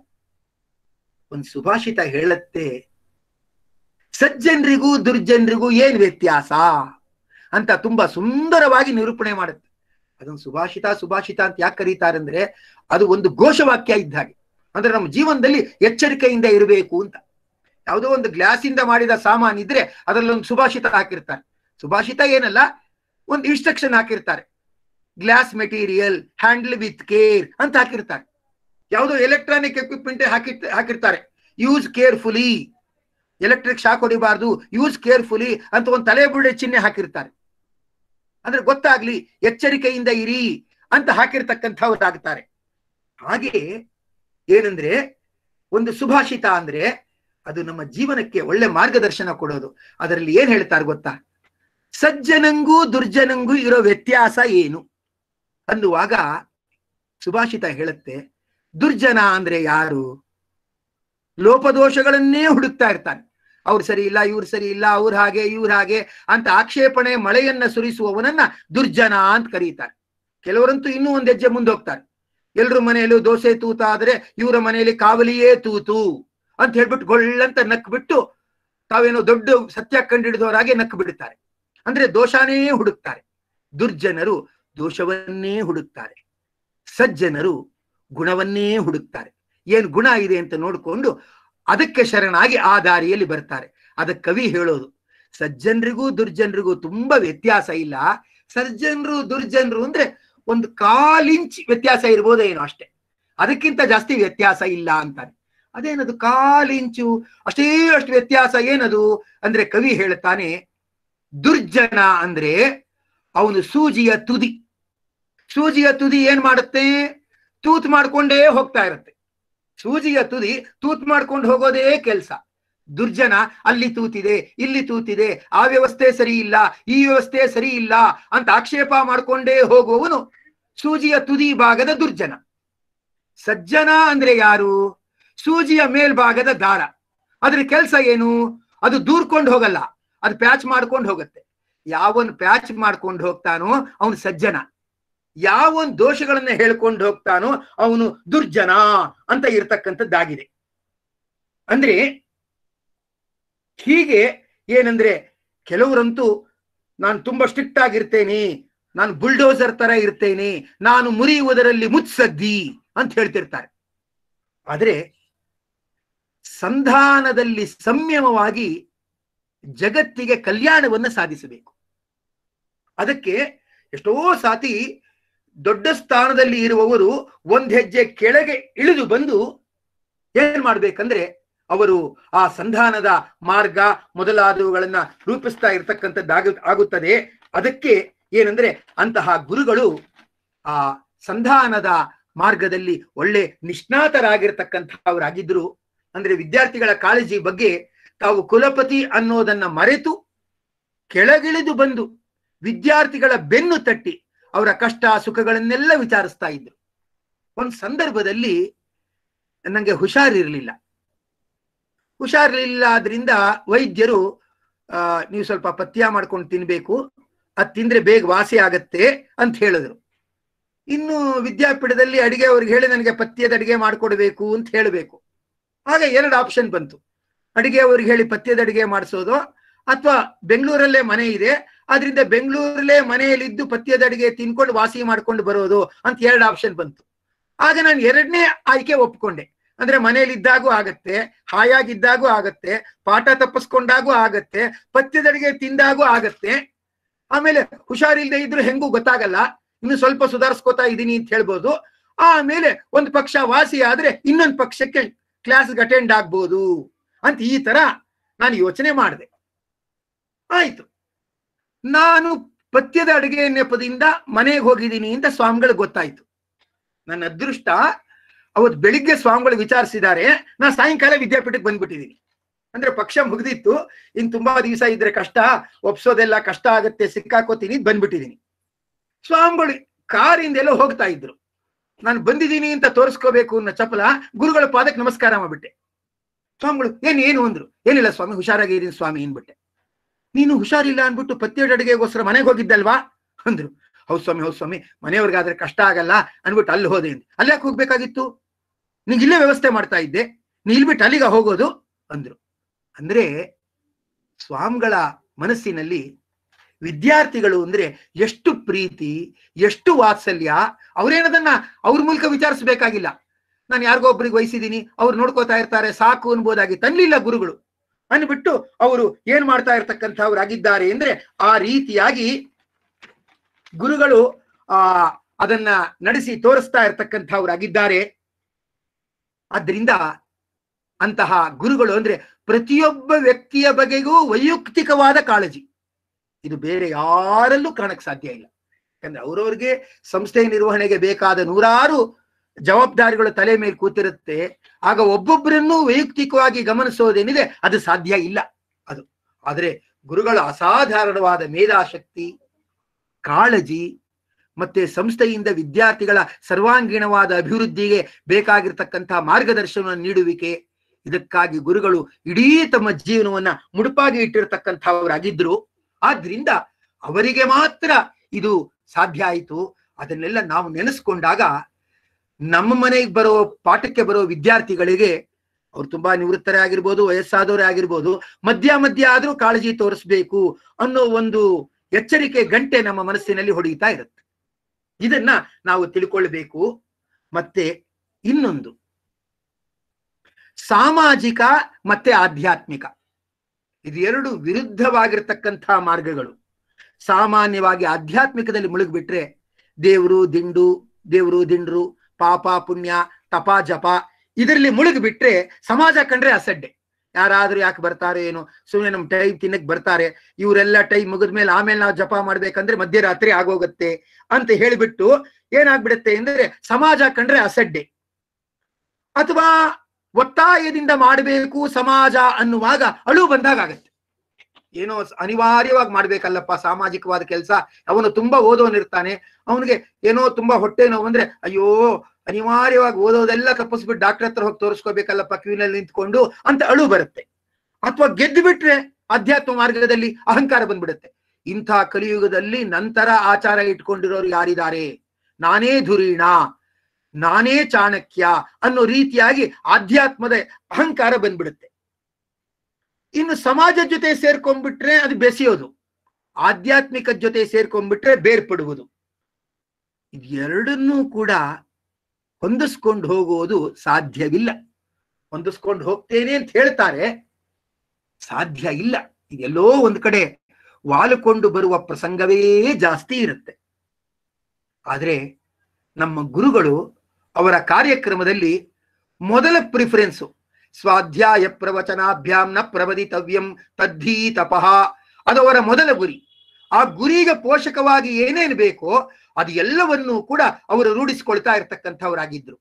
ಒಂದು ಸುಭಾಷಿತ ಹೇಳತ್ತೆ ಸಜ್ಜನರಿಗೂ ದುರ್ಜನರಿಗೂ ಏನ್ ವ್ಯತ್ಯಾಸ ಅಂತ ತುಂಬಾ ಸುಂದರವಾಗಿ ನಿರೂಪಣೆ ಮಾಡುತ್ತೆ ಅದೊಂದು ಸುಭಾಷಿತ ಸುಭಾಷಿತ ಅಂತ ಯಾಕೆ ಕರೀತಾರೆ ಅಂದ್ರೆ ಅದು ಒಂದು ಘೋಷವಾಕ್ಯ ಇದ್ದ ಹಾಗೆ ಅಂದ್ರೆ ನಮ್ಮ ಜೀವನದಲ್ಲಿ ಎಚ್ಚರಿಕೆಯಿಂದ ಇರಬೇಕು ಅಂತ ಯಾವುದೋ ಒಂದು ಗ್ಲಾಸ್ ಇಂದ ಮಾಡಿದ ಸಾಮಾನ್ ಇದ್ರೆ ಅದರಲ್ಲಿ ಒಂದು ಸುಭಾಷಿತ ಹಾಕಿರ್ತಾರೆ ಸುಭಾಷಿತ ಏನಲ್ಲ ಒಂದು ಇನ್ಸ್ಟ್ರಕ್ಷನ್ ಹಾಕಿರ್ತಾರೆ glass material handle with care ಅಂತ ಹಾಕಿರ್ತಾರೆ ಯಾವುದೋ ಎಲೆಕ್ಟ್ರಾನಿಕ್ ಎಕ್ವಿಪ್ಮೆಂಟ್ ಹಾಕಿ ಹಾಕಿರ್ತಾರೆ ಯೂಸ್ ಕೇರ್ಫುಲಿ ಎಲೆಕ್ಟ್ರಿಕ್ ಶಾಕ್ ಹೊಡಿಬಾರ್ದು ಯೂಸ್ ಕೇರ್ಫುಲಿ ಅಂತ ಒಂದು ತಲೆ ಬುಳ್ಳೆ ಚಿಹ್ನೆ ಹಾಕಿರ್ತಾರೆ ಅಂದ್ರೆ ಗೊತ್ತಾಗ್ಲಿ ಎಚ್ಚರಿಕೆಯಿಂದ ಇರಿ ಅಂತ ಹಾಕಿರ್ತಕ್ಕಂಥವ್ರು ಆಗ್ತಾರೆ ಹಾಗೆ ಏನಂದ್ರೆ ಒಂದು ಸುಭಾಷಿತ ಅಂದ್ರೆ ಅದು ನಮ್ಮ ಜೀವನಕ್ಕೆ ಒಳ್ಳೆ ಮಾರ್ಗದರ್ಶನ ಕೊಡೋದು ಅದರಲ್ಲಿ ಏನ್ ಹೇಳ್ತಾರೆ ಗೊತ್ತಾ ಸಜ್ಜನಂಗೂ ದುರ್ಜನಂಗೂ ಇರೋ ವ್ಯತ್ಯಾಸ ಏನು ಅನ್ನುವಾಗ ಸುಭಾಷಿತ ಹೇಳುತ್ತೆ ದುರ್ಜನ ಅಂದ್ರೆ ಯಾರು ಲೋಪದೋಷಗಳನ್ನೇ ಹುಡುಕ್ತಾ ಇರ್ತಾನೆ ಅವ್ರು ಸರಿ ಇಲ್ಲ ಇವ್ರು ಸರಿ ಇಲ್ಲ ಅವ್ರು ಹಾಗೆ ಇವ್ರು ಹಾಗೆ ಅಂತ ಆಕ್ಷೇಪಣೆ ಮಳೆಯನ್ನ ಸುರಿಸುವವನನ್ನ ದುರ್ಜನ ಅಂತ ಕರೀತಾರೆ ಕೆಲವರಂತೂ ಇನ್ನೂ ಒಂದ್ ಹೆಜ್ಜೆ ಮುಂದೆ ಹೋಗ್ತಾರೆ ಎಲ್ರ ಮನೆಯಲ್ಲೂ ದೋಸೆ ತೂತ ಆದ್ರೆ ಇವರ ಮನೆಯಲ್ಲಿ ಕಾವಲಿಯೇ ತೂತು ಅಂತ ಹೇಳ್ಬಿಟ್ಟು ಗೊಳ್ಳಂತ ನಕ್ ಬಿಟ್ಟು ತಾವೇನೋ ದೊಡ್ಡ ಸತ್ಯ ಕಂಡಿಡಿದವರಾಗೆ ನಕ್ ಬಿಡುತ್ತಾರೆ ಅಂದ್ರೆ ದೋಷಾನೇ ಹುಡುಕ್ತಾರೆ ದುರ್ಜನರು ದೋಷವನ್ನೇ ಹುಡುಕ್ತಾರೆ ಸಜ್ಜನರು ಗುಣವನ್ನೇ ಹುಡುಕ್ತಾರೆ ಏನ್ ಗುಣ ಇದೆ ಅಂತ ನೋಡಿಕೊಂಡು ಅದಕ್ಕೆ ಶರಣಾಗಿ ಆ ದಾರಿಯಲ್ಲಿ ಬರ್ತಾರೆ ಅದಕ್ಕೆ ಕವಿ ಹೇಳೋದು ಸಜ್ಜನರಿಗೂ ದುರ್ಜನರಿಗೂ ತುಂಬಾ ವ್ಯತ್ಯಾಸ ಇಲ್ಲ ಸಜ್ಜನರು ದುರ್ಜನರು ಅಂದ್ರೆ ಒಂದು ಕಾಲಿಂಚ್ ವ್ಯತ್ಯಾಸ ಇರ್ಬೋದೇನೋ ಅಷ್ಟೇ ಅದಕ್ಕಿಂತ ಜಾಸ್ತಿ ವ್ಯತ್ಯಾಸ ಇಲ್ಲ ಅಂತಾನೆ ಅದೇನದು ಕಾಲಿಂಚು ಅಷ್ಟೇ ಅಷ್ಟು ವ್ಯತ್ಯಾಸ ಏನದು ಅಂದ್ರೆ ಕವಿ ಹೇಳ್ತಾನೆ ದುರ್ಜನ ಅಂದ್ರೆ ಅವನು ಸೂಜಿಯ ತುದಿ ಸೂಜಿಯ ತುದಿ ಏನ್ ಮಾಡುತ್ತೆ ತೂತ್ ಮಾಡ್ಕೊಂಡೇ ಹೋಗ್ತಾ ಇರುತ್ತೆ ಸೂಜಿಯ ತುದಿ ತೂತ್ ಮಾಡ್ಕೊಂಡು ಹೋಗೋದೇ ಕೆಲಸ ದುರ್ಜನ ಅಲ್ಲಿ ತೂತಿದೆ ಇಲ್ಲಿ ತೂತಿದೆ ಆ ವ್ಯವಸ್ಥೆ ಸರಿ ಇಲ್ಲ ಈ ವ್ಯವಸ್ಥೆ ಸರಿ ಇಲ್ಲ ಅಂತ ಆಕ್ಷೇಪ ಮಾಡ್ಕೊಂಡೇ ಹೋಗುವವನು ಸೂಜಿಯ ತುದಿ ಭಾಗದ ದುರ್ಜನ ಸಜ್ಜನ ಅಂದ್ರೆ ಯಾರು ಸೂಜಿಯ ಮೇಲ್ಭಾಗದ ದಾರ ಅದ್ರ ಕೆಲಸ ಏನು ಅದು ದೂರ್ಕೊಂಡು ಹೋಗಲ್ಲ ಅದು ಪ್ಯಾಚ್ ಮಾಡ್ಕೊಂಡು ಹೋಗುತ್ತೆ ಯಾವನ್ ಪ್ಯಾಚ್ ಮಾಡ್ಕೊಂಡು ಹೋಗ್ತಾನೋ ಅವನು ಸಜ್ಜನ ಯಾವನ್ ದೋಷಗಳನ್ನ ಹೇಳ್ಕೊಂಡು ಹೋಗ್ತಾನೋ ಅವನು ದುರ್ಜನ ಅಂತ ಇರ್ತಕ್ಕಂಥದ್ದಾಗಿದೆ ಅಂದ್ರೆ ಹೀಗೆ ಏನಂದ್ರೆ ಕೆಲವರಂತೂ ನಾನು ತುಂಬಾ ಸ್ಟ್ರಿಕ್ಟ್ ಆಗಿರ್ತೇನೆ ನಾನು ಬುಲ್ಡೋಸರ್ ತರ ಇರ್ತೇನೆ ನಾನು ಮುರಿಯುವುದರಲ್ಲಿ ಮುತ್ಸದ್ದಿ ಅಂತ ಹೇಳ್ತಿರ್ತಾರೆ ಆದ್ರೆ ಸಂಧಾನದಲ್ಲಿ ಸಂಯಮವಾಗಿ ಜಗತ್ತಿಗೆ ಕಲ್ಯಾಣವನ್ನ ಸಾಧಿಸಬೇಕು ಅದಕ್ಕೆ ಎಷ್ಟೋ ಸಾತಿ ದೊಡ್ಡ ಸ್ಥಾನದಲ್ಲಿ ಇರುವವರು ಒಂದ್ ಹೆಜ್ಜೆ ಕೆಳಗೆ ಇಳಿದು ಬಂದು ಏನ್ ಮಾಡ್ಬೇಕಂದ್ರೆ ಅವರು ಆ ಸಂಧಾನದ ಮಾರ್ಗ ಮೊದಲಾದವುಗಳನ್ನ ರೂಪಿಸ್ತಾ ಇರ್ತಕ್ಕಂಥದ್ದಾಗ ಆಗುತ್ತದೆ ಅದಕ್ಕೆ ಏನಂದ್ರೆ ಅಂತಹ ಗುರುಗಳು ಆ ಸಂಧಾನದ ಮಾರ್ಗದಲ್ಲಿ ಒಳ್ಳೆ ನಿಷ್ಣಾತರಾಗಿರ್ತಕ್ಕಂಥವರಾಗಿದ್ರು ಅಂದ್ರೆ ವಿದ್ಯಾರ್ಥಿಗಳ ಕಾಳಜಿ ಬಗ್ಗೆ ತಾವು ಕುಲಪತಿ ಅನ್ನೋದನ್ನ ಮರೆತು ಕೆಳಗಿಳಿದು ಬಂದು ವಿದ್ಯಾರ್ಥಿಗಳ ಬೆನ್ನು ತಟ್ಟಿ ಅವರ ಕಷ್ಟ ಸುಖಗಳನ್ನೆಲ್ಲ ವಿಚಾರಿಸ್ತಾ ಇದ್ರು ಒಂದು ಸಂದರ್ಭದಲ್ಲಿ ನನಗೆ ಹುಷಾರಿರ್ಲಿಲ್ಲ ಹುಷಾರಿರ್ಲಿಲ್ಲ ಆದ್ರಿಂದ ವೈದ್ಯರು ಆ ನೀವು ಸ್ವಲ್ಪ ಪಥ್ಯ ಮಾಡ್ಕೊಂಡು ತಿನ್ಬೇಕು ಅದ್ ತಿಂದ್ರೆ ಬೇಗ ವಾಸಿ ಆಗತ್ತೆ ಅಂತ ಹೇಳಿದ್ರು ಇನ್ನು ವಿದ್ಯಾಪೀಠದಲ್ಲಿ ಅಡಿಗೆ ಅವ್ರಿಗೆ ಹೇಳಿ ನನಗೆ ಪಥ್ಯದ ಅಡಿಗೆ ಮಾಡ್ಕೊಡ್ಬೇಕು ಅಂತ ಹೇಳಬೇಕು ಆಗ ಎರಡು ಆಪ್ಷನ್ ಬಂತು ಅಡಿಗೆ ಅವ್ರಿಗೆ ಹೇಳಿ ಪಥ್ಯದ ಅಡಿಗೆ ಮಾಡಿಸೋದು ಅಥವಾ ಬೆಂಗಳೂರಲ್ಲೇ ಮನೆ ಇದೆ ಆದ್ರಿಂದ ಬೆಂಗಳೂರಲ್ಲೇ ಮನೆಯಲ್ಲಿದ್ದು ಪಥ್ಯದ ಅಡಿಗೆ ತಿನ್ಕೊಂಡು ವಾಸಿ ಮಾಡ್ಕೊಂಡು ಬರೋದು ಅಂತ ಎರಡು ಆಪ್ಷನ್ ಬಂತು ಆಗ ನಾನು ಎರಡನೇ ಆಯ್ಕೆ ಒಪ್ಕೊಂಡೆ ಅಂದ್ರೆ ಮನೆಯಲ್ಲಿದ್ದಾಗೂ ಆಗತ್ತೆ ಹಾಯಾಗಿದ್ದಾಗೂ ಆಗತ್ತೆ ಪಾಠ ತಪ್ಪಿಸ್ಕೊಂಡಾಗೂ ಆಗತ್ತೆ ಪಥ್ಯದಡಿಗೆ ತಿಂದಾಗೂ ಆಗತ್ತೆ ಆಮೇಲೆ ಹುಷಾರಿಲ್ದೆ ಇದ್ರು ಹೆಂಗೂ ಗೊತ್ತಾಗಲ್ಲ ಇನ್ನು ಸ್ವಲ್ಪ ಸುಧಾರಿಸ್ಕೋತಾ ಇದ್ದೀನಿ ಅಂತ ಹೇಳ್ಬೋದು ಆಮೇಲೆ ಒಂದು ಪಕ್ಷ ವಾಸಿ ಆದ್ರೆ ಇನ್ನೊಂದು ಪಕ್ಷಕ್ಕೆ ಕ್ಲಾಸ್ಗೆ ಅಟೆಂಡ್ ಆಗ್ಬೋದು ಅಂತ ಈ ತರ ನಾನು ಯೋಚನೆ ಮಾಡಿದೆ ಆಯ್ತು ನಾನು ಪಥ್ಯದ ಅಡುಗೆ ನೆಪದಿಂದ ಮನೆಗೆ ಹೋಗಿದ್ದೀನಿ ಅಂತ ಸ್ವಾಮಿಗಳಿಗೆ ಗೊತ್ತಾಯ್ತು ನನ್ನ ಅದೃಷ್ಟ ಅವತ್ತು ಬೆಳಿಗ್ಗೆ ಸ್ವಾಮಿಗಳು ವಿಚಾರಿಸಿದ್ದಾರೆ ನಾನು ಸಾಯಂಕಾಲ ವಿದ್ಯಾಪೀಠಕ್ಕೆ ಬಂದ್ಬಿಟ್ಟಿದ್ದೀನಿ ಅಂದ್ರೆ ಪಕ್ಷ ಮುಗ್ದಿತ್ತು ಇನ್ ತುಂಬಾ ದಿವಸ ಇದ್ರೆ ಕಷ್ಟ ಒಪ್ಸೋದೆಲ್ಲ ಕಷ್ಟ ಆಗತ್ತೆ ಸಿಕ್ಕಾಕೋತೀನಿ ಬಂದ್ಬಿಟ್ಟಿದ್ದೀನಿ ಸ್ವಾಮಿಗಳು ಕಾರಿಂದ ಎಲ್ಲೋ ಹೋಗ್ತಾ ಇದ್ರು ನಾನು ಬಂದಿದ್ದೀನಿ ಅಂತ ತೋರಿಸ್ಕೋಬೇಕು ಅನ್ನೋ ಚಪಲ ಗುರುಗಳ ಪಾದಕ್ಕೆ ನಮಸ್ಕಾರ ಮಾಡ್ಬಿಟ್ಟೆ ಸ್ವಾಮಿಗಳು ಏನ್ ಏನು ಅಂದ್ರು ಏನಿಲ್ಲ ಸ್ವಾಮಿ ಹುಷಾರಾಗಿದ್ದೀನಿ ಸ್ವಾಮಿ ಏನ್ಬಿಟ್ಟೆ ನೀನು ಹುಷಾರಿಲ್ಲ ಅನ್ಬಿಟ್ಟು ಪತ್ಯದ ಅಡುಗೆಗೋಸ್ಕರ ಮನೆಗೆ ಹೋಗಿದ್ದಲ್ವಾ ಅಂದ್ರು ಹೌದು ಸ್ವಾಮಿ ಹೌದು ಸ್ವಾಮಿ ಮನೆಯವ್ರಿಗಾದ್ರೆ ಕಷ್ಟ ಆಗಲ್ಲ ಅನ್ಬಿಟ್ಟು ಅಲ್ಲಿ ಹೋದೆ ಅಂತ ಅಲ್ಲಿ ಯಾಕೆ ಹೋಗ್ಬೇಕಾಗಿತ್ತು ನಿಂಗೆ ಇಲ್ಲೇ ವ್ಯವಸ್ಥೆ ಮಾಡ್ತಾ ಇದ್ದೆ ನೀ ಇಲ್ಬಿಟ್ಟು ಅಲ್ಲಿಗ ಹೋಗೋದು ಅಂದ್ರು ಅಂದ್ರೆ ಸ್ವಾಮಿಗಳ ಮನಸ್ಸಿನಲ್ಲಿ ವಿದ್ಯಾರ್ಥಿಗಳು ಅಂದ್ರೆ ಎಷ್ಟು ಪ್ರೀತಿ ಎಷ್ಟು ವಾತ್ಸಲ್ಯ ಅವ್ರೇನದನ್ನ ಅವ್ರ ಮೂಲಕ ವಿಚಾರಿಸಬೇಕಾಗಿಲ್ಲ ನಾನು ಯಾರಿಗೋ ಒಬ್ರಿಗೆ ವಹಿಸಿದ್ದೀನಿ ಅವ್ರು ನೋಡ್ಕೋತಾ ಇರ್ತಾರೆ ಸಾಕು ಅನ್ಬೋದಾಗಿ ತನ್ಲಿಲ್ಲ ಗುರುಗಳು ಅನ್ಬಿಟ್ಟು ಅವರು ಏನ್ ಮಾಡ್ತಾ ಇರ್ತಕ್ಕಂಥವ್ರಾಗಿದ್ದಾರೆ ಅಂದ್ರೆ ಆ ರೀತಿಯಾಗಿ ಗುರುಗಳು ಆ ಅದನ್ನ ನಡೆಸಿ ತೋರಿಸ್ತಾ ಇರ್ತಕ್ಕಂಥವ್ರಾಗಿದ್ದಾರೆ ಆದ್ರಿಂದ ಅಂತಹ ಗುರುಗಳು ಅಂದ್ರೆ ಪ್ರತಿಯೊಬ್ಬ ವ್ಯಕ್ತಿಯ ಬಗೆಗೂ ವೈಯಕ್ತಿಕವಾದ ಕಾಳಜಿ ಇದು ಬೇರೆ ಯಾರಲ್ಲೂ ಕಾಣಕ್ ಸಾಧ್ಯ ಇಲ್ಲ ಯಾಕಂದ್ರೆ ಅವ್ರವ್ರಿಗೆ ಸಂಸ್ಥೆ ನಿರ್ವಹಣೆಗೆ ಬೇಕಾದ ನೂರಾರು ಜವಾಬ್ದಾರಿಗಳು ತಲೆ ಮೇಲೆ ಕೂತಿರುತ್ತೆ ಆಗ ಒಬ್ಬೊಬ್ಬರನ್ನೂ ವೈಯಕ್ತಿಕವಾಗಿ ಗಮನಿಸೋದೇನಿದೆ ಅದು ಸಾಧ್ಯ ಇಲ್ಲ ಅದು ಆದರೆ ಗುರುಗಳ ಅಸಾಧಾರಣವಾದ ಮೇಧಾಶಕ್ತಿ ಕಾಳಜಿ ಮತ್ತೆ ಸಂಸ್ಥೆಯಿಂದ ವಿದ್ಯಾರ್ಥಿಗಳ ಸರ್ವಾಂಗೀಣವಾದ ಅಭಿವೃದ್ಧಿಗೆ ಬೇಕಾಗಿರ್ತಕ್ಕಂತಹ ಮಾರ್ಗದರ್ಶನವನ್ನು ನೀಡುವಿಕೆ ಇದಕ್ಕಾಗಿ ಗುರುಗಳು ಇಡೀ ತಮ್ಮ ಜೀವನವನ್ನ ಮುಡುಪಾಗಿ ಇಟ್ಟಿರ್ತಕ್ಕಂಥವರಾಗಿದ್ರು ಆದ್ರಿಂದ ಅವರಿಗೆ ಮಾತ್ರ ಇದು ಸಾಧ್ಯ ಆಯಿತು ಅದನ್ನೆಲ್ಲ ನಾವು ನೆನೆಸ್ಕೊಂಡಾಗ ನಮ್ಮ ಮನೆಗೆ ಬರೋ ಪಾಠಕ್ಕೆ ಬರೋ ವಿದ್ಯಾರ್ಥಿಗಳಿಗೆ ಅವ್ರು ತುಂಬಾ ನಿವೃತ್ತರೇ ಆಗಿರ್ಬೋದು ವಯಸ್ಸಾದವರೇ ಆಗಿರ್ಬೋದು ಮಧ್ಯ ಮಧ್ಯ ಆದ್ರೂ ಕಾಳಜಿ ತೋರಿಸ್ಬೇಕು ಅನ್ನೋ ಒಂದು ಎಚ್ಚರಿಕೆ ಗಂಟೆ ನಮ್ಮ ಮನಸ್ಸಿನಲ್ಲಿ ಹೊಡೆಯುತ್ತಾ ಇರುತ್ತೆ ಇದನ್ನ ನಾವು ತಿಳ್ಕೊಳ್ಬೇಕು ಮತ್ತೆ ಇನ್ನೊಂದು ಸಾಮಾಜಿಕ ಮತ್ತೆ ಆಧ್ಯಾತ್ಮಿಕ ಇದು ಎರಡು ವಿರುದ್ಧವಾಗಿರ್ತಕ್ಕಂತಹ ಮಾರ್ಗಗಳು ಸಾಮಾನ್ಯವಾಗಿ ಆಧ್ಯಾತ್ಮಿಕದಲ್ಲಿ ಮುಳುಗ್ಬಿಟ್ರೆ ದೇವರು ದಿಂಡು ದೇವರು ದಿಂಡ್ರು ಪಾಪ ಪುಣ್ಯ ತಪ ಜಪ ಇದರಲ್ಲಿ ಮುಳುಗಿಬಿಟ್ರೆ ಸಮಾಜ ಕಂಡ್ರೆ ಅಸಡ್ಡೆ ಯಾರಾದ್ರೂ ಯಾಕೆ ಬರ್ತಾರೆ ಏನು ಸುಮ್ಮನೆ ನಮ್ ಟೈಮ್ ತಿನ್ನಕ್ ಬರ್ತಾರೆ ಇವರೆಲ್ಲ ಟೈಮ್ ಮುಗಿದ್ಮೇಲೆ ಆಮೇಲೆ ನಾವು ಜಪ ಮಾಡ್ಬೇಕಂದ್ರೆ ಮಧ್ಯರಾತ್ರಿ ಆಗೋಗತ್ತೆ ಅಂತ ಹೇಳಿಬಿಟ್ಟು ಏನಾಗ್ಬಿಡುತ್ತೆ ಅಂದ್ರೆ ಸಮಾಜ ಕಂಡ್ರೆ ಅಸಡ್ಡೆ ಅಥವಾ ಒತ್ತಾಯದಿಂದ ಮಾಡಬೇಕು ಸಮಾಜ ಅನ್ನುವಾಗ ಅಳು ಬಂದಾಗ ಆಗತ್ತೆ ಏನೋ ಸ- ಅನಿವಾರ್ಯವಾಗಿ ಮಾಡ್ಬೇಕಲ್ಲಪ್ಪ ಸಾಮಾಜಿಕವಾದ ಕೆಲಸ ಅವನು ತುಂಬಾ ಓದೋನಿರ್ತಾನೆ ಅವನಿಗೆ ಏನೋ ತುಂಬಾ ಹೊಟ್ಟೆ ನೋವು ಅಂದ್ರೆ ಅಯ್ಯೋ ಅನಿವಾರ್ಯವಾಗಿ ಓದೋದೆಲ್ಲ ತಪ್ಪಿಸ್ಬಿಟ್ಟು ಡಾಕ್ಟರ್ ಹತ್ರ ಹೋಗಿ ತೋರಿಸ್ಕೋಬೇಕಲ್ಲಪ್ಪ ಕ್ಯೂನಲ್ಲಿ ನಿಂತ್ಕೊಂಡು ಅಂತ ಅಳು ಬರುತ್ತೆ ಅಥವಾ ಗೆದ್ದು ಬಿಟ್ರೆ ಅಧ್ಯಾತ್ಮ ಮಾರ್ಗದಲ್ಲಿ ಅಹಂಕಾರ ಬಂದ್ಬಿಡುತ್ತೆ ಇಂಥ ಕಲಿಯುಗದಲ್ಲಿ ನಂತರ ಆಚಾರ ಇಟ್ಕೊಂಡಿರೋರು ಯಾರಿದ್ದಾರೆ ನಾನೇ ಧುರೀಣ ನಾನೇ ಚಾಣಕ್ಯ ಅನ್ನೋ ರೀತಿಯಾಗಿ ಆಧ್ಯಾತ್ಮದ ಅಹಂಕಾರ ಬಂದ್ಬಿಡುತ್ತೆ ಇನ್ನು ಸಮಾಜದ ಜೊತೆ ಸೇರ್ಕೊಂಡ್ಬಿಟ್ರೆ ಅದು ಬೆಸೆಯೋದು ಆಧ್ಯಾತ್ಮಿಕ ಜೊತೆ ಸೇರ್ಕೊಂಡ್ಬಿಟ್ರೆ ಬೇರ್ಪಡುವುದು ಇದೆರಡನ್ನೂ ಕೂಡ ಹೊಂದಿಸ್ಕೊಂಡು ಹೋಗುವುದು ಸಾಧ್ಯವಿಲ್ಲ ಹೊಂದಿಸ್ಕೊಂಡು ಹೋಗ್ತೇನೆ ಅಂತ ಹೇಳ್ತಾರೆ ಸಾಧ್ಯ ಇಲ್ಲ ಇದೆಲ್ಲೋ ಒಂದ್ ಕಡೆ ವಾಲುಕೊಂಡು ಬರುವ ಪ್ರಸಂಗವೇ ಜಾಸ್ತಿ ಇರುತ್ತೆ ಆದ್ರೆ ನಮ್ಮ ಗುರುಗಳು ಅವರ ಕಾರ್ಯಕ್ರಮದಲ್ಲಿ ಮೊದಲ ಪ್ರಿಫರೆನ್ಸು ಸ್ವಾಧ್ಯಾಯ ಪ್ರವಚನಾಭ್ಯಾಂ ನ ಪ್ರವದಿತವ್ಯಂ ತದ್ಧೀ ತಪಃ ಅದವರ ಮೊದಲ ಗುರಿ ಆ ಗುರಿಗೆ ಪೋಷಕವಾಗಿ ಏನೇನು ಬೇಕೋ ಅದು ಎಲ್ಲವನ್ನೂ ಕೂಡ ಅವರು ರೂಢಿಸಿಕೊಳ್ತಾ ಇರ್ತಕ್ಕಂಥವರಾಗಿದ್ರು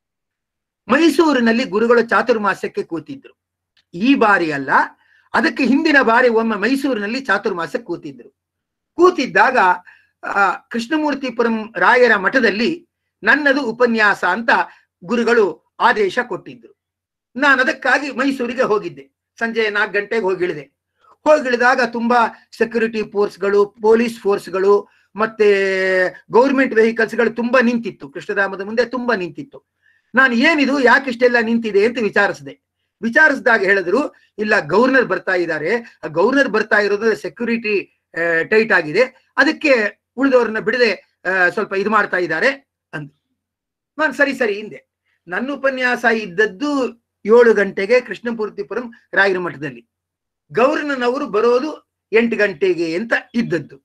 ಮೈಸೂರಿನಲ್ಲಿ ಗುರುಗಳು ಚಾತುರ್ಮಾಸ್ಯಕ್ಕೆ ಕೂತಿದ್ರು ಈ ಬಾರಿ ಅಲ್ಲ ಅದಕ್ಕೆ ಹಿಂದಿನ ಬಾರಿ ಒಮ್ಮೆ ಮೈಸೂರಿನಲ್ಲಿ ಚಾತುರ್ಮಾಸ್ಯಕ್ಕೆ ಕೂತಿದ್ರು ಕೂತಿದ್ದಾಗ ಆ ಕೃಷ್ಣಮೂರ್ತಿಪುರಂ ರಾಯರ ಮಠದಲ್ಲಿ ನನ್ನದು ಉಪನ್ಯಾಸ ಅಂತ ಗುರುಗಳು ಆದೇಶ ಕೊಟ್ಟಿದ್ರು ನಾನು ಅದಕ್ಕಾಗಿ ಮೈಸೂರಿಗೆ ಹೋಗಿದ್ದೆ ಸಂಜೆ ನಾಲ್ಕು ಗಂಟೆಗೆ ಹೋಗಿಳಿದೆ ಹೋಗಿಳಿದಾಗ ತುಂಬಾ ಸೆಕ್ಯೂರಿಟಿ ಫೋರ್ಸ್ಗಳು ಪೊಲೀಸ್ ಫೋರ್ಸ್ಗಳು ಮತ್ತೆ ಗೌರ್ಮೆಂಟ್ ವೆಹಿಕಲ್ಸ್ಗಳು ತುಂಬಾ ನಿಂತಿತ್ತು ಕೃಷ್ಣಧಾಮದ ಮುಂದೆ ತುಂಬಾ ನಿಂತಿತ್ತು ನಾನು ಏನಿದು ಯಾಕೆ ಇಷ್ಟೆಲ್ಲ ನಿಂತಿದೆ ಅಂತ ವಿಚಾರಿಸಿದೆ ವಿಚಾರಿಸಿದಾಗ ಹೇಳಿದ್ರು ಇಲ್ಲ ಗವರ್ನರ್ ಬರ್ತಾ ಇದ್ದಾರೆ ಗವರ್ನರ್ ಬರ್ತಾ ಇರೋದು ಸೆಕ್ಯೂರಿಟಿ ಟೈಟ್ ಆಗಿದೆ ಅದಕ್ಕೆ ಉಳಿದವ್ರನ್ನ ಬಿಡದೆ ಆ, ಸ್ವಲ್ಪ ಇದು ಮಾಡ್ತಾ ಇದ್ದಾರೆ ಅಂದ್ ನಾನು ಸರಿ ಸರಿ ಹಿಂದೆ ನನ್ನ ಉಪನ್ಯಾಸ ಇದ್ದದ್ದು ಏಳು ಗಂಟೆಗೆ ಕೃಷ್ಣಪೂರ್ತಿಪುರಂ ರಾಯರ ಮಠದಲ್ಲಿ ಗವರ್ನರ್ನವರು ಬರೋದು ಎಂಟು ಗಂಟೆಗೆ ಅಂತ ಇದ್ದದ್ದು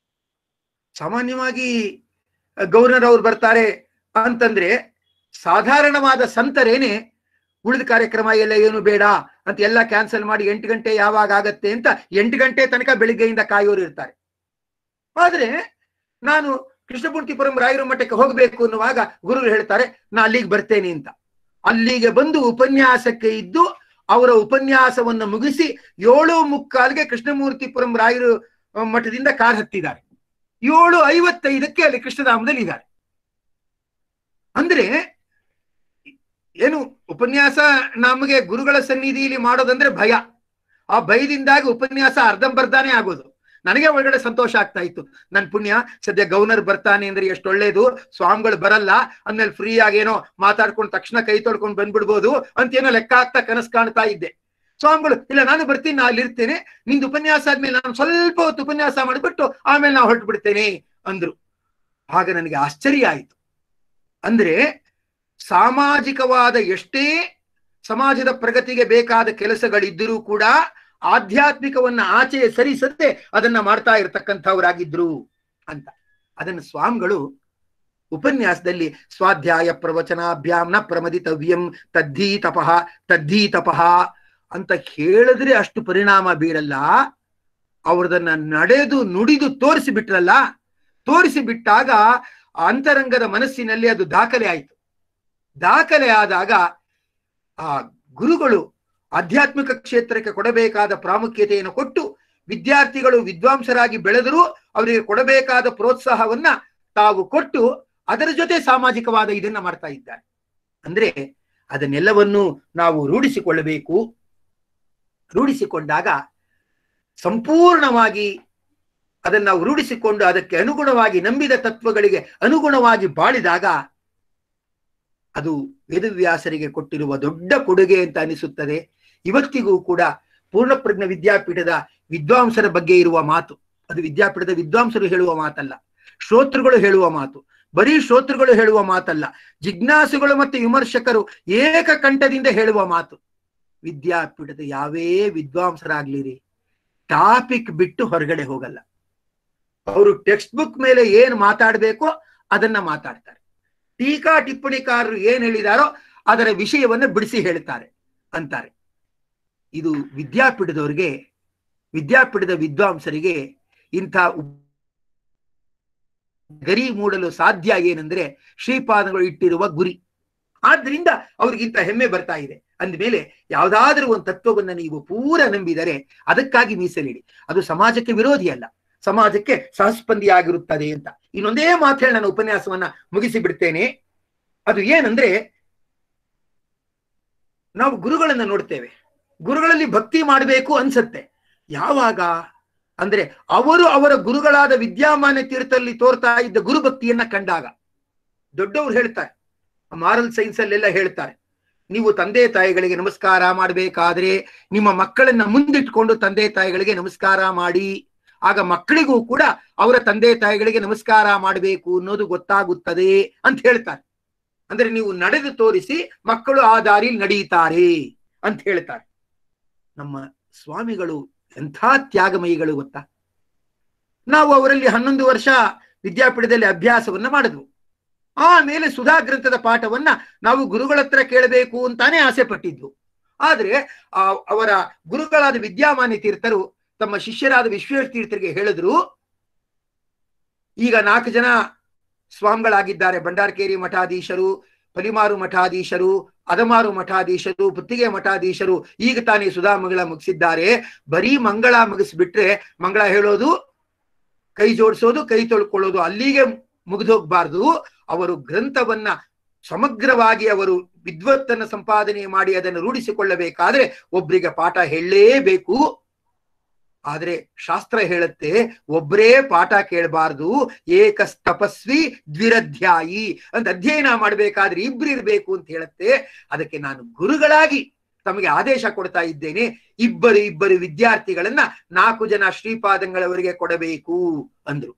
ಸಾಮಾನ್ಯವಾಗಿ ಗವರ್ನರ್ ಅವ್ರು ಬರ್ತಾರೆ ಅಂತಂದ್ರೆ ಸಾಧಾರಣವಾದ ಸಂತರೇನೆ ಉಳಿದ ಕಾರ್ಯಕ್ರಮ ಎಲ್ಲ ಏನು ಬೇಡ ಅಂತ ಎಲ್ಲ ಕ್ಯಾನ್ಸಲ್ ಮಾಡಿ ಎಂಟು ಗಂಟೆ ಯಾವಾಗ ಆಗತ್ತೆ ಅಂತ ಎಂಟು ಗಂಟೆ ತನಕ ಬೆಳಿಗ್ಗೆಯಿಂದ ಕಾಯೋರು ಇರ್ತಾರೆ ಆದ್ರೆ ನಾನು ಕೃಷ್ಣಪೂರ್ತಿಪುರಂ ರಾಯರ ಮಠಕ್ಕೆ ಹೋಗ್ಬೇಕು ಅನ್ನುವಾಗ ಗುರುಗಳು ಹೇಳ್ತಾರೆ ನಾ ಅಲ್ಲಿಗೆ ಬರ್ತೇನೆ ಅಂತ ಅಲ್ಲಿಗೆ ಬಂದು ಉಪನ್ಯಾಸಕ್ಕೆ ಇದ್ದು ಅವರ ಉಪನ್ಯಾಸವನ್ನು ಮುಗಿಸಿ ಏಳು ಮುಕ್ಕಾಲ್ಗೆ ಕೃಷ್ಣಮೂರ್ತಿಪುರಂ ರಾಯರು ಅಹ್, ಮಠದಿಂದ ಕಾರ್ ಹತ್ತಿದ್ದಾರೆ ಏಳು ಐವತ್ತೈದಕ್ಕೆ ಅಲ್ಲಿ ಕೃಷ್ಣಧಾಮದಲ್ಲಿ ಇದ್ದಾರೆ ಅಂದ್ರೆ ಏನು ಉಪನ್ಯಾಸ ನಮಗೆ ಗುರುಗಳ ಸನ್ನಿಧಿಯಲ್ಲಿ ಮಾಡೋದಂದ್ರೆ ಭಯ ಆ ಭಯದಿಂದಾಗಿ ಉಪನ್ಯಾಸ ಅರ್ಧಂಬರ್ಧಾನೇ ಆಗೋದು ನನಗೆ ಒಳಗಡೆ ಸಂತೋಷ ಆಗ್ತಾ ಇತ್ತು ನನ್ ಪುಣ್ಯ ಸದ್ಯ ಗವರ್ನರ್ ಬರ್ತಾನೆ ಅಂದ್ರೆ ಎಷ್ಟು ಒಳ್ಳೇದು ಸ್ವಾಮಿಗಳು ಬರಲ್ಲ ಅಂದ್ಮೇಲೆ ಫ್ರೀ ಆಗಿ ಏನೋ ಮಾತಾಡ್ಕೊಂಡು ತಕ್ಷಣ ಕೈ ತೊಳ್ಕೊಂಡು ಬಂದ್ಬಿಡ್ಬೋದು ಅಂತ ಏನೋ ಲೆಕ್ಕ ಆಗ್ತಾ ಕನಸು ಕಾಣ್ತಾ ಇದ್ದೆ ಸ್ವಾಮಿಗಳು ಇಲ್ಲ ನಾನು ಬರ್ತೀನಿ ನಾ ಅಲ್ಲಿರ್ತೇನೆ ನಿಂದು ಉಪನ್ಯಾಸ ಆದ್ಮೇಲೆ ನಾನು ಸ್ವಲ್ಪ ಹೊತ್ತು ಉಪನ್ಯಾಸ ಮಾಡಿಬಿಟ್ಟು ಆಮೇಲೆ ನಾವು ಹೊರಟು ಬಿಡ್ತೇನೆ ಅಂದ್ರು ಆಗ ನನಗೆ ಆಶ್ಚರ್ಯ ಆಯಿತು ಅಂದ್ರೆ ಸಾಮಾಜಿಕವಾದ ಎಷ್ಟೇ ಸಮಾಜದ ಪ್ರಗತಿಗೆ ಬೇಕಾದ ಕೆಲಸಗಳಿದ್ದರೂ ಕೂಡ ಆಧ್ಯಾತ್ಮಿಕವನ್ನ ಆಚೆ ಸರಿಸದೆ ಅದನ್ನ ಮಾಡ್ತಾ ಇರತಕ್ಕಂಥವರಾಗಿದ್ರು ಅಂತ ಅದನ್ನು ಸ್ವಾಮಿಗಳು ಉಪನ್ಯಾಸದಲ್ಲಿ ಸ್ವಾಧ್ಯಾಯ ಪ್ರವಚನಾಭ್ಯಾಮ್ನ ಪ್ರಮದಿತವ್ಯಂ ತದ್ಧೀ ತಪಃ ತದ್ಧೀ ತಪಃ ಅಂತ ಹೇಳಿದ್ರೆ ಅಷ್ಟು ಪರಿಣಾಮ ಬೀರಲ್ಲ ಅವ್ರದನ್ನ ನಡೆದು ನುಡಿದು ತೋರಿಸಿ ಬಿಟ್ರಲ್ಲ ತೋರಿಸಿ ಬಿಟ್ಟಾಗ ಆ ಅಂತರಂಗದ ಮನಸ್ಸಿನಲ್ಲಿ ಅದು ದಾಖಲೆ ಆಯಿತು ದಾಖಲೆ ಆದಾಗ ಆ ಗುರುಗಳು ಆಧ್ಯಾತ್ಮಿಕ ಕ್ಷೇತ್ರಕ್ಕೆ ಕೊಡಬೇಕಾದ ಪ್ರಾಮುಖ್ಯತೆಯನ್ನು ಕೊಟ್ಟು ವಿದ್ಯಾರ್ಥಿಗಳು ವಿದ್ವಾಂಸರಾಗಿ ಬೆಳೆದರೂ ಅವರಿಗೆ ಕೊಡಬೇಕಾದ ಪ್ರೋತ್ಸಾಹವನ್ನ ತಾವು ಕೊಟ್ಟು ಅದರ ಜೊತೆ ಸಾಮಾಜಿಕವಾದ ಇದನ್ನ ಮಾಡ್ತಾ ಇದ್ದಾರೆ ಅಂದ್ರೆ ಅದನ್ನೆಲ್ಲವನ್ನು ನಾವು ರೂಢಿಸಿಕೊಳ್ಳಬೇಕು ರೂಢಿಸಿಕೊಂಡಾಗ ಸಂಪೂರ್ಣವಾಗಿ ಅದನ್ನ ನಾವು ರೂಢಿಸಿಕೊಂಡು ಅದಕ್ಕೆ ಅನುಗುಣವಾಗಿ ನಂಬಿದ ತತ್ವಗಳಿಗೆ ಅನುಗುಣವಾಗಿ ಬಾಳಿದಾಗ ಅದು ವೇದವ್ಯಾಸರಿಗೆ ಕೊಟ್ಟಿರುವ ದೊಡ್ಡ ಕೊಡುಗೆ ಅಂತ ಅನಿಸುತ್ತದೆ ಇವತ್ತಿಗೂ ಕೂಡ ಪೂರ್ಣಪ್ರಜ್ಞ ವಿದ್ಯಾಪೀಠದ ವಿದ್ವಾಂಸರ ಬಗ್ಗೆ ಇರುವ ಮಾತು ಅದು ವಿದ್ಯಾಪೀಠದ ವಿದ್ವಾಂಸರು ಹೇಳುವ ಮಾತಲ್ಲ ಶ್ರೋತೃಗಳು ಹೇಳುವ ಮಾತು ಬರೀ ಶ್ರೋತೃಗಳು ಹೇಳುವ ಮಾತಲ್ಲ ಜಿಜ್ಞಾಸುಗಳು ಮತ್ತು ವಿಮರ್ಶಕರು ಏಕಕಂಠದಿಂದ ಹೇಳುವ ಮಾತು ವಿದ್ಯಾಪೀಠದ ಯಾವೇ ವಿದ್ವಾಂಸರಾಗ್ಲಿರಿ ಟಾಪಿಕ್ ಬಿಟ್ಟು ಹೊರಗಡೆ ಹೋಗಲ್ಲ ಅವರು ಟೆಕ್ಸ್ಟ್ ಬುಕ್ ಮೇಲೆ ಏನ್ ಮಾತಾಡ್ಬೇಕೋ ಅದನ್ನ ಮಾತಾಡ್ತಾರೆ ಟೀಕಾ ಟಿಪ್ಪಣಿಕಾರರು ಏನ್ ಹೇಳಿದಾರೋ ಅದರ ವಿಷಯವನ್ನ ಬಿಡಿಸಿ ಹೇಳ್ತಾರೆ ಅಂತಾರೆ ಇದು ವಿದ್ಯಾಪೀಠದವರಿಗೆ ವಿದ್ಯಾಪೀಠದ ವಿದ್ವಾಂಸರಿಗೆ ಇಂಥ ಉಪ್- ಗರಿ ಮೂಡಲು ಸಾಧ್ಯ ಏನಂದ್ರೆ ಶ್ರೀಪಾದಗಳು ಇಟ್ಟಿರುವ ಗುರಿ ಆದ್ರಿಂದ ಅವ್ರಿಗಿಂತ ಹೆಮ್ಮೆ ಬರ್ತಾ ಇದೆ ಅಂದ್ಮೇಲೆ ಯಾವ್ದಾದ್ರೂ ಒಂದು ತತ್ವವನ್ನ ನೀವು ಪೂರ ನಂಬಿದರೆ ಅದಕ್ಕಾಗಿ ಮೀಸಲಿಡಿ ಅದು ಸಮಾಜಕ್ಕೆ ವಿರೋಧಿ ಅಲ್ಲ ಸಮಾಜಕ್ಕೆ ಸಹಸ್ಪಂದಿಯಾಗಿರುತ್ತದೆ ಅಂತ ಇನ್ನೊಂದೇ ಮಾತು ಹೇಳಿ ನಾನು ಉಪನ್ಯಾಸವನ್ನ ಮುಗಿಸಿ ಬಿಡ್ತೇನೆ ಅದು ಏನಂದ್ರೆ ನಾವು ಗುರುಗಳನ್ನ ನೋಡ್ತೇವೆ ಗುರುಗಳಲ್ಲಿ ಭಕ್ತಿ ಮಾಡಬೇಕು ಅನ್ಸತ್ತೆ ಯಾವಾಗ ಅಂದ್ರೆ ಅವರು ಅವರ ಗುರುಗಳಾದ ವಿದ್ಯಾಮಾನ್ಯ ತೀರ್ಥಲ್ಲಿ ತೋರ್ತಾ ಇದ್ದ ಗುರು ಭಕ್ತಿಯನ್ನ ಕಂಡಾಗ ದೊಡ್ಡವರು ಹೇಳ್ತಾರೆ ಮಾರಲ್ ಸೈನ್ಸ್ ಅಲ್ಲೆಲ್ಲ ಹೇಳ್ತಾರೆ ನೀವು ತಂದೆ ತಾಯಿಗಳಿಗೆ ನಮಸ್ಕಾರ ಮಾಡಬೇಕಾದ್ರೆ ನಿಮ್ಮ ಮಕ್ಕಳನ್ನ ಮುಂದಿಟ್ಕೊಂಡು ತಂದೆ ತಾಯಿಗಳಿಗೆ ನಮಸ್ಕಾರ ಮಾಡಿ ಆಗ ಮಕ್ಕಳಿಗೂ ಕೂಡ ಅವರ ತಂದೆ ತಾಯಿಗಳಿಗೆ ನಮಸ್ಕಾರ ಮಾಡಬೇಕು ಅನ್ನೋದು ಗೊತ್ತಾಗುತ್ತದೆ ಅಂತ ಹೇಳ್ತಾರೆ ಅಂದ್ರೆ ನೀವು ನಡೆದು ತೋರಿಸಿ ಮಕ್ಕಳು ಆ ದಾರಿಲಿ ನಡೀತಾರೆ ಅಂತ ಹೇಳ್ತಾರೆ ನಮ್ಮ ಸ್ವಾಮಿಗಳು ಎಂಥ ತ್ಯಾಗಮಯಿಗಳು ಗೊತ್ತಾ ನಾವು ಅವರಲ್ಲಿ ಹನ್ನೊಂದು ವರ್ಷ ವಿದ್ಯಾಪೀಠದಲ್ಲಿ ಅಭ್ಯಾಸವನ್ನ ಮಾಡಿದ್ವು ಆಮೇಲೆ ಸುಧಾ ಗ್ರಂಥದ ಪಾಠವನ್ನ ನಾವು ಗುರುಗಳ ಹತ್ರ ಕೇಳಬೇಕು ಅಂತಾನೆ ಆಸೆ ಪಟ್ಟಿದ್ವು ಆದ್ರೆ ಆ ಅವರ ಗುರುಗಳಾದ ವಿದ್ಯಾಮಾನ್ಯ ತೀರ್ಥರು ತಮ್ಮ ಶಿಷ್ಯರಾದ ವಿಶ್ವೇಶ ತೀರ್ಥರಿಗೆ ಹೇಳಿದ್ರು ಈಗ ನಾಲ್ಕು ಜನ ಸ್ವಾಮಿಗಳಾಗಿದ್ದಾರೆ ಭಂಡಾರಕೇರಿ ಮಠಾಧೀಶರು ಪಲಿಮಾರು ಮಠಾಧೀಶರು ಅದಮಾರು ಮಠಾಧೀಶರು ಪುತ್ತಿಗೆ ಮಠಾಧೀಶರು ಈಗ ತಾನೇ ಸುಧಾ ಮಂಗಳ ಮುಗಿಸಿದ್ದಾರೆ ಬರೀ ಮಂಗಳ ಮುಗಿಸ್ಬಿಟ್ರೆ ಮಂಗಳ ಹೇಳೋದು ಕೈ ಜೋಡಿಸೋದು ಕೈ ತೊಳ್ಕೊಳ್ಳೋದು ಅಲ್ಲಿಗೆ ಮುಗಿದೋಗ್ಬಾರ್ದು ಅವರು ಗ್ರಂಥವನ್ನ ಸಮಗ್ರವಾಗಿ ಅವರು ವಿದ್ವತ್ತನ್ನ ಸಂಪಾದನೆ ಮಾಡಿ ಅದನ್ನು ರೂಢಿಸಿಕೊಳ್ಳಬೇಕಾದ್ರೆ ಒಬ್ರಿಗೆ ಪಾಠ ಹೇಳಲೇಬೇಕು ಆದ್ರೆ ಶಾಸ್ತ್ರ ಹೇಳುತ್ತೆ ಒಬ್ಬರೇ ಪಾಠ ಕೇಳಬಾರ್ದು ಏಕಸ್ ತಪಸ್ವಿ ದ್ವಿರಧ್ಯಾಯಿ ಅಂತ ಅಧ್ಯಯನ ಮಾಡ್ಬೇಕಾದ್ರೆ ಇಬ್ರು ಇರ್ಬೇಕು ಅಂತ ಹೇಳುತ್ತೆ ಅದಕ್ಕೆ ನಾನು ಗುರುಗಳಾಗಿ ತಮಗೆ ಆದೇಶ ಕೊಡ್ತಾ ಇದ್ದೇನೆ ಇಬ್ಬರು ಇಬ್ಬರು ವಿದ್ಯಾರ್ಥಿಗಳನ್ನ ನಾಲ್ಕು ಜನ ಶ್ರೀಪಾದಂಗಳವರಿಗೆ ಕೊಡಬೇಕು ಅಂದ್ರು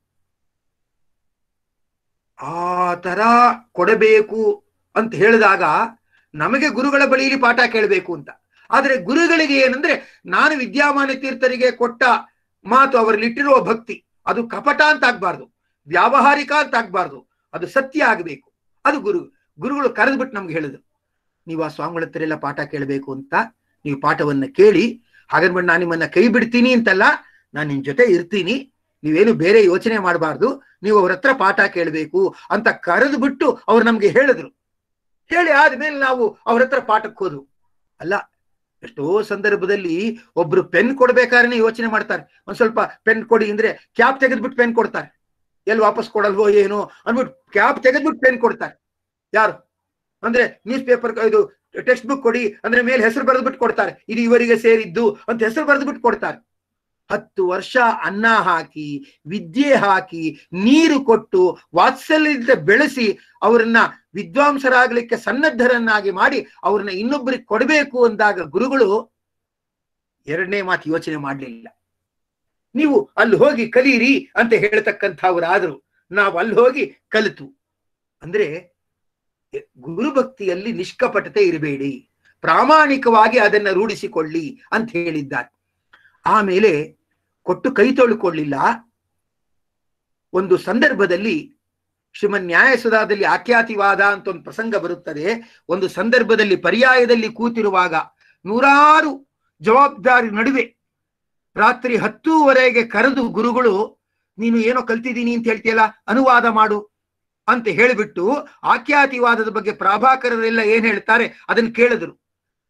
ಆ ತರ ಕೊಡಬೇಕು ಅಂತ ಹೇಳಿದಾಗ ನಮಗೆ ಗುರುಗಳ ಬಳಿಯಲ್ಲಿ ಪಾಠ ಕೇಳಬೇಕು ಅಂತ ಆದ್ರೆ ಗುರುಗಳಿಗೆ ಏನಂದ್ರೆ ನಾನು ವಿದ್ಯಾಮಾನ್ಯ ತೀರ್ಥರಿಗೆ ಕೊಟ್ಟ ಮಾತು ಅವರಲ್ಲಿಟ್ಟಿರುವ ಭಕ್ತಿ ಅದು ಕಪಟ ಅಂತ ಆಗ್ಬಾರ್ದು ವ್ಯಾವಹಾರಿಕ ಅಂತ ಆಗ್ಬಾರ್ದು ಅದು ಸತ್ಯ ಆಗಬೇಕು ಅದು ಗುರು ಗುರುಗಳು ಕರೆದ್ಬಿಟ್ಟು ನಮ್ಗೆ ಹೇಳಿದ್ರು ನೀವು ಆ ಸ್ವಾಮಿಗಳ ಹತ್ರ ಎಲ್ಲ ಪಾಠ ಕೇಳಬೇಕು ಅಂತ ನೀವು ಪಾಠವನ್ನ ಕೇಳಿ ಹಾಗನ್ಬಿಟ್ಟು ನಾನು ನಿಮ್ಮನ್ನ ಕೈ ಬಿಡ್ತೀನಿ ಅಂತಲ್ಲ ನಾನು ನಿಮ್ ಜೊತೆ ಇರ್ತೀನಿ ನೀವೇನು ಬೇರೆ ಯೋಚನೆ ಮಾಡಬಾರ್ದು ನೀವು ಅವ್ರ ಹತ್ರ ಪಾಠ ಕೇಳಬೇಕು ಅಂತ ಕರೆದು ಬಿಟ್ಟು ಅವ್ರು ನಮ್ಗೆ ಹೇಳಿದ್ರು ಹೇಳಿ ಆದ್ಮೇಲೆ ನಾವು ಅವ್ರ ಹತ್ರ ಪಾಠಕ್ಕೆ ಹೋದ್ವು ಅಲ್ಲ ಎಷ್ಟೋ ಸಂದರ್ಭದಲ್ಲಿ ಒಬ್ರು ಪೆನ್ ಕೊಡ್ಬೇಕಾದ್ರೆ ಯೋಚನೆ ಮಾಡ್ತಾರೆ ಒಂದ್ ಸ್ವಲ್ಪ ಪೆನ್ ಕೊಡಿ ಅಂದ್ರೆ ಕ್ಯಾಪ್ ತೆಗೆದ್ಬಿಟ್ಟು ಪೆನ್ ಕೊಡ್ತಾರೆ ಎಲ್ಲಿ ವಾಪಸ್ ಕೊಡಲ್ವೋ ಏನೋ ಅಂದ್ಬಿಟ್ಟು ಕ್ಯಾಪ್ ತೆಗೆದ್ಬಿಟ್ಟು ಪೆನ್ ಕೊಡ್ತಾರೆ ಯಾರು ಅಂದ್ರೆ ನ್ಯೂಸ್ ಪೇಪರ್ ಇದು ಟೆಕ್ಸ್ಟ್ ಬುಕ್ ಕೊಡಿ ಅಂದ್ರೆ ಮೇಲೆ ಹೆಸರು ಬರೆದ್ಬಿಟ್ಟು ಕೊಡ್ತಾರೆ ಇದು ಇವರಿಗೆ ಸೇರಿದ್ದು ಅಂತ ಹೆಸರು ಬರೆದ್ಬಿಟ್ಟು ಕೊಡ್ತಾರೆ ಹತ್ತು ವರ್ಷ ಅನ್ನ ಹಾಕಿ ವಿದ್ಯೆ ಹಾಕಿ ನೀರು ಕೊಟ್ಟು ವಾತ್ಸಲ್ಯದಿಂದ ಬೆಳೆಸಿ ಅವರನ್ನ ವಿದ್ವಾಂಸರಾಗ್ಲಿಕ್ಕೆ ಸನ್ನದ್ಧರನ್ನಾಗಿ ಮಾಡಿ ಅವ್ರನ್ನ ಇನ್ನೊಬ್ಬರಿಗೆ ಕೊಡಬೇಕು ಅಂದಾಗ ಗುರುಗಳು ಎರಡನೇ ಮಾತು ಯೋಚನೆ ಮಾಡಲಿಲ್ಲ ನೀವು ಅಲ್ಲಿ ಹೋಗಿ ಕಲೀರಿ ಅಂತ ಹೇಳ್ತಕ್ಕಂಥವ್ರಾದ್ರು ನಾವು ಅಲ್ಲಿ ಹೋಗಿ ಕಲಿತು ಅಂದ್ರೆ ಗುರುಭಕ್ತಿಯಲ್ಲಿ ನಿಷ್ಕಪಟತೆ ಇರಬೇಡಿ ಪ್ರಾಮಾಣಿಕವಾಗಿ ಅದನ್ನ ರೂಢಿಸಿಕೊಳ್ಳಿ ಅಂತ ಹೇಳಿದ್ದಾರೆ ಆಮೇಲೆ ಕೊಟ್ಟು ಕೈ ತೊಳ್ಕೊಳ್ಳಿಲ್ಲ ಒಂದು ಸಂದರ್ಭದಲ್ಲಿ ಶ್ರೀಮನ್ ನ್ಯಾಯಸುಧಾದಲ್ಲಿ ಆಖ್ಯಾತಿವಾದ ಅಂತ ಒಂದು ಪ್ರಸಂಗ ಬರುತ್ತದೆ ಒಂದು ಸಂದರ್ಭದಲ್ಲಿ ಪರ್ಯಾಯದಲ್ಲಿ ಕೂತಿರುವಾಗ ನೂರಾರು ಜವಾಬ್ದಾರಿ ನಡುವೆ ರಾತ್ರಿ ಹತ್ತೂವರೆಗೆ ಕರೆದು ಗುರುಗಳು ನೀನು ಏನೋ ಕಲ್ತಿದ್ದೀನಿ ಅಂತ ಹೇಳ್ತೀಯಲ್ಲ ಅನುವಾದ ಮಾಡು ಅಂತ ಹೇಳಿಬಿಟ್ಟು ಆಖ್ಯಾತಿವಾದದ ಬಗ್ಗೆ ಪ್ರಾಭಾಕರರೆಲ್ಲ ಏನ್ ಹೇಳ್ತಾರೆ ಅದನ್ನ ಕೇಳಿದ್ರು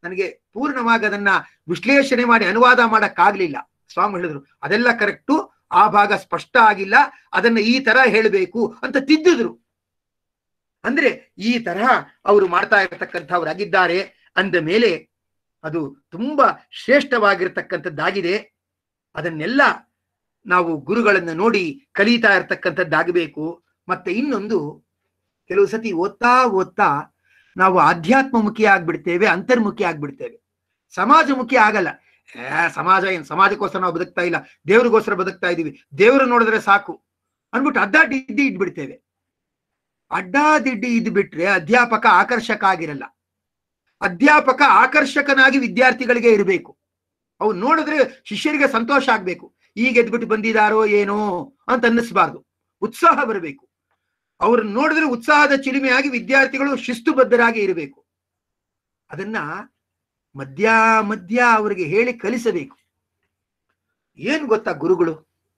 ನನಗೆ ಪೂರ್ಣವಾಗಿ ಅದನ್ನ ವಿಶ್ಲೇಷಣೆ ಮಾಡಿ ಅನುವಾದ ಮಾಡಕ್ಕಾಗ್ಲಿಲ್ಲ ಸ್ವಾಮಿ ಹೇಳಿದ್ರು ಅದೆಲ್ಲ ಕರೆಕ್ಟು ಆ ಭಾಗ ಸ್ಪಷ್ಟ ಆಗಿಲ್ಲ ಅದನ್ನ ಈ ತರ ಹೇಳಬೇಕು ಅಂತ ತಿದ್ದಿದ್ರು ಅಂದ್ರೆ ಈ ತರಹ ಅವರು ಮಾಡ್ತಾ ಇರತಕ್ಕಂಥವ್ರಾಗಿದ್ದಾರೆ ಅಂದ ಮೇಲೆ ಅದು ತುಂಬಾ ಶ್ರೇಷ್ಠವಾಗಿರ್ತಕ್ಕಂಥದ್ದಾಗಿದೆ ಅದನ್ನೆಲ್ಲ ನಾವು ಗುರುಗಳನ್ನ ನೋಡಿ ಕಲಿತಾ ಇರ್ತಕ್ಕಂಥದ್ದಾಗಬೇಕು ಮತ್ತೆ ಇನ್ನೊಂದು ಕೆಲವು ಸತಿ ಓದ್ತಾ ಓದ್ತಾ ನಾವು ಆಧ್ಯಾತ್ಮಮುಖಿ ಆಗ್ಬಿಡ್ತೇವೆ ಅಂತರ್ಮುಖಿ ಆಗ್ಬಿಡ್ತೇವೆ ಸಮಾಜಮುಖಿ ಆಗಲ್ಲ ಏ ಸಮಾಜ ಏನ್ ಸಮಾಜಕ್ಕೋಸ್ಕರ ನಾವು ಬದುಕ್ತಾ ಇಲ್ಲ ದೇವ್ರಿಗೋಸ್ಕರ ಬದುಕ್ತಾ ಇದೀವಿ ದೇವ್ರು ನೋಡಿದ್ರೆ ಸಾಕು ಅನ್ಬಿಟ್ಟು ಅಡ್ಡಾದಿಡ್ಡಿ ಇದ್ಬಿಡ್ತೇವೆ ಅಡ್ಡಾದಿಡ್ಡಿ ಇದ್ ಬಿಟ್ರೆ ಅಧ್ಯಾಪಕ ಆಕರ್ಷಕ ಆಗಿರಲ್ಲ ಅಧ್ಯಾಪಕ ಆಕರ್ಷಕನಾಗಿ ವಿದ್ಯಾರ್ಥಿಗಳಿಗೆ ಇರಬೇಕು ಅವ್ರು ನೋಡಿದ್ರೆ ಶಿಷ್ಯರಿಗೆ ಸಂತೋಷ ಆಗ್ಬೇಕು ಈಗ ಎದ್ಬಿಟ್ಟು ಬಂದಿದಾರೋ ಏನೋ ಅಂತ ಅನ್ನಿಸ್ಬಾರ್ದು ಉತ್ಸಾಹ ಬರಬೇಕು ಅವ್ರನ್ನ ನೋಡಿದ್ರೆ ಉತ್ಸಾಹದ ಚಿಲುಮೆಯಾಗಿ ವಿದ್ಯಾರ್ಥಿಗಳು ಶಿಸ್ತುಬದ್ಧರಾಗಿ ಇರಬೇಕು ಅದನ್ನ ಮಧ್ಯ ಮಧ್ಯ ಅವರಿಗೆ ಹೇಳಿ ಕಲಿಸಬೇಕು ಏನ್ ಗೊತ್ತಾ ಗುರುಗಳು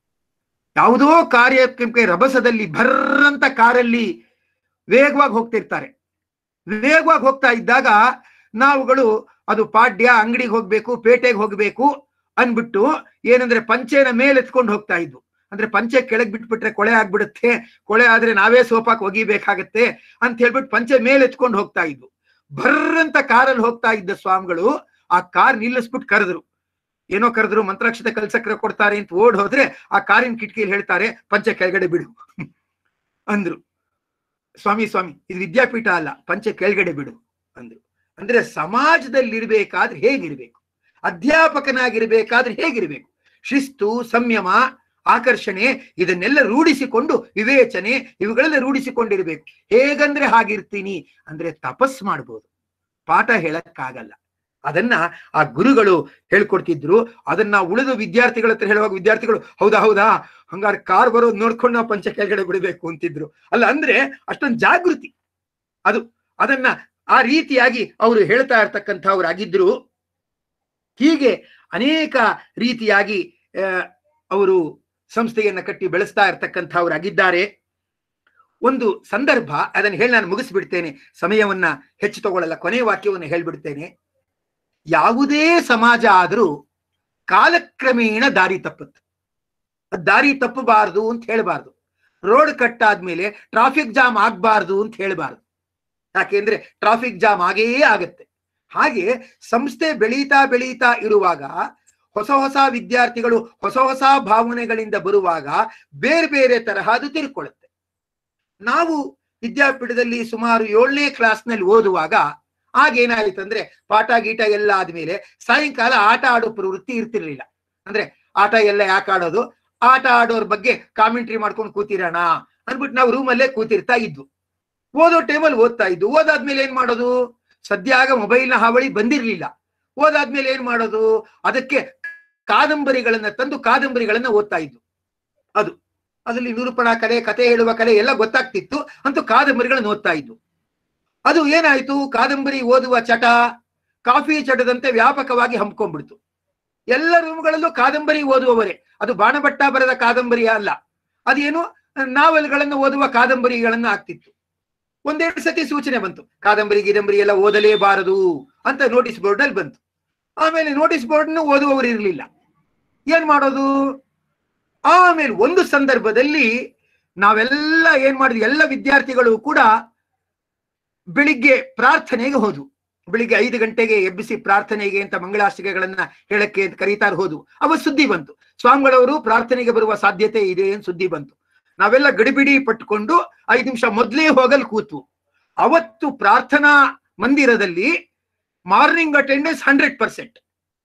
ಯಾವುದೋ ಕಾರ್ಯಕ್ರಮಕ್ಕೆ ರಭಸದಲ್ಲಿ ಭರ್ರಂತ ಕಾರಲ್ಲಿ ವೇಗವಾಗಿ ಹೋಗ್ತಿರ್ತಾರೆ ವೇಗವಾಗಿ ಹೋಗ್ತಾ ಇದ್ದಾಗ ನಾವುಗಳು ಅದು ಪಾಡ್ಯ ಅಂಗಡಿಗೆ ಹೋಗ್ಬೇಕು ಪೇಟೆಗೆ ಹೋಗ್ಬೇಕು ಅನ್ಬಿಟ್ಟು ಏನಂದ್ರೆ ಪಂಚೆನ ಮೇಲೆ ಎತ್ಕೊಂಡು ಹೋಗ್ತಾ ಇದ್ವು ಅಂದ್ರೆ ಪಂಚೆ ಕೆಳಗ್ ಬಿಟ್ಬಿಟ್ರೆ ಕೊಳೆ ಆಗ್ಬಿಡುತ್ತೆ ಕೊಳೆ ಆದ್ರೆ ನಾವೇ ಸೋಪಾಕ್ ಒಗಿಬೇಕಾಗತ್ತೆ ಅಂತ ಹೇಳ್ಬಿಟ್ಟು ಪಂಚೆ ಮೇಲೆ ಎತ್ಕೊಂಡು ಹೋಗ್ತಾ ಇದ್ವು ಭರ್ರಂತ ಕಾರಲ್ಲಿ ಹೋಗ್ತಾ ಇದ್ದ ಸ್ವಾಮಿಗಳು ಆ ಕಾರ್ ನಿಲ್ಲಿಸ್ಬಿಟ್ಟು ಕರೆದ್ರು ಏನೋ ಕರೆದ್ರು ಮಂತ್ರಾಕ್ಷತೆ ಕಲ್ಸಕ್ರ ಕೊಡ್ತಾರೆ ಅಂತ ಓಡ್ ಹೋದ್ರೆ ಆ ಕಾರಿನ ಕಿಟಕಿಯಲ್ಲಿ ಹೇಳ್ತಾರೆ ಪಂಚೆ ಕೆಳಗಡೆ ಬಿಡು ಅಂದ್ರು ಸ್ವಾಮಿ ಸ್ವಾಮಿ ಇದು ವಿದ್ಯಾಪೀಠ ಅಲ್ಲ ಪಂಚೆ ಕೆಳಗಡೆ ಬಿಡು ಅಂದ್ರು ಅಂದ್ರೆ ಸಮಾಜದಲ್ಲಿರ್ಬೇಕಾದ್ರೆ ಹೇಗಿರ್ಬೇಕು ಅಧ್ಯಾಪಕನಾಗಿರ್ಬೇಕಾದ್ರೆ ಹೇಗಿರ್ಬೇಕು ಶಿಸ್ತು ಸಂಯಮ ಆಕರ್ಷಣೆ ಇದನ್ನೆಲ್ಲ ರೂಢಿಸಿಕೊಂಡು ವಿವೇಚನೆ ಇವುಗಳೆಲ್ಲ ರೂಢಿಸಿಕೊಂಡಿರ್ಬೇಕು ಹೇಗಂದ್ರೆ ಹಾಗಿರ್ತೀನಿ ಅಂದ್ರೆ ತಪಸ್ ಮಾಡ್ಬೋದು ಪಾಠ ಹೇಳಕ್ಕಾಗಲ್ಲ ಅದನ್ನ ಆ ಗುರುಗಳು ಹೇಳ್ಕೊಡ್ತಿದ್ರು ಅದನ್ನ ಉಳಿದ ವಿದ್ಯಾರ್ಥಿಗಳ ಹತ್ರ ಹೇಳುವಾಗ ವಿದ್ಯಾರ್ಥಿಗಳು ಹೌದಾ ಹೌದಾ ಹಂಗಾರೆ ಕಾರ್ ಬರೋದು ನೋಡ್ಕೊಂಡು ನಾವು ಪಂಚ ಕೆಳಗಡೆ ಬಿಡಬೇಕು ಅಂತಿದ್ರು ಅಲ್ಲ ಅಂದ್ರೆ ಅಷ್ಟೊಂದು ಜಾಗೃತಿ ಅದು ಅದನ್ನ ಆ ರೀತಿಯಾಗಿ ಅವರು ಹೇಳ್ತಾ ಇರ್ತಕ್ಕಂಥವ್ರಾಗಿದ್ರು ಹೀಗೆ ಅನೇಕ ರೀತಿಯಾಗಿ ಆ, ಅವರು ಸಂಸ್ಥೆಯನ್ನ ಕಟ್ಟಿ ಬೆಳೆಸ್ತಾ ಇರ್ತಕ್ಕಂಥವ್ರಾಗಿದ್ದಾರೆ ಒಂದು ಸಂದರ್ಭ ಅದನ್ನು ಹೇಳಿ ನಾನು ಮುಗಿಸ್ಬಿಡ್ತೇನೆ ಸಮಯವನ್ನ ಹೆಚ್ಚು ತಗೊಳ್ಳಲ್ಲ ಕೊನೆಯ ವಾಕ್ಯವನ್ನು ಹೇಳ್ಬಿಡ್ತೇನೆ ಯಾವುದೇ ಸಮಾಜ ಆದರೂ ಕಾಲಕ್ರಮೇಣ ದಾರಿ ತಪ್ಪುತ್ತೆ ಅದ್ ದಾರಿ ತಪ್ಪಬಾರದು ಅಂತ ಹೇಳ್ಬಾರ್ದು ರೋಡ್ ಕಟ್ ಆದ್ಮೇಲೆ ಟ್ರಾಫಿಕ್ ಜಾಮ್ ಆಗ್ಬಾರ್ದು ಅಂತ ಹೇಳ್ಬಾರ್ದು ಯಾಕೆಂದ್ರೆ ಟ್ರಾಫಿಕ್ ಜಾಮ್ ಆಗೇ ಆಗತ್ತೆ ಹಾಗೆ ಸಂಸ್ಥೆ ಬೆಳೀತಾ ಬೆಳೀತಾ ಇರುವಾಗ ಹೊಸ ಹೊಸ ವಿದ್ಯಾರ್ಥಿಗಳು ಹೊಸ ಹೊಸ ಭಾವನೆಗಳಿಂದ ಬರುವಾಗ ಬೇರೆ ಬೇರೆ ತರಹ ಅದು ತಿಳ್ಕೊಳ್ಳುತ್ತೆ ನಾವು ವಿದ್ಯಾಪೀಠದಲ್ಲಿ ಸುಮಾರು ಏಳನೇ ಕ್ಲಾಸ್ನಲ್ಲಿ ಓದುವಾಗ ಆಗೇನಾಯ್ತು ಅಂದ್ರೆ ಪಾಠ ಗೀಟ ಎಲ್ಲ ಆದ್ಮೇಲೆ ಸಾಯಂಕಾಲ ಆಟ ಆಡೋ ಪ್ರವೃತ್ತಿ ಇರ್ತಿರ್ಲಿಲ್ಲ ಅಂದ್ರೆ ಆಟ ಎಲ್ಲ ಯಾಕೆ ಆಡೋದು ಆಟ ಆಡೋರ್ ಬಗ್ಗೆ ಕಾಮೆಂಟ್ರಿ ಮಾಡ್ಕೊಂಡು ಕೂತಿರೋಣ ಅಂದ್ಬಿಟ್ಟು ನಾವು ರೂಮಲ್ಲೇ ಕೂತಿರ್ತಾ ಇದ್ವು ಓದೋ ಟೈಮಲ್ಲಿ ಓದ್ತಾ ಇದ್ವು ಓದಾದ್ಮೇಲೆ ಏನ್ ಮಾಡೋದು ಸದ್ಯಾಗ ಮೊಬೈಲ್ನ ಹಾವಳಿ ಬಂದಿರ್ಲಿಲ್ಲ ಓದಾದ್ಮೇಲೆ ಏನ್ ಮಾಡೋದು ಅದಕ್ಕೆ ಕಾದಂಬರಿಗಳನ್ನ ತಂದು ಕಾದಂಬರಿಗಳನ್ನ ಓದ್ತಾ ಇದ್ವು ಅದು ಅದರಲ್ಲಿ ನಿರೂಪಣಾ ಕಲೆ ಕತೆ ಹೇಳುವ ಕಲೆ ಎಲ್ಲ ಗೊತ್ತಾಗ್ತಿತ್ತು ಅಂತೂ ಕಾದಂಬರಿಗಳನ್ನ ಓದ್ತಾ ಇದ್ವು ಅದು ಏನಾಯ್ತು ಕಾದಂಬರಿ ಓದುವ ಚಟ ಕಾಫಿ ಚಟದಂತೆ ವ್ಯಾಪಕವಾಗಿ ಹಮ್ಕೊಂಡ್ಬಿಡ್ತು ಎಲ್ಲ ರೂಮ್ಗಳಲ್ಲೂ ಕಾದಂಬರಿ ಓದುವವರೇ ಅದು ಬಾಣಭಟ್ಟ ಬರೆದ ಕಾದಂಬರಿ ಅಲ್ಲ ಅದೇನು ನಾವೆಲ್ಗಳನ್ನು ಓದುವ ಕಾದಂಬರಿಗಳನ್ನ ಆಗ್ತಿತ್ತು ಒಂದೆರಡು ಸತಿ ಸೂಚನೆ ಬಂತು ಕಾದಂಬರಿ ಗಿದಂಬರಿ ಎಲ್ಲ ಓದಲೇಬಾರದು ಅಂತ ನೋಟಿಸ್ ಬೋರ್ಡ್ ಅಲ್ಲಿ ಬಂತು ಆಮೇಲೆ ನೋಟಿಸ್ ಬೋರ್ಡ್ ಓದುವವರು ಇರಲಿಲ್ಲ ಏನ್ ಮಾಡೋದು ಆಮೇಲೆ ಒಂದು ಸಂದರ್ಭದಲ್ಲಿ ನಾವೆಲ್ಲ ಏನ್ ಮಾಡಿದ್ವಿ ಎಲ್ಲ ವಿದ್ಯಾರ್ಥಿಗಳು ಕೂಡ ಬೆಳಿಗ್ಗೆ ಪ್ರಾರ್ಥನೆಗೆ ಹೋದ್ವು ಬೆಳಿಗ್ಗೆ ಐದು ಗಂಟೆಗೆ ಎಬ್ಬಿಸಿ ಪ್ರಾರ್ಥನೆಗೆ ಅಂತ ಮಂಗಳಾಷ್ಟಿಕೆಗಳನ್ನ ಹೇಳಕ್ಕೆ ಅಂತ ಕರೀತಾರ ಹೋದ್ವು ಅವ ಸುದ್ದಿ ಬಂತು ಸ್ವಾಮಿಗಳವರು ಪ್ರಾರ್ಥನೆಗೆ ಬರುವ ಸಾಧ್ಯತೆ ಇದೆ ಅಂತ ಸುದ್ದಿ ಬಂತು ನಾವೆಲ್ಲ ಗಡಿಬಿಡಿ ಪಟ್ಕೊಂಡು ಐದು ನಿಮಿಷ ಮೊದಲೇ ಹೋಗಲ್ ಕೂತ್ವು ಅವತ್ತು ಪ್ರಾರ್ಥನಾ ಮಂದಿರದಲ್ಲಿ ಮಾರ್ನಿಂಗ್ ಅಟೆಂಡೆನ್ಸ್ ಹಂಡ್ರೆಡ್ ಪರ್ಸೆಂಟ್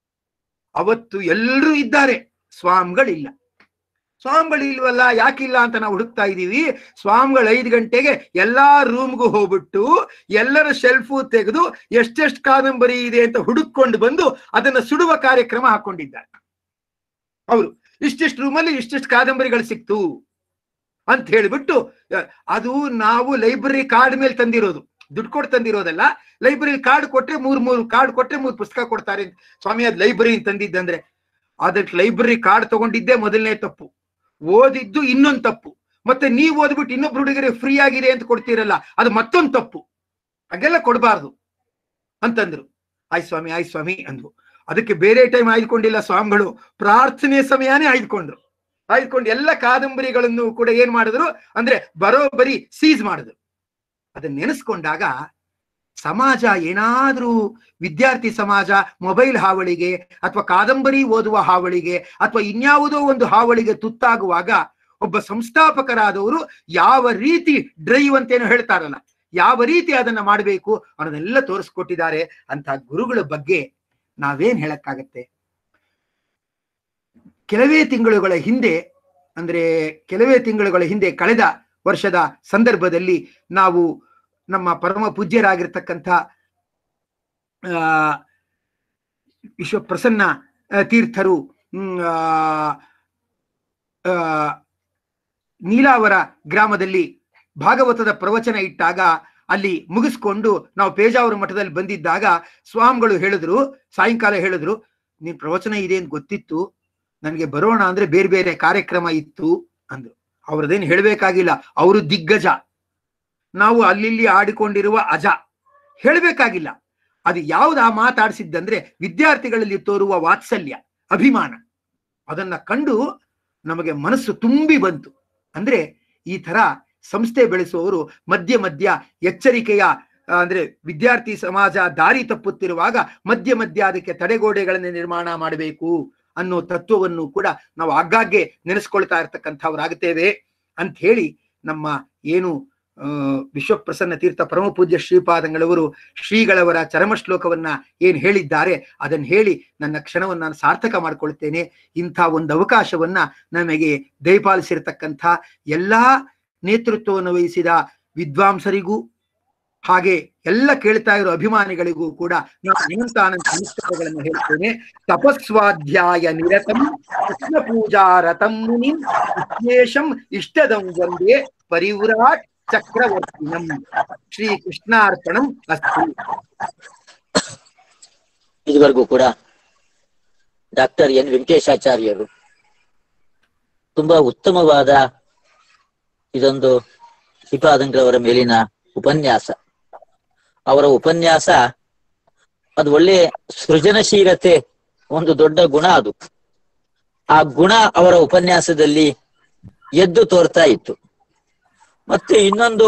ಅವತ್ತು ಎಲ್ಲರೂ ಇದ್ದಾರೆ ಸ್ವಾಮಿಗಳಿಲ್ಲ ಸ್ವಾಮಿಗಳಿಲ್ವಲ್ಲ ಯಾಕಿಲ್ಲ ಅಂತ ನಾವು ಹುಡುಕ್ತಾ ಇದೀವಿ ಸ್ವಾಮಿಗಳು ಐದು ಗಂಟೆಗೆ ಎಲ್ಲಾ ರೂಮ್ಗೂ ಹೋಗ್ಬಿಟ್ಟು ಎಲ್ಲರ ಶೆಲ್ಫು ತೆಗೆದು ಎಷ್ಟೆಷ್ಟು ಕಾದಂಬರಿ ಇದೆ ಅಂತ ಹುಡುಕೊಂಡು ಬಂದು ಅದನ್ನ ಸುಡುವ ಕಾರ್ಯಕ್ರಮ ಹಾಕೊಂಡಿದ್ದಾರೆ ಅವರು ಇಷ್ಟಿಷ್ಟು ರೂಮಲ್ಲಿ ಇಷ್ಟಿಷ್ಟು ಕಾದಂಬರಿಗಳು ಸಿಕ್ತು ಅಂತ ಹೇಳಿಬಿಟ್ಟು ಅಹ್, ಅದು ನಾವು ಲೈಬ್ರರಿ ಕಾರ್ಡ್ ಮೇಲೆ ತಂದಿರೋದು ದುಡ್ಡು ಕೊಟ್ಟು ತಂದಿರೋದಲ್ಲ ಲೈಬ್ರರಿ ಕಾರ್ಡ್ ಕೊಟ್ರೆ ಮೂರ್ ಮೂರು ಕಾರ್ಡ್ ಕೊಟ್ರೆ ಮೂರು ಪುಸ್ತಕ ಕೊಡ್ತಾರೆ ಅಂತ. ಸ್ವಾಮಿ ಅದ್ ಲೈಬ್ರರಿ ತಂದಿದ್ದಂದ್ರೆ ಅದಕ್ಕೆ ಲೈಬ್ರರಿ ಕಾರ್ಡ್ ತಗೊಂಡಿದ್ದೆ ಮೊದಲನೇ ತಪ್ಪು ಓದಿದ್ದು ಇನ್ನೊಂದು ತಪ್ಪು ಮತ್ತೆ ನೀವು ಓದ್ಬಿಟ್ಟು ಇನ್ನೊಬ್ರು ಹುಡುಗರಿಗೆ ಫ್ರೀ ಆಗಿದೆ ಅಂತ ಕೊಡ್ತೀರಲ್ಲ ಅದು ಮತ್ತೊಂದು ತಪ್ಪು ಹಾಗೆಲ್ಲ ಕೊಡಬಾರ್ದು ಅಂತಂದ್ರು ಆಯ್ ಸ್ವಾಮಿ ಆಯ್ ಸ್ವಾಮಿ ಅಂದ್ವು ಅದಕ್ಕೆ ಬೇರೆ ಟೈಮ್ ಆಯ್ದುಕೊಂಡಿಲ್ಲ ಸ್ವಾಮಿಗಳು ಪ್ರಾರ್ಥನೆ ಸಮಯನೇ ಆಯ್ದುಕೊಂಡ್ರು ಆಯ್ದುಕೊಂಡು ಎಲ್ಲ ಕಾದಂಬರಿಗಳನ್ನು ಕೂಡ ಏನ್ ಮಾಡಿದ್ರು ಅಂದ್ರೆ ಬರೋಬ್ಬರಿ ಸೀಸ್ ಮಾಡಿದ್ರು ಅದನ್ನ ನೆನೆಸ್ಕೊಂಡಾಗ ಸಮಾಜ ಏನಾದ್ರೂ ವಿದ್ಯಾರ್ಥಿ ಸಮಾಜ ಮೊಬೈಲ್ ಹಾವಳಿಗೆ ಅಥವಾ ಕಾದಂಬರಿ ಓದುವ ಹಾವಳಿಗೆ ಅಥವಾ ಇನ್ಯಾವುದೋ ಒಂದು ಹಾವಳಿಗೆ ತುತ್ತಾಗುವಾಗ ಒಬ್ಬ ಸಂಸ್ಥಾಪಕರಾದವರು ಯಾವ ರೀತಿ ಡ್ರೈವ್ ಅಂತೇನು ಹೇಳ್ತಾರಲ್ಲ ಯಾವ ರೀತಿ ಅದನ್ನ ಮಾಡಬೇಕು ಅನ್ನೋದೆಲ್ಲ ತೋರಿಸ್ಕೊಟ್ಟಿದ್ದಾರೆ ಅಂತ ಗುರುಗಳ ಬಗ್ಗೆ ನಾವೇನ್ ಹೇಳಕ್ಕಾಗತ್ತೆ ಕೆಲವೇ ತಿಂಗಳುಗಳ ಹಿಂದೆ ಅಂದ್ರೆ ಕೆಲವೇ ತಿಂಗಳುಗಳ ಹಿಂದೆ ಕಳೆದ ವರ್ಷದ ಸಂದರ್ಭದಲ್ಲಿ ನಾವು ನಮ್ಮ ಪರಮ ಪೂಜ್ಯರಾಗಿರ್ತಕ್ಕಂಥ ಆ ವಿಶ್ವ ಪ್ರಸನ್ನ ಆ, ತೀರ್ಥರು ಹ್ಮ್, ಆ, ಆ, ನೀಲಾವರ ಗ್ರಾಮದಲ್ಲಿ ಭಾಗವತದ ಪ್ರವಚನ ಇಟ್ಟಾಗ ಅಲ್ಲಿ ಮುಗಿಸ್ಕೊಂಡು ನಾವು ಪೇಜಾವರ ಮಠದಲ್ಲಿ ಬಂದಿದ್ದಾಗ ಸ್ವಾಮಿಗಳು ಹೇಳಿದ್ರು ಸಾಯಂಕಾಲ ಹೇಳಿದ್ರು ನೀನ್ ಪ್ರವಚನ ಇದೆ ಅಂತ ಗೊತ್ತಿತ್ತು ನನಗೆ ಬರೋಣ ಅಂದ್ರೆ ಬೇರೆ ಬೇರೆ ಕಾರ್ಯಕ್ರಮ ಇತ್ತು ಅಂದ್ರು ಅವ್ರದ್ದೇನು ಹೇಳ್ಬೇಕಾಗಿಲ್ಲ ಅವರು ದಿಗ್ಗಜ ನಾವು ಅಲ್ಲಿ ಆಡಿಕೊಂಡಿರುವ ಅಜ ಹೇಳ್ಬೇಕಾಗಿಲ್ಲ ಅದು ಯಾವ್ದು ಆ ಮಾತಾಡಿಸಿದ್ದಂದ್ರೆ ವಿದ್ಯಾರ್ಥಿಗಳಲ್ಲಿ ತೋರುವ ವಾತ್ಸಲ್ಯ ಅಭಿಮಾನ ಅದನ್ನ ಕಂಡು ನಮಗೆ ಮನಸ್ಸು ತುಂಬಿ ಬಂತು ಅಂದ್ರೆ ಈ ತರ ಸಂಸ್ಥೆ ಬೆಳೆಸುವವರು ಮಧ್ಯ ಮಧ್ಯ ಎಚ್ಚರಿಕೆಯ ಆ, ಅಂದ್ರೆ ವಿದ್ಯಾರ್ಥಿ ಸಮಾಜ ದಾರಿ ತಪ್ಪುತ್ತಿರುವಾಗ ಮಧ್ಯ ಮಧ್ಯ ಅದಕ್ಕೆ ತಡೆಗೋಡೆಗಳನ್ನು ನಿರ್ಮಾಣ ಮಾಡಬೇಕು ಅನ್ನೋ ತತ್ವವನ್ನು ಕೂಡ ನಾವು ಆಗಾಗ್ಗೆ ನೆನೆಸ್ಕೊಳ್ತಾ ಇರ್ತಕ್ಕಂಥವ್ರಾಗುತ್ತೇವೆ ಅಂತ ಹೇಳಿ ನಮ್ಮ ಏನು ಆ, ವಿಶ್ವಪ್ರಸನ್ನ ತೀರ್ಥ ಪರಮ ಪೂಜ್ಯ ಶ್ರೀಪಾದಂಗಳವರು ಶ್ರೀಗಳವರ ಚರಮ ಶ್ಲೋಕವನ್ನ ಏನ್ ಹೇಳಿದ್ದಾರೆ ಅದನ್ನ ಹೇಳಿ ನನ್ನ ಕ್ಷಣವನ್ನು ನಾನು ಸಾರ್ಥಕ ಮಾಡ್ಕೊಳ್ತೇನೆ ಇಂಥ ಒಂದು ಅವಕಾಶವನ್ನ ನಮಗೆ ದಯಪಾಲಿಸಿರ್ತಕ್ಕಂಥ ಎಲ್ಲಾ ನೇತೃತ್ವವನ್ನು ವಹಿಸಿದ ವಿದ್ವಾಂಸರಿಗೂ ಹಾಗೆ ಎಲ್ಲ ಕೇಳ್ತಾ ಇರೋ ಅಭಿಮಾನಿಗಳಿಗೂ ಕೂಡ ನಾನು ಅನಂತ ಅನಂತ ನಮಸ್ಕಾರಗಳನ್ನು ಹೇಳ್ತೇನೆ ತಪಸ್ವಾಧ್ಯಾಯ ನಿರತಂ ಕೃಷ್ಣ ಪೂಜಾ ರಥಂ ಮುನಿಂ ವಿಶೇಷಂ ಇಷ್ಟದಂ ಒಂದೇ ಪರಿವ್ರಾಟ್ ಚಕ್ರವರ್ತಿನಂ ಶ್ರೀ ಕೃಷ್ಣಾರ್ಪಣಂ ಅಸ್ತು ಇದುವರೆಗೂ ಕೂಡ ಡಾಕ್ಟರ್ ಎನ್ ವೆಂಕಟೇಶಾಚಾರ್ಯರು ತುಂಬಾ ಉತ್ತಮವಾದ ಇದೊಂದು ಶ್ರೀಪಾದಂಗಳವರ ಮೇಲಿನ ಉಪನ್ಯಾಸ ಅವರ ಉಪನ್ಯಾಸ ಅದು ಒಳ್ಳೆ ಸೃಜನಶೀಲತೆ ಒಂದು ದೊಡ್ಡ ಗುಣ ಅದು ಆ ಗುಣ ಅವರ ಉಪನ್ಯಾಸದಲ್ಲಿ ಎದ್ದು ತೋರ್ತಾ ಇತ್ತು ಮತ್ತೆ ಇನ್ನೊಂದು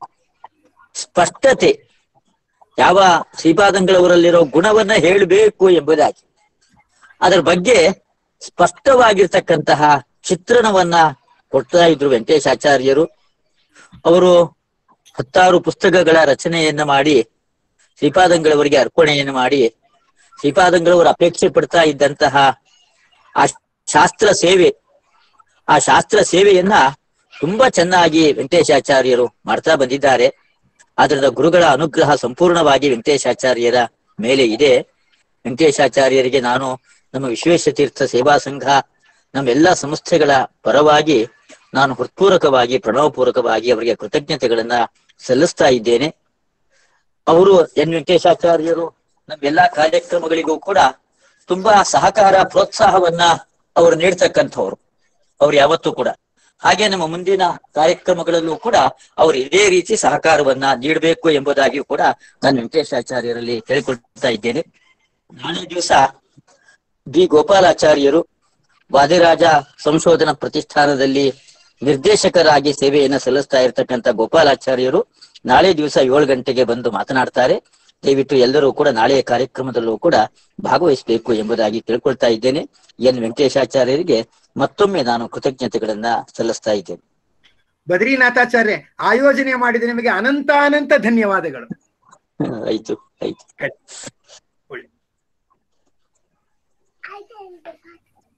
ಸ್ಪಷ್ಟತೆ ಯಾವ ಶ್ರೀಪಾದಂಗಳವರಲ್ಲಿರೋ ಗುಣವನ್ನ ಹೇಳಬೇಕು ಎಂಬುದಾಗಿ ಅದರ ಬಗ್ಗೆ ಸ್ಪಷ್ಟವಾಗಿರ್ತಕ್ಕಂತಹ ಚಿತ್ರಣವನ್ನ ಕೊಡ್ತಾ ಇದ್ರು ವೆಂಕಟೇಶಾಚಾರ್ಯರು ಅವರು ಹತ್ತಾರು ಪುಸ್ತಕಗಳ ರಚನೆಯನ್ನ ಮಾಡಿ ಶ್ರೀಪಾದಂಗಳವರಿಗೆ ಅರ್ಪಣೆಯನ್ನು ಮಾಡಿ ಶ್ರೀಪಾದಂಗಳವರು ಅಪೇಕ್ಷೆ ಪಡ್ತಾ ಇದ್ದಂತಹ ಆ ಶಾಸ್ತ್ರ ಸೇವೆ ಆ ಶಾಸ್ತ್ರ ಸೇವೆಯನ್ನ ತುಂಬಾ ಚೆನ್ನಾಗಿ ವೆಂಕಟೇಶಾಚಾರ್ಯರು ಮಾಡ್ತಾ ಬಂದಿದ್ದಾರೆ ಅದರದ ಗುರುಗಳ ಅನುಗ್ರಹ ಸಂಪೂರ್ಣವಾಗಿ ವೆಂಕಟೇಶಾಚಾರ್ಯರ ಮೇಲೆ ಇದೆ ವೆಂಕಟೇಶಾಚಾರ್ಯರಿಗೆ ನಾನು ನಮ್ಮ ವಿಶ್ವೇಶತೀರ್ಥ ಸೇವಾ ಸಂಘ ನಮ್ಮೆಲ್ಲ ಸಂಸ್ಥೆಗಳ ಪರವಾಗಿ ನಾನು ಹೃತ್ಪೂರ್ವಕವಾಗಿ ಪ್ರಣವಪೂರ್ವಕವಾಗಿ ಅವರಿಗೆ ಕೃತಜ್ಞತೆಗಳನ್ನ ಸಲ್ಲಿಸ್ತಾ ಇದ್ದೇನೆ ಅವರು ಎನ್ ವೆಂಕಟೇಶಾಚಾರ್ಯರು ನಮ್ಮೆಲ್ಲಾ ಕಾರ್ಯಕ್ರಮಗಳಿಗೂ ಕೂಡ ತುಂಬಾ ಸಹಕಾರ ಪ್ರೋತ್ಸಾಹವನ್ನ ಅವರು ನೀಡ್ತಕ್ಕಂಥವ್ರು ಅವ್ರು ಯಾವತ್ತೂ ಕೂಡ ಹಾಗೆ ನಮ್ಮ ಮುಂದಿನ ಕಾರ್ಯಕ್ರಮಗಳಲ್ಲೂ ಕೂಡ ಅವರು ಇದೇ ರೀತಿ ಸಹಕಾರವನ್ನ ನೀಡಬೇಕು ಎಂಬುದಾಗಿಯೂ ಕೂಡ ನಾನು ವೆಂಕಟೇಶಾಚಾರ್ಯರಲ್ಲಿ ಕೇಳಿಕೊಳ್ತಾ ಇದ್ದೇನೆ ನಾಳೆ ದಿವಸ ಬಿ ಗೋಪಾಲಾಚಾರ್ಯರು ವಾದಿರಾಜ ಸಂಶೋಧನಾ ಪ್ರತಿಷ್ಠಾನದಲ್ಲಿ ನಿರ್ದೇಶಕರಾಗಿ ಸೇವೆಯನ್ನು ಸಲ್ಲಿಸ್ತಾ ಇರತಕ್ಕಂತ ಗೋಪಾಲಾಚಾರ್ಯರು ನಾಳೆ ದಿವಸ ಏಳು ಗಂಟೆಗೆ ಬಂದು ಮಾತನಾಡ್ತಾರೆ ದಯವಿಟ್ಟು ಎಲ್ಲರೂ ಕೂಡ ನಾಳೆಯ ಕಾರ್ಯಕ್ರಮದಲ್ಲೂ ಕೂಡ ಭಾಗವಹಿಸಬೇಕು ಎಂಬುದಾಗಿ ತಿಳ್ಕೊಳ್ತಾ ಇದ್ದೇನೆ ಎನ್ ವೆಂಕಟೇಶಾಚಾರ್ಯರಿಗೆ ಮತ್ತೊಮ್ಮೆ ನಾನು ಕೃತಜ್ಞತೆಗಳನ್ನ ಸಲ್ಲಿಸ್ತಾ ಇದ್ದೇನೆ ಬದ್ರಿನಾಥಾಚಾರ್ಯ ಆಯೋಜನೆ ಮಾಡಿದ ನಿಮಗೆ ಅನಂತ ಅನಂತ ಧನ್ಯವಾದಗಳು ಆಯ್ತು ಆಯ್ತು ಒಳ್ಳೆ.